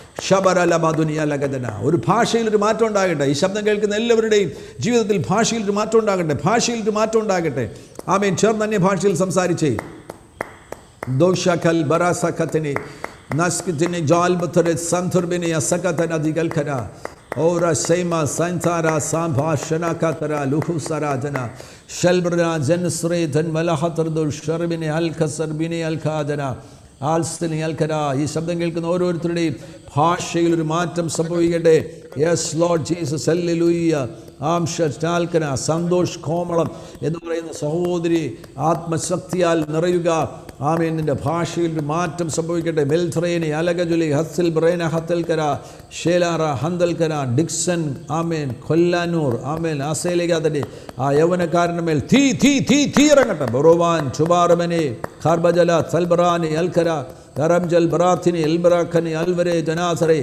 ശബരലബദുനിയ ലഗദന ഒരു ഭാഷയിൽ ഒരു മാറ്റം ഉണ്ടാകട്ടെ ഈ ശബ്ദം കേൾക്കുന്ന എല്ലാവരുടെയും ജീവിതത്തിൽ ഭാഷയിൽ ഒരു മാറ്റം ഉണ്ടാകട്ടെ ഭാഷയിൽ ഒരു മാറ്റം ഉണ്ടാകട്ടെ ആമേൻ ചേർന്ന് അന്യ ഭാഷയിൽ സംസാരിച്ചേ ദോഷകൽ ബറാസക്കത്തിനെ നസ്കിത്തിനെ ജാൽബത്തരെ സന്തുർബിനെ അസക്കത്തൻ അധികൽക്കര ഓര സൈമ സൻസാര സാഭാഷണകത്തര ലുഹുസരാജന ഷൽബ്രന ജൻസ്രേധൻ മലഹത്തർദുൽ ഷർബിനെ അൽഖസർബിനെ അൽഖാദന ആൽസ്തിനി അൽക്കര ഈ ശബ്ദം കേൾക്കുന്ന ഓരോരുത്തരുടെയും ഭാഷയിൽ ഒരു മാറ്റം സംഭവിക്കട്ടെ യെസ് ലോഡ് ജീസസ് ഹല്ലേലൂയ ആംഷാൽക്കന സന്തോഷ് കോമളം എന്ന് പറയുന്ന സഹോദരി ആത്മശക്തിയാൽ നിറയുക ആമേൻ നിൻ്റെ ഭാഷയിൽ ഒരു മാറ്റം സംഭവിക്കട്ടെ ബെൽത്രേനി അലഗജുലി ഹസിൽ ബ്രേന ഹത്തൽക്കര ഷേലാറ ഹന്തൽക്കര ഡിക്സൺ ആമേൻ കൊല്ലാനൂർ ആമേൻ ആസേലികാതടി ആ യൗവനക്കാരൻ്റെ മേൽ തീ തീ തീ തീ ഇറങ്ങട്ടെ ബൊറോവാൻ ചുബാറമനെ ഖാർബജല സൽബറാനി അൽക്കര കറംജൽ ബറാത്തിനി എൽബറാഖനി അൽവരെ ജനാസറെ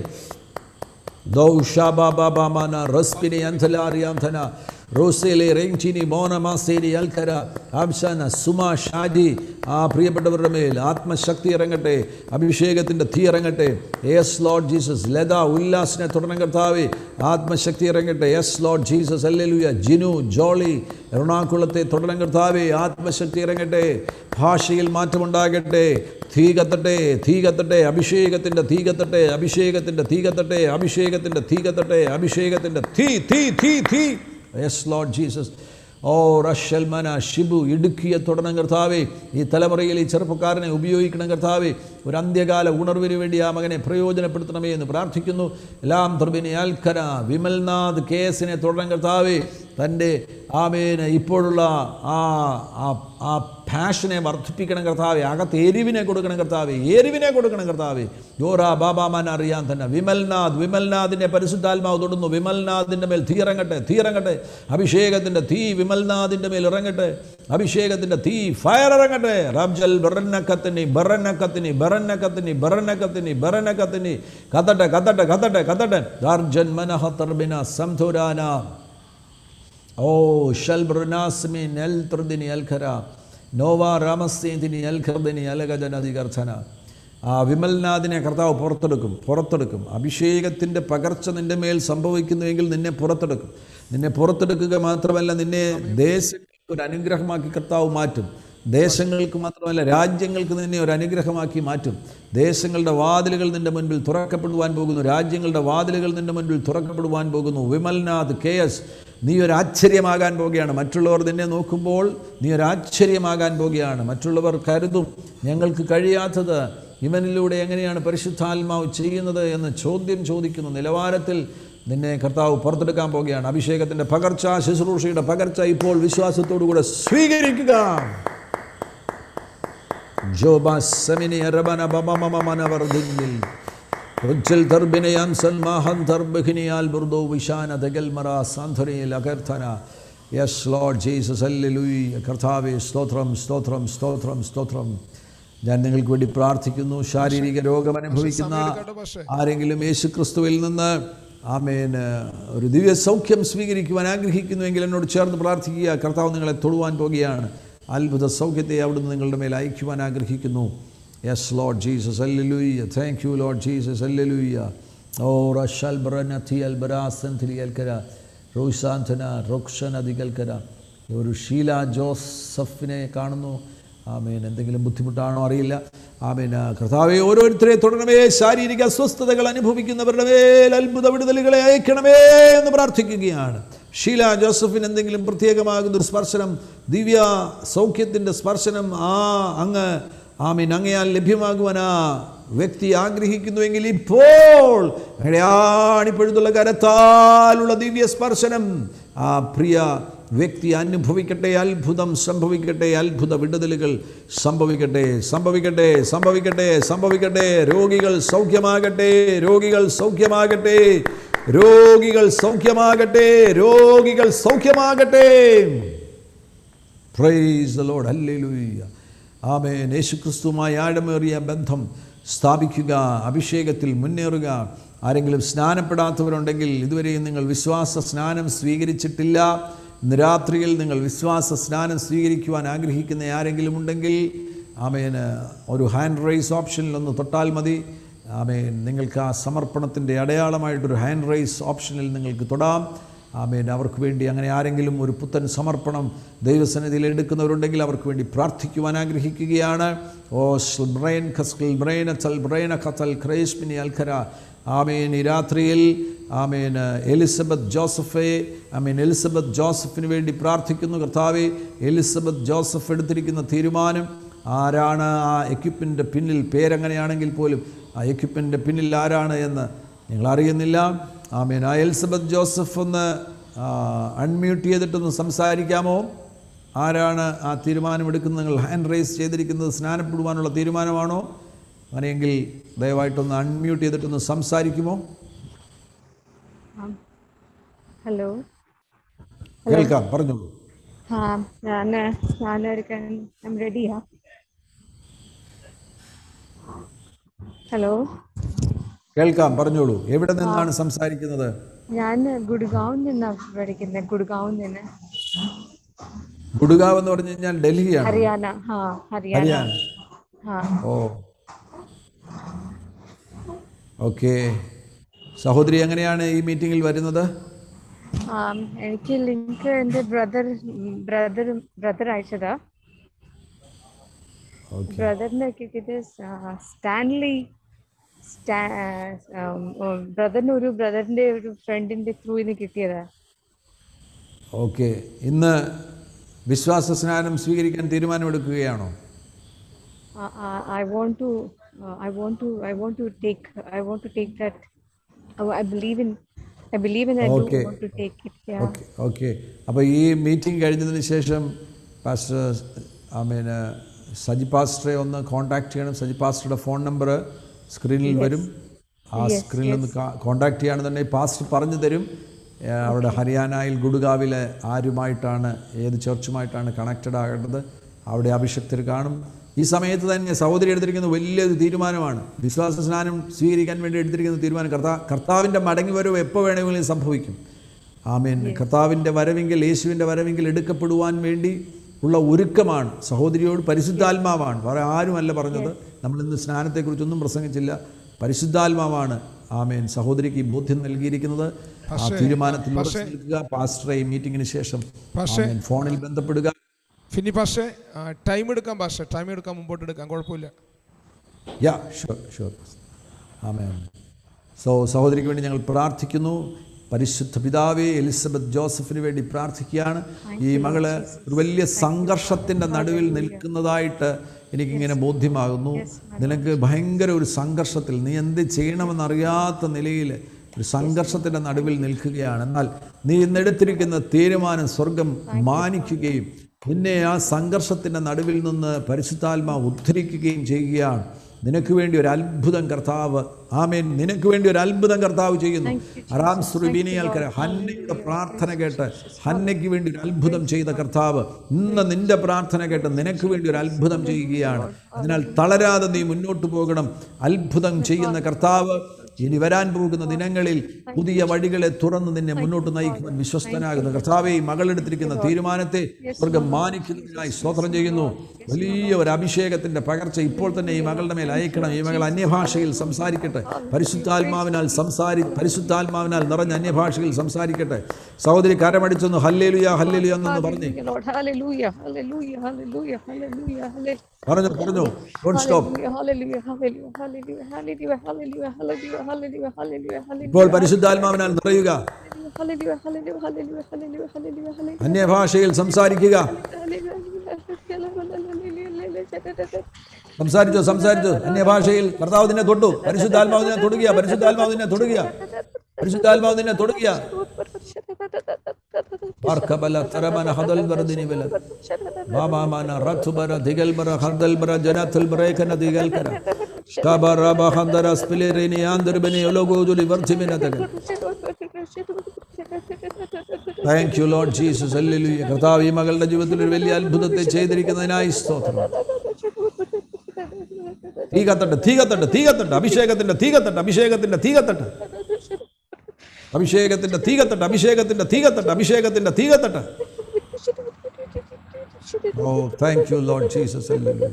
ദൗഷാബാബാബാമാന റസ്പിനി അന്ധലാറിയാന്ധന റോസേലെ റെങ്ചിനി മോനമാസേരി അൽക്കര ആബ്ഷാന സുമ ഷാജി ആ പ്രിയപ്പെട്ടവരുടെ മേൽ ആത്മശക്തി ഇറങ്ങട്ടെ അഭിഷേകത്തിൻ്റെ തീ ഇറങ്ങട്ടെ യെസ് ലോഡ് ജീസസ് ലത ഉല്ലാസിനെ തുടരണം കർത്താവേ ആത്മശക്തി ഇറങ്ങട്ടെ yes Lord Jesus hallelujah Jinu Jolly എറണാകുളത്തെ തുടരണം കർത്താവേ ആത്മശക്തി ഇറങ്ങട്ടെ ഭാഷയിൽ മാറ്റമുണ്ടാകട്ടെ തീ കത്തട്ടെ തീ കത്തട്ടെ അഭിഷേകത്തിൻ്റെ തീ കത്തട്ടെ അഭിഷേകത്തിൻ്റെ തീ കത്തട്ടെ അഭിഷേകത്തിൻ്റെ തീ കത്തട്ടെ അഭിഷേകത്തിൻ്റെ തീ തീ തീ തീ യെസ് ലോഡ് ജീസസ് ഓ റഷൽമന ഷിബു ഇടുക്കിയെ തുടരണം കർത്താവേ ഈ തലമുറയിൽ ഈ ചെറുപ്പക്കാരനെ ഉപയോഗിക്കണം കർത്താവേ ഒരു അന്ത്യകാല ഉണർവിന് വേണ്ടി ആ മകനെ പ്രയോജനപ്പെടുത്തണമേ എന്ന് പ്രാർത്ഥിക്കുന്നു എല്ലാം ധർബിനെ അൽക്കര വിമൽനാഥ് കേസിനെ തുടരണം കർത്താവേ തൻ്റെ ആമേന് ഇപ്പോഴുള്ള ആ ആ ആ പാഷനെ വർദ്ധിപ്പിക്കണം കർത്താവെ അകത്ത് എരിവിനെ കൊടുക്കണം കർത്താവെ എരിവിനെ കൊടുക്കണം കർത്താവെ ജോറ ബാബാമാൻ അറിയാൻ തന്നെ വിമൽനാഥ് വിമൽനാഥിൻ്റെ പരിശുദ്ധാത്മാവ് തൊടുന്നു വിമൽനാഥിൻ്റെ മേൽ തീ ഇറങ്ങട്ടെ തീ ഇറങ്ങട്ടെ അഭിഷേകത്തിൻ്റെ തീ വിമൽനാഥിൻ്റെ മേൽ ഇറങ്ങട്ടെ അഭിഷേകത്തിൻ്റെ തീ ഫയർ ഇറങ്ങട്ടെ റബ്ജൽ ബറന്നക്കത്തിനി ബറന്നക്കത്തിനി ബറന്നക്കത്തിനി ബറന്നക്കത്തിനി ബറന്നക്കത്തിനി കത്തട്ടെ കത്തട്ടെ കത്തട്ടെ കത്തട്ടെ ദാർജൻ മനഹ തർബിന സംധുരാന ഓ ഷൽബ്രനാസ്മി നെൽത്രദിനി അൽഖര നോവ രാമസേന്തിനി അൽഖർദിനി അലഗജനധികർച്ചന ആ വിമൽനാഥിനെ കർത്താവ് പുറത്തെടുക്കും പുറത്തെടുക്കും അഭിഷേകത്തിൻ്റെ പകർച്ച നിൻ്റെ മേൽ സംഭവിക്കുന്നുവെങ്കിൽ നിന്നെ പുറത്തെടുക്കും നിന്നെ പുറത്തെടുക്കുക മാത്രമല്ല നിന്നെ ദേശങ്ങൾക്ക് ഒരു അനുഗ്രഹമാക്കി കർത്താവ് മാറ്റും ദേശങ്ങൾക്ക് മാത്രമല്ല രാജ്യങ്ങൾക്ക് നിന്നെ ഒരു അനുഗ്രഹമാക്കി മാറ്റും ദേശങ്ങളുടെ വാതിലുകൾ നിന്റെ മുൻപിൽ തുറക്കപ്പെടുവാൻ പോകുന്നു രാജ്യങ്ങളുടെ വാതിലുകൾ നിന്റെ മുൻപിൽ തുറക്കപ്പെടുവാൻ പോകുന്നു വിമൽനാഥ് കെ എസ് നീ ഒരു ആശ്ചര്യമാകാൻ പോകുകയാണ് മറ്റുള്ളവർ നിന്നെ നോക്കുമ്പോൾ നീ ഒരു ആശ്ചര്യമാകാൻ പോകുകയാണ് മറ്റുള്ളവർ കരുതും ഞങ്ങൾക്ക് കഴിയാത്തത് ഇവനിലൂടെ എങ്ങനെയാണ് പരിശുദ്ധാത്മാവ് ചെയ്യുന്നത് എന്ന് ചോദ്യം ചോദിക്കുന്നു നിലവാരത്തിൽ നിന്നെ കർത്താവ് പുറത്തെടുക്കാൻ പോകുകയാണ് അഭിഷേകത്തിൻ്റെ പകർച്ച ശുശ്രൂഷയുടെ പകർച്ച ഇപ്പോൾ വിശ്വാസത്തോടുകൂടെ സ്വീകരിക്കുക ജോബാസമിനി അരബന ബമമമനവർദ്ധിങ്ങിൽ റുച്ചൽ തർബിനയാൻ സൽമാഹൻ തർബഹിനിയാൽ ബുർദോ വിശാന തകൽമറ സാന്ത്വനയിൽ അകർത്തന യെസ് ലോഡ് ജീസസ് അല്ലുയി കർത്താവെ സ്തോത്രം സ്തോത്രം സ്തോത്രം സ്തോത്രം ഞാൻ നിങ്ങൾക്ക് വേണ്ടി പ്രാർത്ഥിക്കുന്നു ശാരീരിക രോഗം അനുഭവിക്കുന്ന ആരെങ്കിലും യേശു ക്രിസ്തുവിൽ നിന്ന് ആമേന് ഒരു ദിവ്യ സൗഖ്യം സ്വീകരിക്കുവാൻ ആഗ്രഹിക്കുന്നുവെങ്കിൽ എന്നോട് ചേർന്ന് പ്രാർത്ഥിക്കുക കർത്താവ് നിങ്ങളെ തൊടുവാൻ പോകുകയാണ് അത്ഭുത സൗഖ്യത്തെ അവിടുന്ന് നിങ്ങളുടെ മേൽ അയക്കുവാൻ ആഗ്രഹിക്കുന്നു yes Lord Jesus hallelujah thank you load Jesus hallelujah oh റഷൽ ബ്രനഥി അൽ ബരാസൻ തിരിയൽക്കര റോഷാന്തന റോക്ഷൻ അധികൽക്കര ഒരു ഷീല ജോസഫിനെ കാണുന്നു ആമേൻ എന്തെങ്കിലും ബുദ്ധിമുട്ടാണോ അറിയില്ല ആമേൻ കർത്താവെ ഓരോരുത്തരെ തുടരണമേ ശാരീരിക അസ്വസ്ഥതകൾ അനുഭവിക്കുന്നവരുടെ മേൽ അത്ഭുത വിടുതലുകളെ അയക്കണമേ എന്ന് പ്രാർത്ഥിക്കുകയാണ് ഷീല ജോസഫിന് എന്തെങ്കിലും പ്രത്യേകമാകുന്ന ഒരു സ്പർശനം ദിവ്യ സൗഖ്യത്തിൻ്റെ സ്പർശനം ആ അങ്ങ് ആമീൻ അങ്ങയാൽ ലഭ്യമാകുവാൻ ആ വ്യക്തി ആഗ്രഹിക്കുന്നുവെങ്കിൽ ഇപ്പോൾ ആണിപ്പഴുതുള്ള കരത്താലുള്ള ദിവ്യ സ്പർശനം ആ പ്രിയ വ്യക്തി അനുഭവിക്കട്ടെ അത്ഭുതം സംഭവിക്കട്ടെ അത്ഭുത വിടുതലുകൾ സംഭവിക്കട്ടെ സംഭവിക്കട്ടെ സംഭവിക്കട്ടെ സംഭവിക്കട്ടെ രോഗികൾ സൗഖ്യമാകട്ടെ രോഗികൾ സൗഖ്യമാകട്ടെ രോഗികൾ സൗഖ്യമാകട്ടെ രോഗികൾ സൗഖ്യമാകട്ടെ പ്രൈസ് ദ ലോഡ് ഹല്ലേലൂയ ആമേൻ യേശുക്രിസ്തുവുമായി ആഴമേറിയ ബന്ധം സ്ഥാപിക്കുക അഭിഷേകത്തിൽ മുന്നേറുക ആരെങ്കിലും സ്നാനപ്പെടാത്തവരുണ്ടെങ്കിൽ ഇതുവരെയും നിങ്ങൾ വിശ്വാസ സ്നാനം സ്വീകരിച്ചിട്ടില്ല ഇന്ന് രാത്രിയിൽ നിങ്ങൾ വിശ്വാസ സ്നാനം സ്വീകരിക്കുവാൻ ആഗ്രഹിക്കുന്ന ആരെങ്കിലും ഉണ്ടെങ്കിൽ ആമേന് ഒരു ഹാൻഡ് റൈസ് ഓപ്ഷനിൽ ഒന്ന് തൊട്ടാൽ മതി ആമേൻ നിങ്ങൾക്ക് ആ സമർപ്പണത്തിൻ്റെ അടയാളമായിട്ടൊരു ഹാൻഡ് റൈസ് ഓപ്ഷനിൽ നിങ്ങൾക്ക് തൊടാം ആമേൻ അവർക്ക് വേണ്ടി അങ്ങനെ ആരെങ്കിലും ഒരു പുത്തൻ സമർപ്പണം ദൈവസന്നിധിയിൽ എടുക്കുന്നവരുണ്ടെങ്കിൽ അവർക്ക് വേണ്ടി പ്രാർത്ഥിക്കുവാൻ ആഗ്രഹിക്കുകയാണ് ഓ ബ്രെയിൻ ഖസ്കിൽ ബ്രെയിൻ അച്ചൽ ബ്രെയിൻ ഖത്തൽ ഖ്രേസ്മിനി അൽഖര ആമേൻ ഈ രാത്രിയിൽ ആമേൻ എലിസബത്ത് ജോസഫെ ആമേൻ എലിസബത്ത് ജോസഫിന് വേണ്ടി പ്രാർത്ഥിക്കുന്നു കർത്താവെ എലിസബത്ത് ജോസഫ് എടുത്തിരിക്കുന്ന തീരുമാനം ആരാണ് ആ എക്യുപ്പിൻ്റെ പിന്നിൽ പേരെങ്ങനെയാണെങ്കിൽ പോലും ആ എക്യുപ്പിൻ്റെ പിന്നിൽ ആരാണ് എന്ന് നിങ്ങൾ അറിയുന്നില്ല ആമേൻ ആ എലിസബത്ത് ജോസഫ് ഒന്ന് അൺമ്യൂട്ട് ചെയ്തിട്ടൊന്ന് സംസാരിക്കാമോ ആരാണ് ആ തീരുമാനമെടുക്കുന്നത് നിങ്ങൾ ഹാൻഡ് റൈസ് ചെയ്തിരിക്കുന്നത് സ്നാനപ്പെടുവാനുള്ള തീരുമാനമാണോ അങ്ങനെയെങ്കിൽ ദയവായിട്ടൊന്ന് അൺമ്യൂട്ട് ചെയ്തിട്ടൊന്ന് സംസാരിക്കുമോ ഹലോ കേൾക്കാം പറഞ്ഞോളൂ ആ ഞാൻ സ്നാനം എടുക്കാൻ ഐം റെഡിയാ ഹലോ കേൾക്കാം പറഞ്ഞോളൂ എവിടെ നിന്നാണ് സംസാരിക്കുന്നത് ഞാൻ ഗുഡ്ഗാവിൽ നിന്നാണ് പഠിക്കുന്നത് ഗുഡ്ഗാവിൽ നിന്ന് ഗുഡ്ഗാവ് എന്ന് പറഞ്ഞു കഴിഞ്ഞാൽ ഡൽഹിയാണ് ഹരിയാന ആ ഹരിയാന ഹരിയാന ആ ഓ ഓക്കെ സഹോദരി എങ്ങനെയാണ് ഈ മീറ്റിങ്ങിൽ വരുന്നത് ആ, എനിക്ക് ലിങ്ക് എൻ്റെ ബ്രദർ ബ്രദർ ബ്രദർ അയച്ചതാ ഓക്കെ ബ്രദറിന്റെ ഇത് സ്റ്റാൻലി ബ്രദറിന് ഒരു ബ്രദറിന്റെ ഒരു ഫ്രണ്ടിന്റെ ത്രൂന്ന് കിട്ടിയതാ ഓക്കെ ഇന്ന് വിശ്വാസ സ്നാനം സ്വീകരിക്കാൻ തീരുമാനമെടുക്കുകയാണോ Uh, uh, I want to, uh, I want to, I want to take, I want to take that. I, I believe in, I believe in, I Okay. do want to take it. Yeah. Okay okay അപ്പോൾ ഈ meeting കഴിഞ്ഞതിന് ശേഷം pastor I mean Saji പാസ്റ്ററെ ഒന്ന് contact ചെയ്യണം Saji പാസ്റ്ററുടെ phone number സ്ക്രീനിൽ വരും ആ സ്ക്രീനിൽ ഒന്ന് കോൺടാക്ട് ചെയ്യുകയാണെന്നുണ്ടെങ്കിൽ പാസ്റ്റർ പറഞ്ഞു തരും ഏ, അവിടെ ഹരിയാനയിൽ ഗുഡ്ഗാവിലെ ആരുമായിട്ടാണ് ഏത് ചർച്ചുമായിട്ടാണ് കണക്റ്റഡ് ആകേണ്ടത് അവിടെ അഭിഷക്തർ കാണും ഈ സമയത്ത് തന്നെ സഹോദരി എടുത്തിരിക്കുന്ന വലിയൊരു തീരുമാനമാണ് വിശ്വാസ സ്നാനം സ്വീകരിക്കാൻ വേണ്ടി എടുത്തിരിക്കുന്ന തീരുമാനം കർത്താ കർത്താവിൻ്റെ മടങ്ങി വരവ് എപ്പോൾ വേണമെങ്കിലും സംഭവിക്കും ആമേൻ കർത്താവിൻ്റെ വരവെങ്കിൽ യേശുവിൻ്റെ വരവെങ്കിൽ എടുക്കപ്പെടുവാൻ വേണ്ടി ഉള്ള ഒരുക്കമാണ് സഹോദരിയോട് പരിശുദ്ധാത്മാവാണ് വേറെ ആരുമല്ല പറഞ്ഞത് നമ്മൾ ഇന്ന് സ്നാനത്തെക്കുറിച്ചൊന്നും പ്രസംഗിച്ചില്ല പരിശുദ്ധാത്മാവാണ് ആമേൻ സഹോദരിക്ക് ഈ ബോധ്യം നൽകിയിരിക്കുന്നത് ആ തീരുമാനത്തിൽ ഉറച്ചു നിൽക്കുക പാസ്റ്ററെ ഈ മീറ്റിങ്ങിന് ശേഷം ആമേൻ ഫോണിൽ ബന്ധപ്പെടുക ഫിനി പക്ഷേ ടൈം എടുക്കാം പക്ഷേ ടൈം എടുക്കാം മുമ്പോട്ട് എടുക്കാം കുഴപ്പമില്ല യാ ഷുവർ ഷുവർ ആമേൻ സോ സഹോദരിക്ക് വേണ്ടി ഞങ്ങൾ പ്രാർത്ഥിക്കുന്നു പരിശുദ്ധ പിതാവേ എലിസബത്ത് ജോസഫിന് വേണ്ടി പ്രാർത്ഥിക്കുകയാണ് ഈ മകള് ഒരു വലിയ സംഘർഷത്തിൻ്റെ നടുവിൽ നിൽക്കുന്നതായിട്ട് എനിക്കിങ്ങനെ ബോധ്യമാകുന്നു നിനക്ക് ഭയങ്കര ഒരു സംഘർഷത്തിൽ നീ എന്ത് ചെയ്യണമെന്നറിയാത്ത നിലയിൽ ഒരു സംഘർഷത്തിൻ്റെ നടുവിൽ നിൽക്കുകയാണ് എന്നാൽ നീ ഇന്നെടുത്തിരിക്കുന്ന തീരുമാനം സ്വർഗം മാനിക്കുകയും നിന്നെ ആ സംഘർഷത്തിൻ്റെ നടുവിൽ നിന്ന് പരിശുദ്ധാത്മാവ് ഉദ്ധരിക്കുകയും ചെയ്യുകയാണ് നിനക്ക് വേണ്ടി ഒരു അത്ഭുതം കർത്താവ് ആമേൻ നിനക്ക് വേണ്ടി ഒരു അത്ഭുതം കർത്താവ് ചെയ്യുന്നു അറാം സുറുബിനിയാൽക്കര ഹന്നയുടെ പ്രാർത്ഥന കേട്ട് ഹന്നയ്ക്ക് വേണ്ടി ഒരു അത്ഭുതം ചെയ്ത കർത്താവ് ഇന്ന് നിന്റെ പ്രാർത്ഥന കേട്ട് നിനക്ക് വേണ്ടി ഒരു അത്ഭുതം ചെയ്യുകയാണ് അതിനാൽ തളരാതെ നീ മുന്നോട്ട് പോകണം അത്ഭുതം ചെയ്യുന്ന കർത്താവ് ഇനി വരാൻ പോകുന്ന ദിനങ്ങളിൽ പുതിയ വഴികളെ തുറന്ന് നിന്നെ മുന്നോട്ട് നയിക്കുവാൻ വിശ്വസ്തനാകുന്നു കർത്താവെ ഈ മകളെടുത്തിരിക്കുന്ന തീരുമാനത്തെ സ്വർഗം മാനിക്കുന്നതിനായി സ്തോത്രം ചെയ്യുന്നു വലിയ ഒരു അഭിഷേകത്തിന്റെ പകർച്ച ഇപ്പോൾ തന്നെ ഈ മകളുടെ മേൽ അയക്കണം ഈ മകൾ അന്യഭാഷയിൽ സംസാരിക്കട്ടെ പരിശുദ്ധാത്മാവിനാൽ സംസാരി പരിശുദ്ധാത്മാവിനാൽ നിറഞ്ഞ അന്യഭാഷയിൽ സംസാരിക്കട്ടെ സഹോദരി കരമടിച്ചൊന്ന് ഹല്ലേലുയ ഹല്ലേലുയ എന്നൊന്ന് പറഞ്ഞേ Hallelujah, Lord. Hallelujah. Hallelujah. Hallelujah. Hallelujah. Hallelujah. പറഞ്ഞു പറഞ്ഞു don't stop Hallelujah. Hallelujah. Hallelujah. Hallelujah. Hallelujah. Hallelujah. Hallelujah. Hallelujah. Hallelujah. ഇപ്പോൾ പരിശുദ്ധാത്മാവിനാൽ നിറയുക Hallelujah. Hallelujah. Hallelujah. Hallelujah. Hallelujah. Hallelujah. അന്യഭാഷയിൽ സംസാരിക്കുക സംസാരിച്ചോ സംസാരിച്ചോ അന്യഭാഷയിൽ കർത്താവ് നിന്നെ തൊട്ടു പരിശുദ്ധാത്മാവ് നിന്നെ തൊടുക പരിശുദ്ധാത്മാവ് നിന്നെ തൊടുക പരിശുദ്ധാത്മാവ് നിന്നെ തൊടുക പാർക്കബല തരമന ഹദൽ ബർദിനി ബല ബാബാമന റത്തുബര ദിഗൽബര ഹർദൽബര ജനത്തുൽ ബ്രേഖന ദിഗൽകര കബറ ബഹന്ദര സ്പിലിറിനി ആന്തർബനി ഒലോഗോജുലി വർദ്ധിമിനതക thank you lord Jesus hallelujah കർത്താവ് ഈ മകളുടെ ജീവിതത്തിൽ ഒരു വലിയ അത്ഭുതത്തെ ചെയ്തിരിക്കുന്നതിനായി സ്തോത്രം തീ കത്തട്ടെ തീ കത്തട്ടെ തീ കത്തട്ടെ അഭിഷേകത്തിന്റെ തീ കത്തട്ടെ അഭിഷേകത്തിന്റെ തീ കത്തട്ടെ അഭിഷേകത്തിന്റെ തീ കത്തട്ടെ അഭിഷേകത്തിന്റെ തീ കത്തട്ടെ അഭിഷേകത്തിന്റെ തീ കത്തട്ടെ ഓ താങ്ക് യു ലോർഡ് ജീസസ്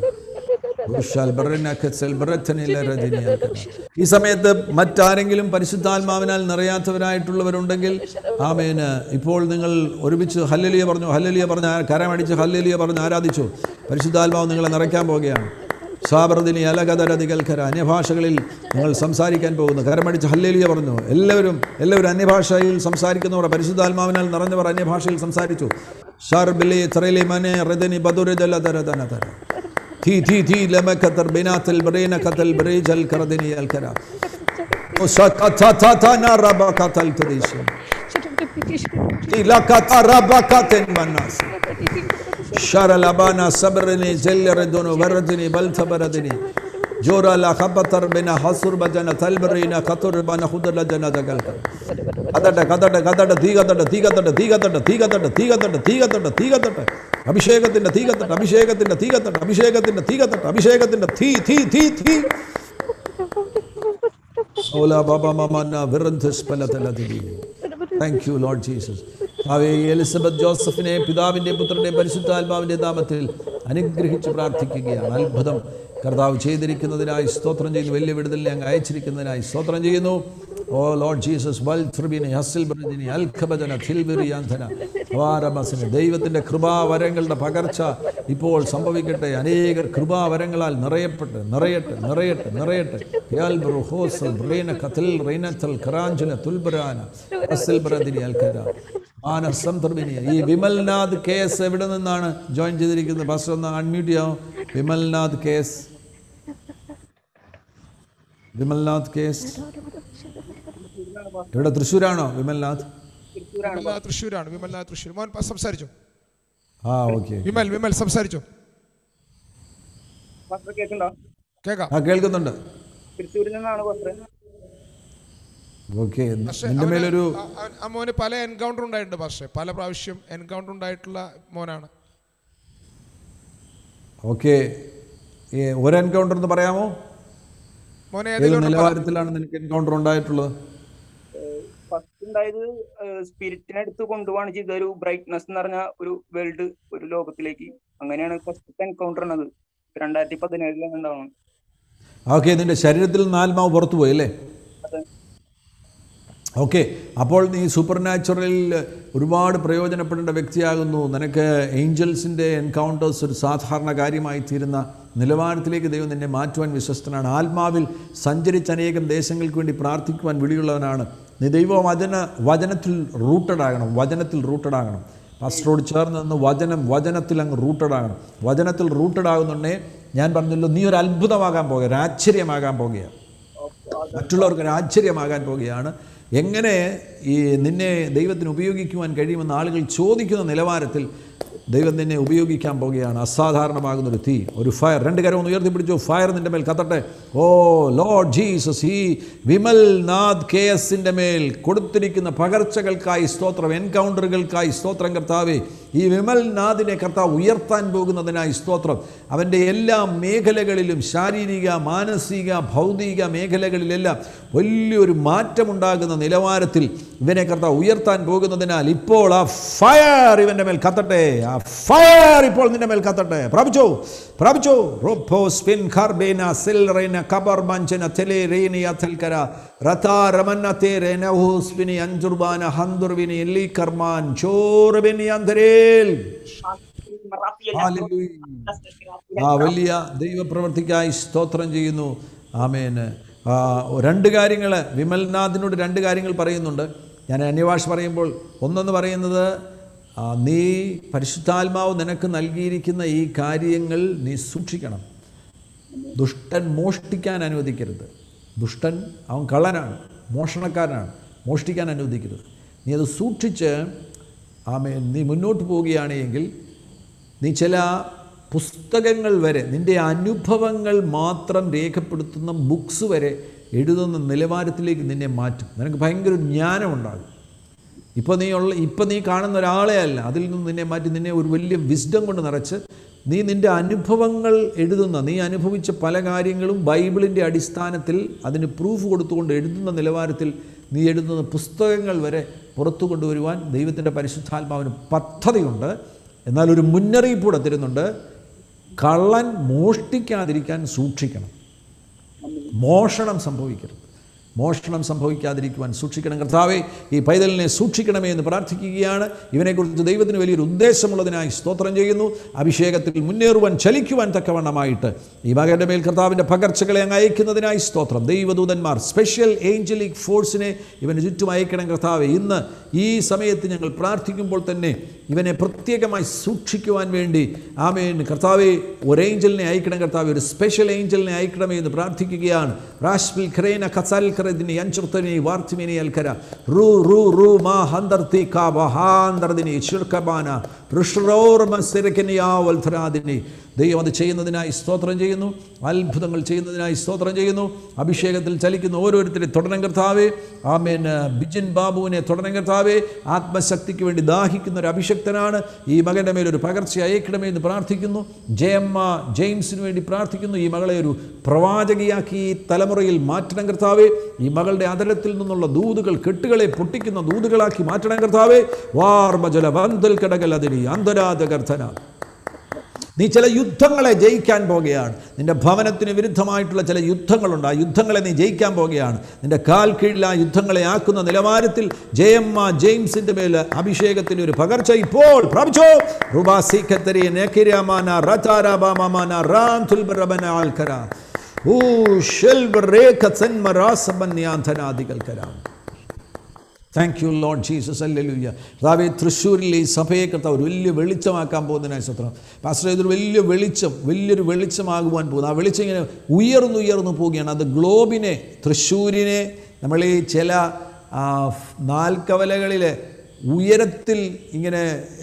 ഈ സമയത്ത് മറ്റാരെങ്കിലും പരിശുദ്ധാത്മാവിനാൽ നിറയാത്തവരായിട്ടുള്ളവരുണ്ടെങ്കിൽ ആമേന് ഇപ്പോൾ നിങ്ങൾ ഒരുമിച്ച് ഹല്ലലിയ പറഞ്ഞു ഹല്ലലിയ പറഞ്ഞ് ആ- കരമടിച്ച് ഹല്ലലിയ പറഞ്ഞ് ആരാധിച്ചു പരിശുദ്ധാത്മാവ് നിങ്ങളെ നിറയ്ക്കാൻ പോവുകയാണ് സാബർദിനി അലകതരതികൽക്കര അന്യഭാഷകളിൽ നിങ്ങൾ സംസാരിക്കാൻ പോകുന്നു കരമടിച്ച് ഹല്ലേലിയ പറഞ്ഞു എല്ലാവരും എല്ലാവരും അന്യഭാഷയിൽ സംസാരിക്കുന്നവർ പരിശുദ്ധാത്മാവിനാൽ നിറഞ്ഞവർ അന്യഭാഷയിൽ സംസാരിച്ചു ഷർബിലി ത്രയിലി മനെ റദനി ബദുരജലതരതനതര ثي ثي ثي لما كتر بنات البرين كتل بريج الكردني الكرا وسكتتتنا ربا كتل تريش لا كتا ربا كتن مناس ഷറലബാന സബറിനി ജല്ലറദുനു വറദിനി ബൽതബറദിനി ജോറ ല ഖബത്തർ ബിന ഹസുർ ബജന തൽബറീന ഖതുർ ബന ഖുദല ജന ജഗൽത കതട കതട കതട തീ കതട തീ കതട തീ കതട തീ കതട തീ കതട തീ കതട തീ കതട അഭിഷേകത്തിന്റെ തീ കത്തട്ട അഭിഷേകത്തിന്റെ തീ കത്തട്ട അഭിഷേകത്തിന്റെ തീ കത്തട്ട അഭിഷേകത്തിന്റെ തീ തീ തീ തീ ഓല ബാബ മമന വിറന്ധസ് പലതലതിരി താങ്ക് യു ലോർഡ് ജീസസ് ഭാവേ എലിസബത്ത് ജോസഫിനെ പിതാവിൻ്റെ പുത്രൻ്റെ പരിശുദ്ധാത്മാവിൻ്റെ നാമത്തിൽ അനുഗ്രഹിച്ച് പ്രാർത്ഥിക്കുകയാണ് അത്ഭുതം കർത്താവ് ചെയ്തിരിക്കുന്നതിനായി സ്തോത്രം ചെയ്യുന്നു വലിയ വിടുതലിനെ അങ്ങ് അയച്ചിരിക്കുന്നതിനായി സ്തോത്രം ചെയ്യുന്നു ഓ ലോർഡ് ജീസസ് വൽഫ്രബിനെ ഹസിൽ ബ്രജിനി അൽഖബജന ഖിൽബിറിയാന്ധന അവാരമസിന് ദൈവത്തിൻ്റെ കൃപാവരങ്ങളുടെ പകർച്ച ഇപ്പോൾ സംഭവിക്കട്ടെ അനേകർ കൃപാവരങ്ങളാൽ നിറയപ്പെട്ട് നിറയട്ടെ നിറയട്ടെ നിറയട്ടെ യാൽബ്രു ഹോസൽ ബ്രേന കത്തിൽ റൈനത്തൽ ഖറാഞ്ചന തുൽബരാന ഹസിൽ ബ്രദിനി അൽഖര മാനസം തുർബിനി ഈ വിമൽനാഥ് കേസ് എവിടെ നിന്നാണ് ജോയിൻ ചെയ്തിരിക്കുന്നത് ഫസ്റ്റ് ഒന്ന് അൺമ്യൂട്ട് ചെയ്യാമോ വിമൽനാഥ് കേസ് വിമൽനാഥ് കേസ് ഇവിടെ തൃശ്ശൂരാണോ വിമൽനാഥ് വിമൽനാഥ് തൃശ്ശൂരാണ് വിമൽനാഥ് തൃശ്ശൂർ മോൻ പ- സംസാരിച്ചോ ആ ഓക്കെ വിമൽ വിമൽ സംസാരിച്ചോ പാസ്റ്റർ കേൾക്കുണ്ടോ കേൾക്കാം ആ കേൾക്കുന്നുണ്ട് തൃശ്ശൂരിൽ നിന്നാണ് പാസ്റ്റർ ഓക്കെ പക്ഷേ നിന്റെ അവന് മേലൊരു ആ- ആ- ആ മോന് പല എൻകൗണ്ടർ ഉണ്ടായിട്ടുണ്ട് പക്ഷേ പല പ്രാവശ്യം എൻകൗണ്ടർ ഉണ്ടായിട്ടുള്ള മോനാണ് ഓക്കെ ഒരു എൻകൗണ്ടർ എന്ന് പറയാമോ മോനെ ഏത് ഏതെങ്കിലും ഒന്ന് പറ. നിലവാരത്തിലാണ് നിനക്ക് എൻകൗണ്ടർ ഉണ്ടായിട്ടുള്ളത് ഫസ്റ്റ് ഉണ്ടായത് സ്പിരിറ്റിനെ അടുത്ത് കൊണ്ടുപോവാണ് ചെയ്ത ഒരു ബ്രൈറ്റ്നസ് എന്ന് പറഞ്ഞ ഒരു വേൾഡ് ഒരു ലോകത്തിലേക്ക് അങ്ങനെയാണ് ഫസ്റ്റ് എൻകൗണ്ടർ ആണത് രണ്ടായിരത്തി പതിനേഴിലാണ് ഉണ്ടാവുന്നത് ഓക്കെ നിന്റെ ശരീരത്തിൽ നിന്ന് ആത്മാവ് പുറത്തു പോയി അല്ലേ അതെ ഓക്കെ അപ്പോൾ നീ സൂപ്പർ നാച്ചുറലിൽ ഒരുപാട് പ്രയോജനപ്പെടേണ്ട വ്യക്തിയാകുന്നു നിനക്ക് ഏഞ്ചൽസിൻ്റെ എൻകൗണ്ടേഴ്സ് ഒരു സാധാരണ കാര്യമായി തീരുന്ന നിലവാരത്തിലേക്ക് ദൈവം നിന്നെ മാറ്റുവാൻ വിശ്വസ്തനാണ് ആത്മാവിൽ സഞ്ചരിച്ച് അനേകം ദേശങ്ങൾക്ക് വേണ്ടി പ്രാർത്ഥിക്കുവാൻ വിളിയുള്ളവനാണ് നീ ദൈവ വചന വചനത്തിൽ റൂട്ടഡ് ആകണം വചനത്തിൽ റൂട്ടഡ് ആകണം പാസ്റ്ററോട് ചേർന്ന് നിന്ന് വചനം വചനത്തിൽ അങ്ങ് റൂട്ടഡ് ആകണം വചനത്തിൽ റൂട്ടഡ് ആകുന്നുണ്ടേ ഞാൻ പറഞ്ഞല്ലോ നീ ഒരു അത്ഭുതമാകാൻ പോകുക ഒരു ആശ്ചര്യമാകാൻ പോകുകയാണ് മറ്റുള്ളവർക്ക് ഒരു ആശ്ചര്യമാകാൻ പോകുകയാണ് എങ്ങനെ ഈ നിന്നെ ദൈവത്തിന് ഉപയോഗിക്കുവാൻ കഴിയുമെന്ന് ആളുകൾ ചോദിക്കുന്ന നിലവാരത്തിൽ ദൈവം നിന്നെ ഉപയോഗിക്കാൻ പോകുകയാണ് അസാധാരണമാകുന്ന ഒരു തീ ഒരു ഫയർ രണ്ട് കരം ഒന്ന് ഉയർത്തിപ്പിടിച്ചു ഫയർ നിന്റെ മേൽ കത്തട്ടെ ഓ ലോർഡ് ജീസസ് ഈ വിമൽ നാഥ് കെ എസിൻ്റെ മേൽ കൊടുത്തിരിക്കുന്ന പകർച്ചകൾക്കായി സ്തോത്രം എൻകൗണ്ടറുകൾക്കായി സ്തോത്രം കർത്താവേ ഈ വിമൽ നാഥിനെ കർത്താവ് ഉയർത്താൻ പോകുന്നതിനായി സ്തോത്രം അവൻ്റെ എല്ലാ മേഖലകളിലും ശാരീരിക മാനസിക ഭൗതിക മേഖലകളിലെല്ലാം വലിയൊരു മാറ്റമുണ്ടാകുന്ന നിലവാരത്തിൽ ഇവനെ കർത്താവ് ഉയർത്താൻ പോകുന്നതിനാൽ ഇപ്പോൾ ആ ഫയർ ഇവൻ്റെ മേൽ കത്തട്ടെ ആ ഫയർ ഇപ്പോൾ നിന്റെ മേൽ കത്തട്ടെ പ്രാപിച്ചോ പ്രാപിച്ചോ റോപ്പോ സ്പിൻ ഖർബേന സിൽറേന കബർ മഞ്ചന തെലേ റേനി അഥൽക്കര റതാ രമന്ന തേരെ നഹൂസ്ബിനി അഞ്ചുർബാന ഹന്ദുർബിനി എല്ലി കർമാൻ ചോർബിനി അന്തരേൽ Hallelujah. ആ വലിയ ദൈവപ്രവർത്തിക്കായി സ്തോത്രം ചെയ്യുന്നു ആമേന് ആ, രണ്ട് കാര്യങ്ങൾ വിമൽനാഥിനോട് രണ്ട് കാര്യങ്ങൾ പറയുന്നുണ്ട് ഞാൻ അന്യഭാഷ പറയുമ്പോൾ ഒന്നെന്ന് പറയുന്നത് ആ, നീ പരിശുദ്ധാത്മാവ് നിനക്ക് നൽകിയിരിക്കുന്ന ഈ കാര്യങ്ങൾ നീ സൂക്ഷിക്കണം ദുഷ്ടൻ മോഷ്ടിക്കാൻ അനുവദിക്കരുത് ദുഷ്ടൻ അവൻ കള്ളനാണ് മോഷണക്കാരനാണ് മോഷ്ടിക്കാൻ അനുവദിക്കരുത് നീ അത് സൂക്ഷിച്ച് ആമേ നീ മുന്നോട്ട് പോവുകയാണെങ്കിൽ നീ ചില പുസ്തകങ്ങൾ വരെ നിൻ്റെ അനുഭവങ്ങൾ മാത്രം രേഖപ്പെടുത്തുന്ന ബുക്സ് വരെ എഴുതുന്ന നിലവാരത്തിലേക്ക് നിന്നെ മാറ്റും നിനക്ക് ഭയങ്കര ഒരു ജ്ഞാനമുണ്ടാകും ഇപ്പോൾ നീ ഉള്ള ഇപ്പോൾ നീ കാണുന്ന ഒരാളെ അല്ല അതിൽ നിന്ന് നിന്നെ മാറ്റി നിന്നെ ഒരു വലിയ വിസ്ഡം കൊണ്ട് നിറച്ച് നീ നിൻ്റെ അനുഭവങ്ങൾ എഴുതുന്ന നീ അനുഭവിച്ച പല കാര്യങ്ങളും ബൈബിളിൻ്റെ അടിസ്ഥാനത്തിൽ അതിന് പ്രൂഫ് കൊടുത്തുകൊണ്ട് എഴുതുന്ന നിലവാരത്തിൽ നീ എഴുതുന്ന പുസ്തകങ്ങൾ വരെ പുറത്തു കൊണ്ടുവരുവാൻ ദൈവത്തിൻ്റെ പരിശുദ്ധാത്മാവിന് പദ്ധതിയുണ്ട് എന്നാൽ ഒരു മുന്നറിയിപ്പ് കൂടെ തരുന്നുണ്ട് കള്ളൻ മോഷ്ടിക്കാതിരിക്കാൻ സൂക്ഷിക്കണം മോഷണം സംഭവിക്കരുത് മോഷണം സംഭവിക്കാതിരിക്കുവാൻ സൂക്ഷിക്കണം കർത്താവെ ഈ പൈതലിനെ സൂക്ഷിക്കണമേ എന്ന് പ്രാർത്ഥിക്കുകയാണ് ഇവനെക്കുറിച്ച് ദൈവത്തിന് വലിയൊരു ഉദ്ദേശമുള്ളതിനായി സ്തോത്രം ചെയ്യുന്നു അഭിഷേകത്തിൽ മുന്നേറുവാൻ ചലിക്കുവാൻ തക്കവണ്ണമായിട്ട് ഈ മകൻ്റെ മേൽ കർത്താവിൻ്റെ പകർച്ചകളെ അങ്ങ് അയക്കുന്നതിനായി സ്തോത്രം ദൈവദൂതന്മാർ സ്പെഷ്യൽ ഏഞ്ചലിക് ഫോഴ്സിനെ ഇവന് ചുറ്റും അയക്കണം കർത്താവെ ഇന്ന് ഈ സമയത്ത് ഞങ്ങൾ പ്രാർത്ഥിക്കുമ്പോൾ തന്നെ ഇവനെ പ്രത്യേകമായി സൂക്ഷിക്കുവാൻ വേണ്ടി ആമേൻ കർത്താവെ ഒരു ഏഞ്ചലിനെ അയക്കണം കർത്താവെ ഒരു സ്പെഷ്യൽ ഏഞ്ചലിനെ അയക്കണമേ എന്ന് പ്രാർത്ഥിക്കുകയാണ് റാഷ്മിൽ ഖറേന ഖസാൽ ഖറദിനി അഞ്ചുർത്തനി വാർത്തിമിനി അൽക്കര റൂ റൂ റൂ മാ ഹന്തർത്തി കാ വഹാന്തർദിനി ചുർക്കബാന ഋഷറോർമസിരക്കനിയാവൽധരാദിനി ദൈവം അത് ചെയ്യുന്നതിനായി സ്തോത്രം ചെയ്യുന്നു അത്ഭുതങ്ങൾ ചെയ്യുന്നതിനായി സ്തോത്രം ചെയ്യുന്നു അഭിഷേകത്തിൽ ചലിക്കുന്ന ഓരോരുത്തരെ തുടരണം കർത്താവേ ആമേൻ ബിജിൻ ബാബുവിനെ തുടരണം കർത്താവേ ആത്മശക്തിക്ക് വേണ്ടി ദാഹിക്കുന്ന ഒരു അഭിഷക്തനാണ് ഈ മകൻ്റെ മേലൊരു പകർച്ച അയക്കണമേ എന്ന് പ്രാർത്ഥിക്കുന്നു ജയമ്മ ജെയിംസിന് വേണ്ടി പ്രാർത്ഥിക്കുന്നു ഈ മകളെ ഒരു പ്രവാചകിയാക്കി ഈ തലമുറയിൽ മാറ്റണം കർത്താവേ ഈ മകളുടെ അതരത്തിൽ നിന്നുള്ള ദൂതുകൾ കെട്ടുകളെ പൊട്ടിക്കുന്ന ദൂതുകളാക്കി മാറ്റണം കർത്താവേ വാർമജല വന്തൽ കടകലതിരി അന്തരാധ കർത്തന നീ ചില യുദ്ധങ്ങളെ ജയിക്കാൻ പോകുകയാണ് നിന്റെ ഭവനത്തിന് വിരുദ്ധമായിട്ടുള്ള ചില യുദ്ധങ്ങളുണ്ട് ആ യുദ്ധങ്ങളെ നീ ജയിക്കാൻ പോകുകയാണ് നിന്റെ കാൽ കീഴിൽ ആ യുദ്ധങ്ങളെ ആക്കുന്ന നിലവാരത്തിൽ ജയമ്മ ജെയിംസിന്റെ മേൽ അഭിഷേകത്തിന് ഒരു പകർച്ച ഇപ്പോൾ പ്രാപിച്ചോ റുബാസിക്കത്തരി നെക്കിരാമാന റതാരാബാമാന റാംതുൽബറബന ആൽക്കര ഊ ഷെൽബ രേഖ സന്മരാസബന്യാന്ധനാദികൾ കരാം thank you load Jesus hallelujah കർത്താവെ തൃശ്ശൂരിൽ ഈ സഭയെ കർത്താവ് ഒരു വലിയ വെളിച്ചമാക്കാൻ പോകുന്നതിനായി സ്വത്രം പാസ്റ്റർ ഇതൊരു വലിയ വെളിച്ചം വലിയൊരു വെളിച്ചമാകുവാൻ പോകുന്നു ആ വെളിച്ചം ഇങ്ങനെ ഉയർന്നു ഉയർന്നു പോവുകയാണ് അത് ഗ്ലോബിനെ തൃശ്ശൂരിനെ നമ്മൾ ഈ ചില ആ, നാൽക്കവലകളിലെ ഉയരത്തിൽ ഇങ്ങനെ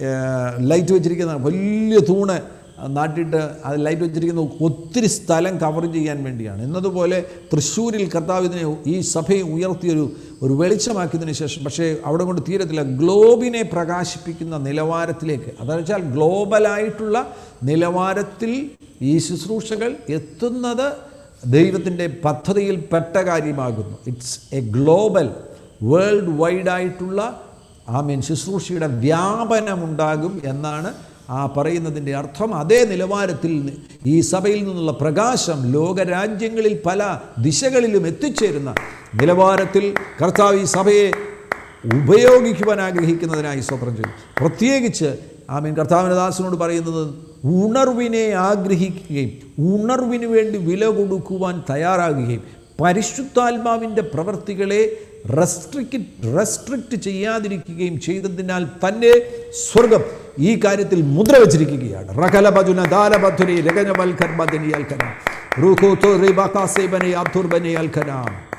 ലൈറ്റ് വെച്ചിരിക്കുന്ന വലിയ തൂണ് നാട്ടിട്ട് അത് ലൈറ്റ് വെച്ചിരിക്കുന്ന ഒത്തിരി സ്ഥലം കവർ ചെയ്യാൻ വേണ്ടിയാണ് എന്നതുപോലെ തൃശ്ശൂരിൽ കർത്താവ് ഇതിനെ ഈ സഭയെ ഉയർത്തിയൊരു ഒരു വെളിച്ചമാക്കിയതിന് ശേഷം പക്ഷേ അവിടെ കൊണ്ട് തീരത്തില്ല ഗ്ലോബിനെ പ്രകാശിപ്പിക്കുന്ന നിലവാരത്തിലേക്ക് അതെന്ന് വെച്ചാൽ ഗ്ലോബലായിട്ടുള്ള നിലവാരത്തിൽ ഈ ശുശ്രൂഷകൾ എത്തുന്നത് ദൈവത്തിൻ്റെ പദ്ധതിയിൽ പെട്ട കാര്യമാകുന്നു ഇറ്റ്സ് എ ഗ്ലോബൽ വേൾഡ് വൈഡായിട്ടുള്ള ആമീൻ ശുശ്രൂഷയുടെ വ്യാപനമുണ്ടാകും എന്നാണ് ആ പറയുന്നതിൻ്റെ അർത്ഥം അതേ നിലവാരത്തിൽ നി- ഈ സഭയിൽ നിന്നുള്ള പ്രകാശം ലോകരാജ്യങ്ങളിൽ പല ദിശകളിലും എത്തിച്ചേരുന്ന നിലവാരത്തിൽ കർത്താവ് ഈ സഭയെ ഉപയോഗിക്കുവാൻ ആഗ്രഹിക്കുന്നതിനായി സ്വപ്നം ചെയ്തു പ്രത്യേകിച്ച് ആമീൻ കർത്താവിൻ്റെ ദാസനോട് പറയുന്നത് ഉണർവിനെ ആഗ്രഹിക്കുകയും ഉണർവിന് വേണ്ടി വില കൊടുക്കുവാൻ തയ്യാറാകുകയും പരിശുദ്ധാത്മാവിൻ്റെ പ്രവർത്തികളെ റെസ്ട്രിക്റ്റ് റെസ്ട്രിക്റ്റ് ചെയ്യാതിരിക്കുകയും ചെയ്തതിനാൽ തന്നെ സ്വർഗം ഈ കാര്യത്തിൽ മുദ്ര വച്ചിരിക്കുകയാണ് റകലബജുന ദാരബധുരി രഗനവൽക്കർബദനിയൽക്കന റുഖൂതു റിബഖാസേബനി അബ്ദുർബനിയൽക്കന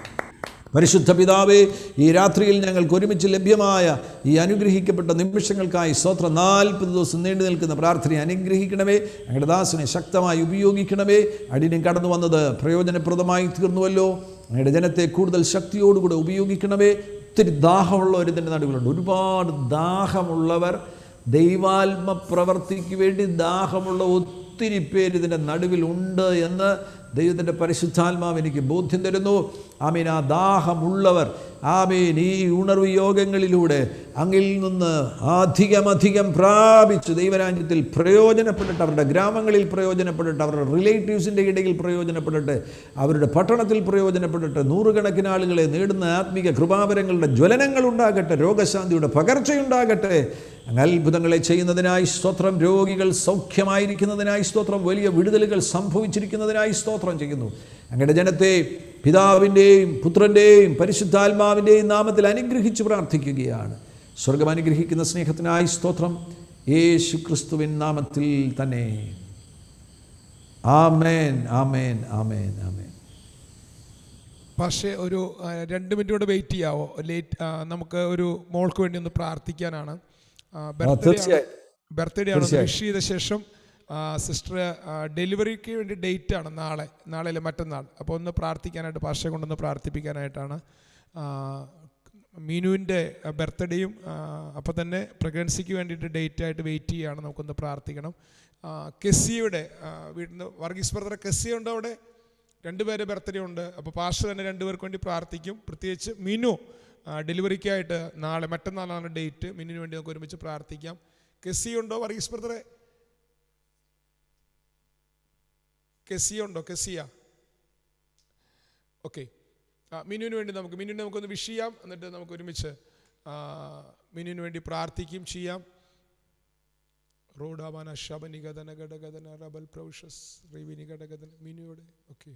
പരിശുദ്ധ പിതാവേ ഈ രാത്രിയിൽ ഞങ്ങൾക്ക് ഒരുമിച്ച് ലഭ്യമായ ഈ അനുഗ്രഹിക്കപ്പെട്ട നിമിഷങ്ങൾക്കായി സ്തോത്ര നാൽപ്പത് ദിവസം നീണ്ടു നിൽക്കുന്ന പ്രാർത്ഥനയെ അനുഗ്രഹിക്കണമേ ഞങ്ങളുടെ ദാസനെ ശക്തമായി ഉപയോഗിക്കണമേ അടിനും കടന്നു വന്നത് പ്രയോജനപ്രദമായി തീർന്നുവല്ലോ ഞങ്ങളുടെ ജനത്തെ കൂടുതൽ ശക്തിയോടുകൂടെ ഉപയോഗിക്കണമേ ഒത്തിരി ദാഹമുള്ളവർ ഇതിൻ്റെ നടുവിലുണ്ട് ഒരുപാട് ദാഹമുള്ളവർ ദൈവാത്മ പ്രവർത്തിക്ക് വേണ്ടി ദാഹമുള്ള ഒത്തിരി പേര് ഇതിൻ്റെ നടുവിലുണ്ട് എന്ന് ദൈവത്തിൻ്റെ പരിശുദ്ധാത്മാവ് എനിക്ക് ബോധ്യം തരുന്നു ആമീൻ ആ ദാഹമുള്ളവർ ആമീൻ ഈ ഉണർവ് യോഗങ്ങളിലൂടെ അങ്ങിൽ നിന്ന് അധികമധികം പ്രാപിച്ച് ദൈവരാജ്യത്തിൽ പ്രയോജനപ്പെട്ടിട്ട് അവരുടെ ഗ്രാമങ്ങളിൽ പ്രയോജനപ്പെട്ടിട്ട് അവരുടെ റിലേറ്റീവ്സിൻ്റെ ഇടയിൽ പ്രയോജനപ്പെട്ടിട്ട് അവരുടെ പട്ടണത്തിൽ പ്രയോജനപ്പെട്ടിട്ട് നൂറുകണക്കിന് ആളുകളെ നേടുന്ന ആത്മീക കൃപാവരങ്ങളുടെ ജ്വലനങ്ങൾ ഉണ്ടാകട്ടെ രോഗശാന്തിയുടെ പകർച്ചയുണ്ടാകട്ടെ അങ്ങ് അത്ഭുതങ്ങളെ ചെയ്യുന്നതിനായി സ്തോത്രം രോഗികൾ സൗഖ്യമായിരിക്കുന്നതിനായി സ്തോത്രം വലിയ വിടുതലുകൾ സംഭവിച്ചിരിക്കുന്നതിനായി സ്തോത്രം ചെയ്യുന്നു അങ്ങയുടെ ജനത്തെ പിതാവിൻ്റെയും പുത്രൻ്റെയും പരിശുദ്ധാത്മാവിൻ്റെയും നാമത്തിൽ അനുഗ്രഹിച്ച് പ്രാർത്ഥിക്കുകയാണ് സ്വർഗം അനുഗ്രഹിക്കുന്ന സ്നേഹത്തിനായി സ്തോത്രം യേശു ക്രിസ്തുവിൻ നാമത്തിൽ തന്നെ ആമേൻ ആമേൻ ആമേൻ ആമേൻ പക്ഷേ ഒരു ആ, രണ്ട് മിനിറ്റ് കൂടെ വെയിറ്റ് ചെയ്യാവോ ലേറ്റ് ആ, നമുക്ക് ഒരു മോൾക്ക് വേണ്ടി ഒന്ന് പ്രാർത്ഥിക്കാനാണ് തീർച്ചയായും. ബർത്ത്ഡേ ആണ് ഒന്ന് വിഷ് ചെയ്ത ശേഷം സിസ്റ്റർ ഡെലിവറിക്ക് വേണ്ടി ഡേറ്റ് ആണ് നാളെ നാളെ അല്ലെ മറ്റന്നാൾ അപ്പോൾ ഒന്ന് പ്രാർത്ഥിക്കാനായിട്ട് പാഷയെ കൊണ്ടൊന്ന് പ്രാർത്ഥിപ്പിക്കാനായിട്ടാണ് ആ, മീനുവിൻ്റെ ബർത്ത്ഡേയും അപ്പോൾ തന്നെ പ്രഗ്നൻസിക്ക് വേണ്ടിയിട്ട് ഡേറ്റ് ആയിട്ട് വെയിറ്റ് ചെയ്യുകയാണ് നമുക്കൊന്ന് പ്രാർത്ഥിക്കണം ആ, കെസിയുടെ ആ, വീട്ടിൽ നിന്ന് വർഗീസ് ബ്രദറെ കെസിയ ഉണ്ടോ അവിടെ രണ്ടുപേരെ ബർത്ത്ഡേ ഉണ്ട് അപ്പോൾ പാസ്റ്റർ തന്നെ രണ്ടുപേർക്ക് വേണ്ടി പ്രാർത്ഥിക്കും പ്രത്യേകിച്ച് മിനു ആ, ഡെലിവറിക്കായിട്ട് നാളെ മറ്റന്നാളാണ് ഡേറ്റ് മിനുവിന് വേണ്ടി നമുക്ക് ഒരുമിച്ച് പ്രാർത്ഥിക്കാം കെസി ഉണ്ടോ വർഗീസ് ബ്രദറെ കെസിയ ഉണ്ടോ കെസിയ ഓക്കെ ആ മിനുവിന് വേണ്ടി നമുക്ക് മിനുവിനെ നമുക്കൊന്ന് വിഷ് ചെയ്യാം എന്നിട്ട് നമുക്ക് ഒരുമിച്ച് ആ, മിനുവിന് വേണ്ടി പ്രാർത്ഥിക്കുകയും ചെയ്യാം റോഡാവാന ശബനികഥന ഘടകഥന റബൽ പ്രൗഷസ് റിവിനി ഘടകഥന മിനുവിടെ ഓക്കെ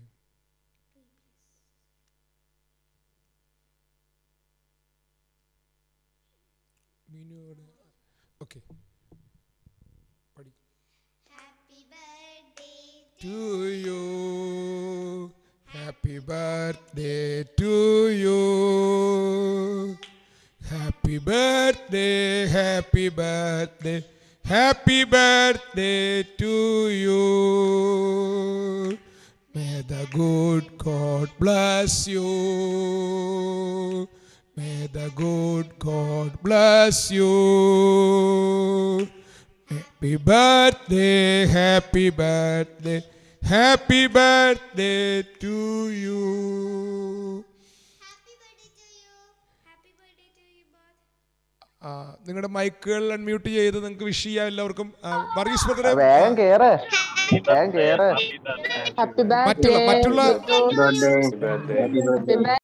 മിനുവിടെ ഓക്കെ പഠി Happy birthday to you. Happy birthday to you. Happy birthday, happy birthday, Happy birthday to you. May the good God bless you. May the good God bless you. Happy birthday, happy birthday, happy birthday to you. Happy birthday to you. Happy birthday to you both. ആ, നിങ്ങളുടെ മൈക്കുകൾ unmute ചെയ്ത് നിങ്ങൾക്ക് wish ചെയ്യാം എല്ലാവർക്കും ആ, വർഗീസ് ബ്രദറെ വേഗം കേറ് വേഗം കേറ് Happy മറ്റുള്ള birthday. മറ്റുള്ള Happy birthday.